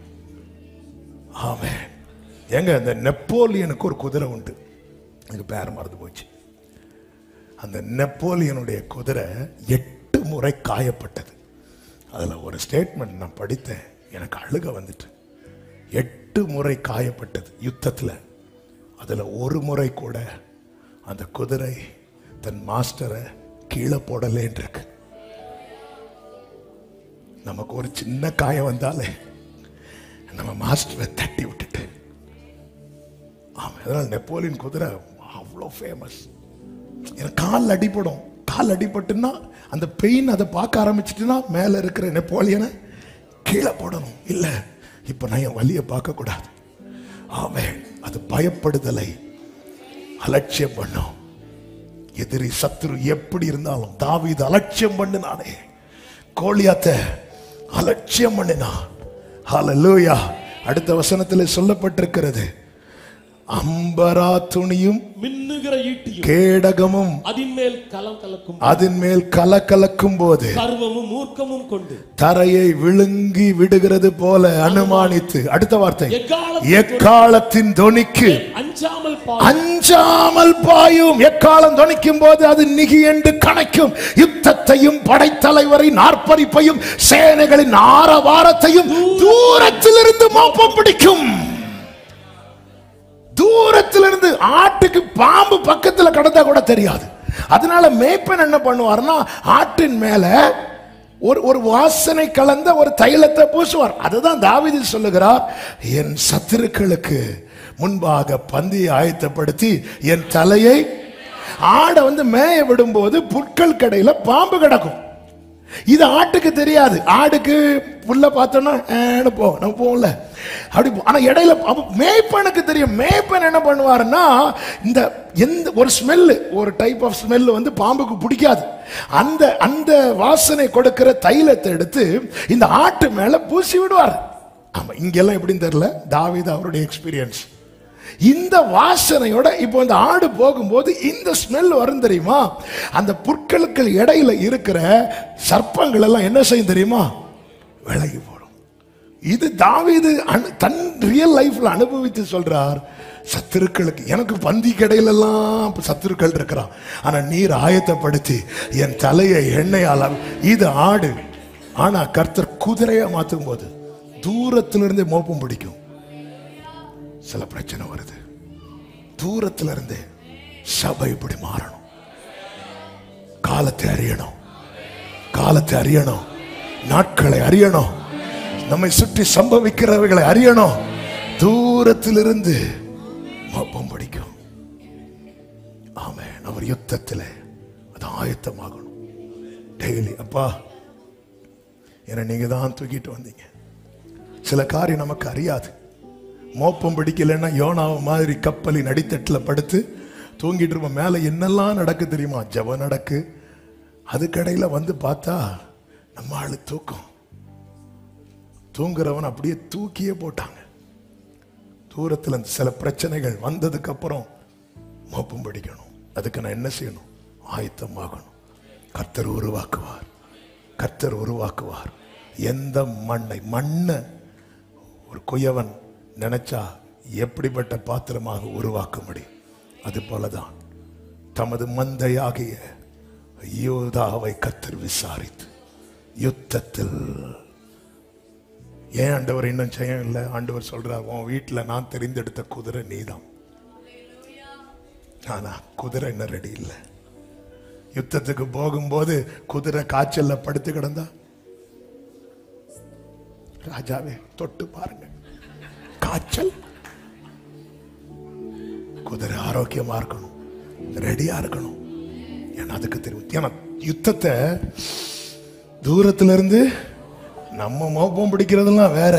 ஆமென் ஏங்க இந்த நெப்போலியனுக்கு ஒரு குதிரை உண்டு எனக்கு பேர் மறந்து போச்சு அந்த நெப்போலியனுடைய குதிரை எட்டு முறை காயப்பட்டது அதுல ஒரு ஸ்டேட்மெண்ட் நான் படித்தேன் எனக்கு அழுக வந்துட்டு எட்டு முறை காயப்பட்டது யுத்தத்துல அதுல ஒரு முறை கூட அந்த குதிரை தன் மாஸ்டரை கீழே போடலேன்னு இருக்கு நமக்கு ஒரு சின்ன காயம் வந்தாலே நம்ம மாஸ்டரை தட்டி விட்டுட்டு ஆமா அதனால நெப்போலியன் குதிரை அவ்வளோ ஃபேமஸ் எனக்கு கால் அடிபடும் கால் அடிபட்டுன்னா அந்த பெயின் அதை பார்க்க ஆரம்பிச்சிட்டுனா மேலே இருக்கிற நெப்போலியனை கீழே போடணும் இல்லை இப்போ நான் என் வலியை பார்க்கக்கூடாது ஆமே அது பயப்படுதலை அலட்சியம் பண்ணும் எதிரி சத்துரு எப்படி இருந்தாலும் தாவீது அலட்சியம் பண்ணினானே கோலியாத்த அலட்சியம் பண்ணினா ஹalleluya அடுத்த வசனத்தில் சொல்லப்பட்டிருக்கிறது அம்பரா துணியும் மின்னுகிற ஈட்டியும் கேடகமும் அதின் மேல் கலம் கலக்கும் அதன் மேல் கலக்கலக்கும் போது கர்வமும் மூர்க்கமும் கொண்டு தரையை விழுங்கி விடுகிறது போல அனுமானித்து அடுத்த வார்த்தை எக்காலம் எக்காலத்தின் தொனிக்கு அஞ்சாமல் பா அஞ்சாமல் பாயும் எக்காலம் தொனிக்கும் போது அது நிகி என்று கணக்கும் யுத்தத்தையும் படைத்தலைவரின் ஆர்ப்பரிப்பையும் சேனைகளின் ஆரவாரத்தையும் தூரத்திலிருந்து மோப்பம் பிடிக்கும் தூரத்திலிருந்து ஆட்டுக்கு பாம்பு பக்கத்துல கடந்தா கூட தெரியாது அதனால மேய்ப்பன் என்ன பண்ணுவார்னா ஆட்டின் மேல ஒரு ஒரு வாசனை கலந்த ஒரு தைலத்தை பூசுவார் அதுதான் தாவீது சொல்லுகிறார் என் சத்துருக்களுக்கு முன்பாக பந்தியை ஆயத்தப்படுத்தி என் தலையை ஆடை வந்து மேய விடும்போது புற்கள் கடையில பாம்பு கிடக்கும் இது ஆட்டுக்கு தெரியாது ஆடுக்கு புல்ல பார்த்தோன்னா ஏன்னு போ நம்ம போகல அப்படி போ- ஆனா இடையில அப்ப மேய்ப்பனுக்கு தெரியும் மேய்ப்பன் என்ன பண்ணுவாருன்னா இந்த எந்த ஒரு ஸ்மெல்லு ஒரு டைப் ஆஃப் ஸ்மெல் வந்து பாம்புக்கு பிடிக்காது அந்த அந்த வாசனை கொடுக்கிற தைலத்தை எடுத்து இந்த ஆட்டு மேல பூசி விடுவார் ஆமா இங்கெல்லாம் எப்படின்னு தெரியல தாவீது அவருடைய எக்ஸ்பீரியன்ஸ் இந்த வாசனையோட இப்போ இந்த ஆடு போகும்போது இந்த ஸ்மெல் வரும் தெரியுமா அந்த புற்களுக்கு இடையில இருக்கிற சர்ப்பங்கள் எல்லாம் என்ன செய்யும் தெரியுமா விலகி போடும் இது தாவீது அனு- தன் ரியல் லைஃப்ல அனுபவித்து சொல்றார் சத்துருக்களுக்கு எனக்கு பந்தி கடையிலெல்லாம் சத்துருக்கள் இருக்கிறான் ஆனா நீர் ஆயத்தப்படுத்தி என் தலையை எண்ணெயால் அல- இது ஆடு ஆனா கர்த்தர் குதிரையா மாத்தும் போது தூரத்திலிருந்தே மோப்பம் பிடிக்கும் சில பிரச்சனை வருது தூரத்துல இருந்தே சபை இப்படி மாறணும் காலத்தை அறியணும் காலத்தை அறியணும் நாட்களை அறியணும் நம்மை சுற்றி சம்பவிக்கிறவர்களை அறியணும் தூரத்திலிருந்து மோப்பம் பிடிக்கும் ஆமென் அவர் யுத்தத்தில் அது ஆயத்தமாகணும் டெய்லி அப்பா என்னை நீங்க தான் தூக்கிட்டு வந்தீங்க சில காரியம் நமக்கு அறியாது மோப்பம் பிடிக்கலைன்னா யோனாவை மாதிரி கப்பலின் அடித்தட்டில் படுத்து தூங்கிட்டு இருப்போம் மேலே என்னெல்லாம் நடக்கு தெரியுமா ஜப நடக்கு அதுக்கடையில் வந்து பார்த்தா நம்ம ஆளு தூக்கம் தூங்குறவன் அப்படியே தூக்கியே போட்டாங்க தூரத்தில் அந்த சில பிரச்சனைகள் வந்ததுக்கு அப்புறம் மோப்பம் பிடிக்கணும் அதுக்கு நான் என்ன செய்யணும் ஆயத்தமாகணும் கர்த்தர் உருவாக்குவார் கர்த்தர் உருவாக்குவார் எந்த மண்ணை மண்ணை ஒரு குயவன் நினைச்சா எப்படிப்பட்ட பாத்திரமாக உருவாக்க முடியும் அது போலதான் தமது மந்தையாகிய யோதாவை கத்தர் விசாரித்து யுத்தத்தில் ஏன் ஆண்டவர் இன்னும் செய்ய இல்லை ஆண்டவர் சொல்றார் உன் வீட்டில் நான் தெரிந்தெடுத்த குதிரை நீதான் ஆனா குதிரை இன்னும் ரெடி இல்லை யுத்தத்துக்கு போகும்போது குதிரை காய்ச்சல்ல படுத்து கிடந்தா ராஜாவே தொட்டு பாருங்க காய்ச்சல் குதிரை ஆரோக்கியமா இருக்கணும் ரெடியா இருக்கணும் ஏன்னா அதுக்கு தெரியும் ஏன்னா யுத்தத்தை தூரத்துல இருந்து நம்ம மோப்பம் பிடிக்கிறதெல்லாம் வேற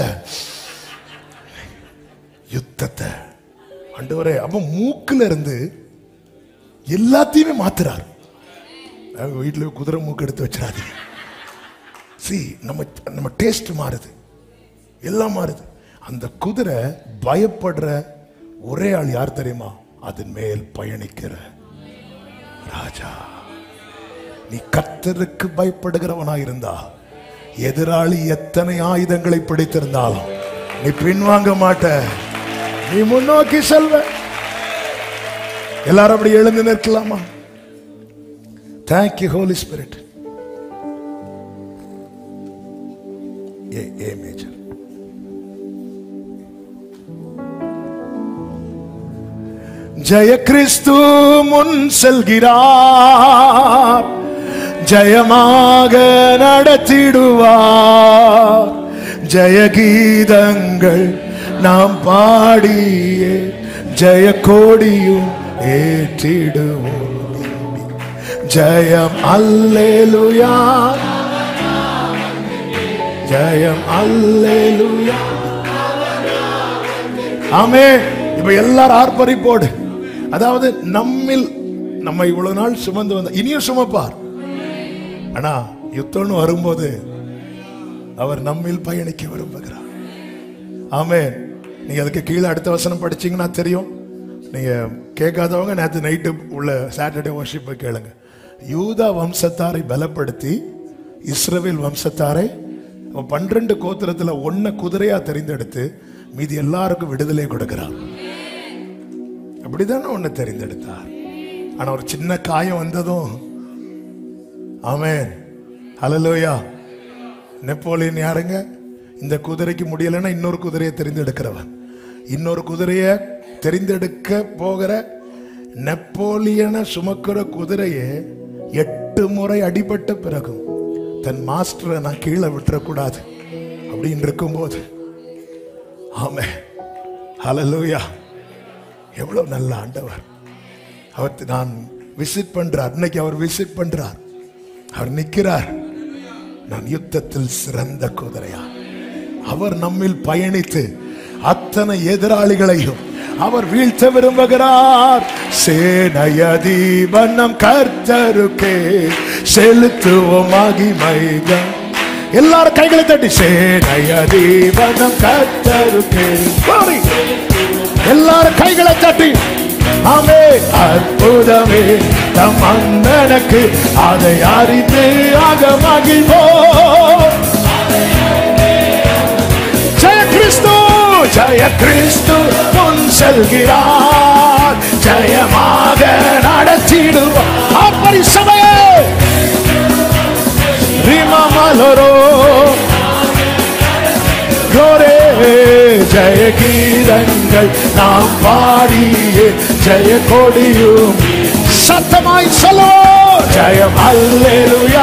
யுத்தத்தை ஆண்டவரே அப்ப மூக்குல இருந்து எல்லாத்தையுமே மாத்துறாரு அஹ் வீட்டுல குதிரை மூக்கு எடுத்து வச்சிடாதீங்க சி நம்ம நம்ம டேஸ்ட் மாறுது எல்லாம் மாறுது அந்த குதிரை பயப்படுற ஒரே ஆள் யார் தெரியுமா அதன் மேல் பயணிக்கிற ராஜா நீ கர்த்தருக்கு பயப்படுகிறவனா இருந்தா எதிராளி எத்தனை ஆயுதங்களை பிடித்திருந்தாலும் நீ பின்வாங்க மாட்ட நீ முன்னோக்கி செல்வ எல்லாரும் அப்படி எழுந்து நிற்கலாமா தேங்க்யூ ஹோலி ஸ்பிரிட் ஏ ஏ மேஜர் ஜெய கிறிஸ்து முன் செல்கிறார் ஜெயமாக நடத்திடுவார் ஜெய கீதங்கள் நாம் பாடியே ஜெய கோடியும் ஏற்றிடுவோம் ஜெயம் அல்லேலுயா ஜெயம் அல்லேலுயா ஆமே இப்ப எல்லாரும் ஆர்ப்பரிப்போடு அதாவது நம்மில் நம்ம இவ்வளவு நாள் சுமந்து வந்த இனியும் சுமப்பார் ஆனா யுத்தம்னு வரும்போது அவர் நம்மில் பயணிக்க விரும்புகிறார் ஆமே நீங்க அதுக்கு கீழே அடுத்த வசனம் படிச்சீங்கன்னா தெரியும் நீங்க கேட்காதவங்க நேற்று நைட்டு உள்ள சாட்டர்டே வர்ஷிப்பை கேளுங்க யூதா வம்சத்தாரை பலப்படுத்தி இஸ்ரவேல் வம்சத்தாரை அவன் பன்னிரண்டு கோத்திரத்துல ஒன்ன குதிரையா தெரிந்தெடுத்து மீதி எல்லாருக்கும் விடுதலை கொடுக்கிறார் அப்படிதானே ஒண்ணு தெரிந்தெடுத்தார் ஆனா ஒரு சின்ன காயம் வந்ததும் ஆமென் ஹalleluya நெப்போலியன் யாருங்க இந்த குதிரைக்கு முடியலைன்னா இன்னொரு குதிரையை தெரிந்தெடுக்கிறவன் இன்னொரு குதிரையை தெரிந்தெடுக்க போகிற நெப்போலியனை சுமக்கிற குதிரையை எட்டு முறை அடிபட்ட பிறகும் தன் மாஸ்டரை நான் கீழே விட்டுறக்கூடாது அப்படின்னு இருக்கும்போது ஆமே ஹalleluya எவ்வளவு நல்ல ஆண்டவர் அவர் நான் விசிட் பண்றார் இன்னைக்கு அவர் விசிட் பண்றார் அவர் நிற்கிறார் நான் யுத்தத்தில் சிறந்த குதிரையா அவர் நம்மில் பயணித்து அத்தனை எதிராளிகளையும் அவர் வீழ்த்த விரும்புகிறார் சேனையதீபன் நம் கர்த்தருக்கே செலுத்துவோம் மகிமைகள் எல்லாரும் கைகளை தட்டி சேனைய தீபனம் கத்தருக்கு Glory. எல்லாரும் கைகளை தட்டி ஆமே அற்புதமே தம் அண்ணனுக்கு அதை அறிந்து ஆக மகிழ்வோ ஜெய கிறிஸ்து ஜெய கிறிஸ்து முன் செல்கிறார் ஜெயமாக நடத்திடுவார் அப்படி சபையே ரிமமலரோ கோரே ஜெய கீதங்கள் நாம் பாடியே ஜெய கொடியும் சத்தமாய் சொல்லோ ஜெயம் அல்லேலுயா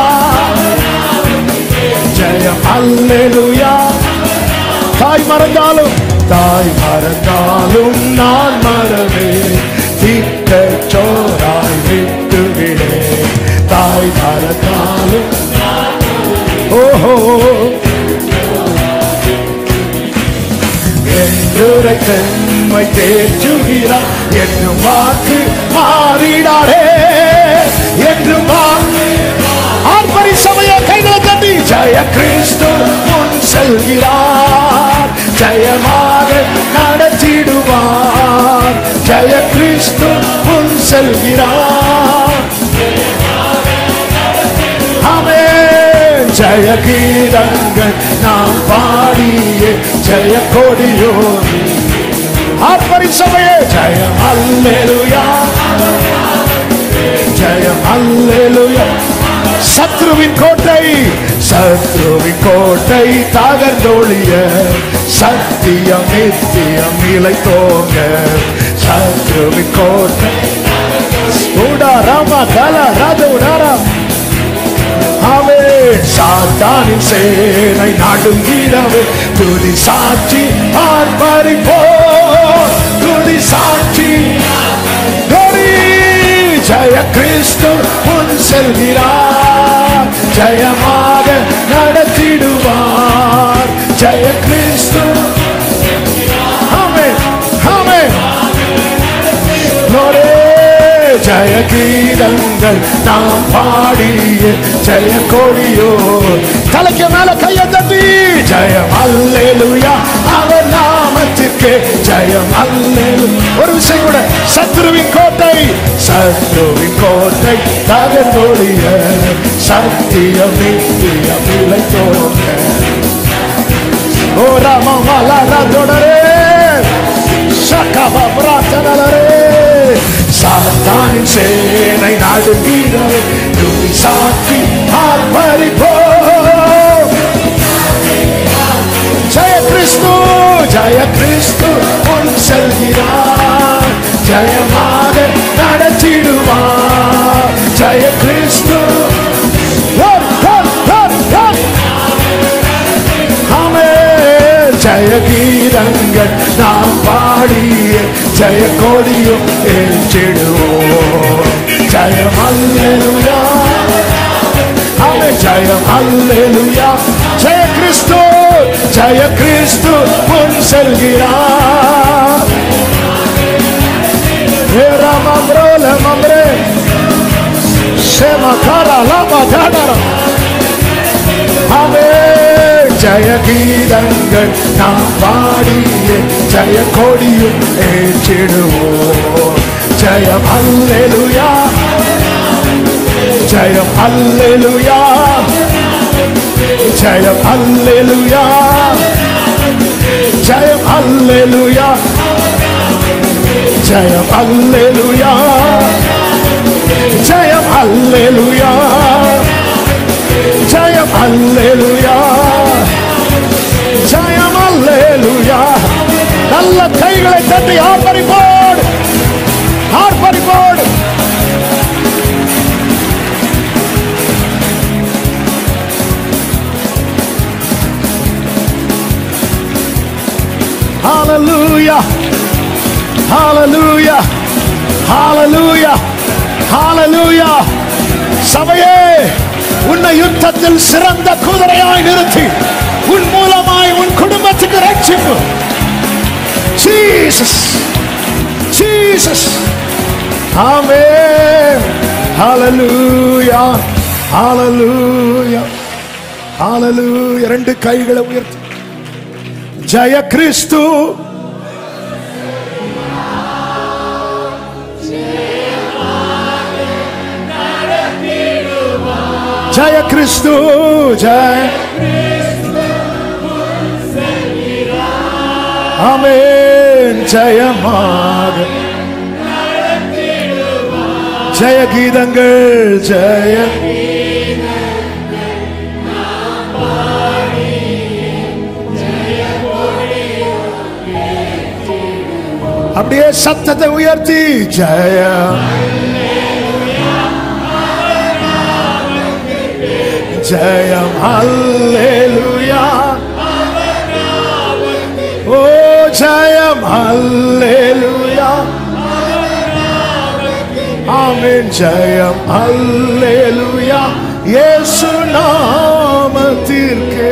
ஜெயம் அல்லேலுயா தாய் மறந்தாலும் தாய் மறந்தாலும் நான் மறவே திக்க சோராய் விட்டு விடே தாய் மறந்தாலும் ஓஹோ என்றுரை தன்மை தேற்றுகிறார் என்றும் வாக்கு மாறிடாரே என்றும் வாக்கு ஆர்ப்பரி சமய கைகளை தட்டி ஜெய கிறிஸ்து முன் செல்கிறார் ஜெயமாக நடத்திடுவார் ஜெய கிறிஸ்து முன் செல்கிறார் ஆமென் ஜெய கீதங்கள் நாம் பாடியே ஜெய கொடியோடி ஆர்ப்பரி சபையே ஜெயம் அல்லேலுயா ஜெயம் அல்லேலுயா சத்ருவின் கோட்டை சத்ருவின் கோட்டை தகர்ந்தொழிய சத்தியம் நித்தியம் நிலை தோங்க சத்ருவின் கோட்டை உடா ராமா கல ராஜ உடாரா அவே சாத்தானின் சேனை நடுங்கிடவே துதி சாட்சி ஆர்ப்பரிப்போ துதி சாட்சி கோரி ஜெய கிறிஸ்து முன் செல்கிறார் ஜெயமாக நடத்திடுவார் ஜெய கிறிஸ்து ஆமென் ஆமென் Glory, ஜெய கீதங்கள் நாம் பாடிய ஜெய கொடியோ தலைக்கு மேல கைய தட்டி ஜெயம் அல்லேலுயா அவர் நாமத்திற்கு ஜெயம் அல்லேலு ஒரு விஷயம் கூட சத்ருவின் கோட்டை சத்ருவின் கோட்டை தகர்ந்தோடிய சத்தியம் நித்தியம் நிலை தோன்ற ஓ ராமமாலா தொடரே சகப பிரார்த்தனரே சாத்தானின் சேனை நடுங்கிடவே துதி சாட்சி ஆர்ப்பரிப்போ ஜெய கிறிஸ்து ஜெய கிறிஸ்து முன் செல்கிறார் ஜெயமாக நடத்திடுவார் ஜெய கிறிஸ்து ஓர், ஓர், ஓர், ஓர். ஆமென். ஜெய கீதங்கள் நாம் பாடிய ஜெய கொடியும் ஏற்றிடுவோம் ஜெயம் அல்லேலுயா ஆமென். ஜெயம் அல்லேலுயா ஜெய கிறிஸ்து ஜெய கிறிஸ்து முன் செல்கிறார் ஏரா மம்ரோல மம்ரே சேம காரா லாபா ஜாடரா அவே ஜெய கீதங்கள் நாம் பாடிய ஜெய கொடியும் ஏற்றிடுவோம் ஜெயம் அல்லேலுயா ஜெயம் அல்லேலுயா ஜெயம் அல்லேலுயா ஜெயம் அல்லேலுயா ஜெயம் அல்லேலுயா ஜெயம் அல்லேலுயா ஜெயம் அல்லேலுயா ஜெயம் அல்லேலுயா நல்ல கைகளை தட்டி ஆர்ப்பரிப்போடு ஆர்ப்பரிப்போடு Hallelujah. Hallelujah. Hallelujah. Hallelujah. சபையே உன்னை யுத்தத்தில் சிறந்த குதிரையாய் நிறுத்தி உன் மூலமாய் உன் குடும்பத்துக்கு ரட்சிப்பு ஜீசஸ் ஜீசஸ் ஆமென் ஹalleluya ஹalleluya ஹalleluya ரெண்டு கைகளை உயர்த்தி ஜெய கிறிஸ்து ஜெய கிறிஸ்து ஜெய ஆமென் ஜெயமாக ஜெய கீதங்கள் ஜெய அப்படியே சத்தத்தை உயர்த்தி ஜெய ஜெயம் அல்லேலூயா ஓ ஜெயம் அல்லேலூயா ஆமென் ஜெயம் அல்லேலூயா இயேசு நாமத்திற்கே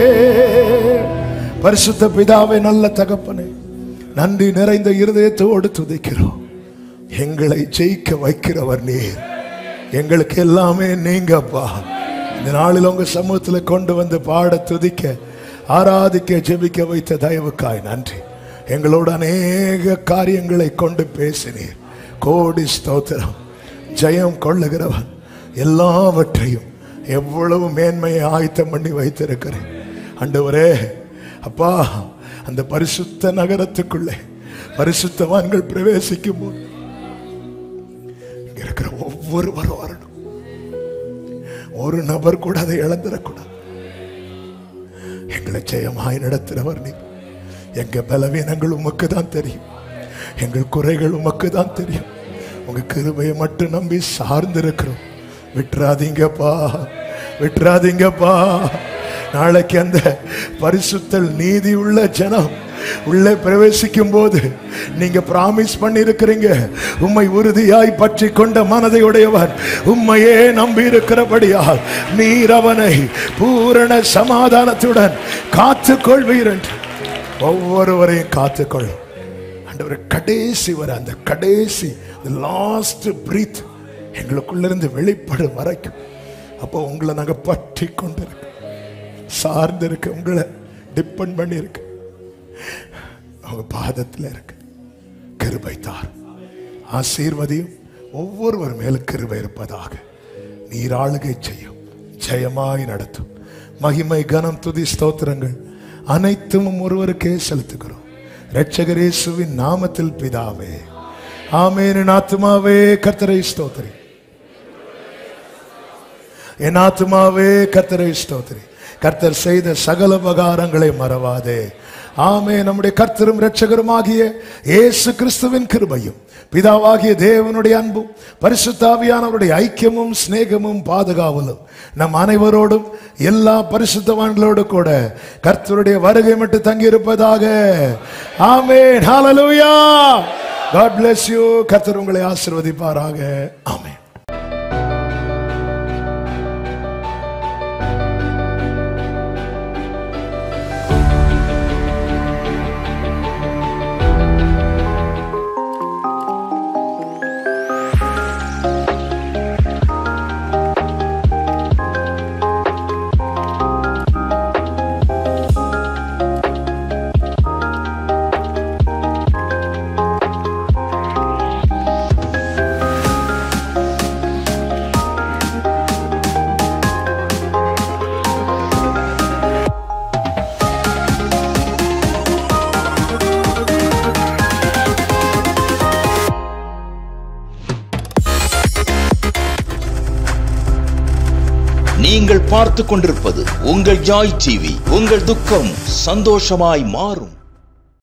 பரிசுத்த பிதாவே நல்ல தகப்பனே நன்றி நிறைந்த இருதயத்தோடு துதிக்கிறோம் எங்களை ஜெயிக்க வைக்கிறவர் நீர் எங்களுக்கு எல்லாமே நீங்கப்பா இந்த நாளில் உங்க சமூகத்துல கொண்டு வந்து பாட துதிக்க ஆராதிக்க ஜெபிக்க வைத்த தயவுக்காய் நன்றி எங்களோட அநேக காரியங்களை கொண்டு பேசினீர் கோடி ஸ்தோத்திரம் ஜெயம் கொள்ளுகிறவன் எல்லாவற்றையும் எவ்வளவு மேன்மையை ஆயத்தம் பண்ணி வைத்திருக்கிறேன் ஆண்டவரே அப்பா அந்த பரிசுத்த நகரத்துக்குள்ளே பரிசுத்தவான்கள் பிரவேசிக்கும் போது இங்க இருக்கிற ஒவ்வொருவரும் வரணும் ஒரு நபர் கூட அதை இழந்துடக்கூடாது எங்களை ஜெயமாய் நடத்துகிறவர் நீ எங்க பலவீனங்கள் உமக்கு தான் தெரியும் எங்கள் குறைகள் உமக்கு தான் தெரியும் உங்க கிருபையை மட்டும் நம்பி சார்ந்து இருக்கிறோம் விட்டுறாதீங்கப்பா விட்டுறாதீங்கப்பா நாளைக்கு அந்த பரிசுத்தல் நீதி உள்ள ஜனம் உள்ளே பிரவேசிக்கும் போது நீங்க பிராமிஸ் பண்ணி இருக்கிறீங்க உம்மை உறுதியாய் பற்றி கொண்ட மனதை உடையவர் உம்மையே நம்பி இருக்கிறபடியால் நீர் அவனை பூரண சமாதானத்துடன் காத்து கொள்வீர் என்று ஒவ்வொருவரையும் காத்துக்கொள்ளும் ஆண்டவர் கடைசி வரை அந்த கடைசி லாஸ்ட் பிரீத் எங்களுக்குள்ள இருந்து வெளிப்படும் வரைக்கும் அப்போ உங்களை நாங்க பற்றி கொண்டு இருக்கோம் சார்ந்து இருக்கு உங்களை டிபெண்ட் பண்ணி இருக்கு அவங்க பாதத்தில் இருக்கு கிருபை தார் ஆசீர்வதியும் ஒவ்வொருவர் மேல கிருபை இருப்பதாக நீர் ஆளுகை செய்யும் ஜெயமாய் நடத்தும் மகிமை கனம் துதி ஸ்தோத்திரங்கள் அனைத்தும் ஒருவருக்கே செலுத்துகிறோம் இரட்சகரேசுவின் நாமத்தில் பிதாவே ஆமேன் என் ஆத்துமாவே கர்த்தரை ஸ்தோத்திரி என் ஆத்துமாவே கர்த்தரை ஸ்தோத்திரி கர்த்தர் செய்த சகல உபகாரங்களை மறவாதே ஆமே நம்முடைய கர்த்தரும் இரட்சகருமாகிய இயேசு கிறிஸ்துவின் கிருபையும் பிதாவாகிய தேவனுடைய அன்பும் பரிசுத்தாவியானவருடைய ஐக்கியமும் சிநேகமும் பாதுகாவலும் நம் அனைவரோடும் எல்லா பரிசுத்தவான்களோடு கூட கர்த்தருடைய வருகை மட்டும் தங்கியிருப்பதாக ஆமென் ஹalleluya God bless you கர்த்தர் உங்களை ஆசீர்வதிப்பாராக ஆமென் நீங்கள் பார்த்து கொண்டிருப்பது உங்கள் ஜாய் டிவி உங்கள் துக்கம் சந்தோஷமாய் மாறும்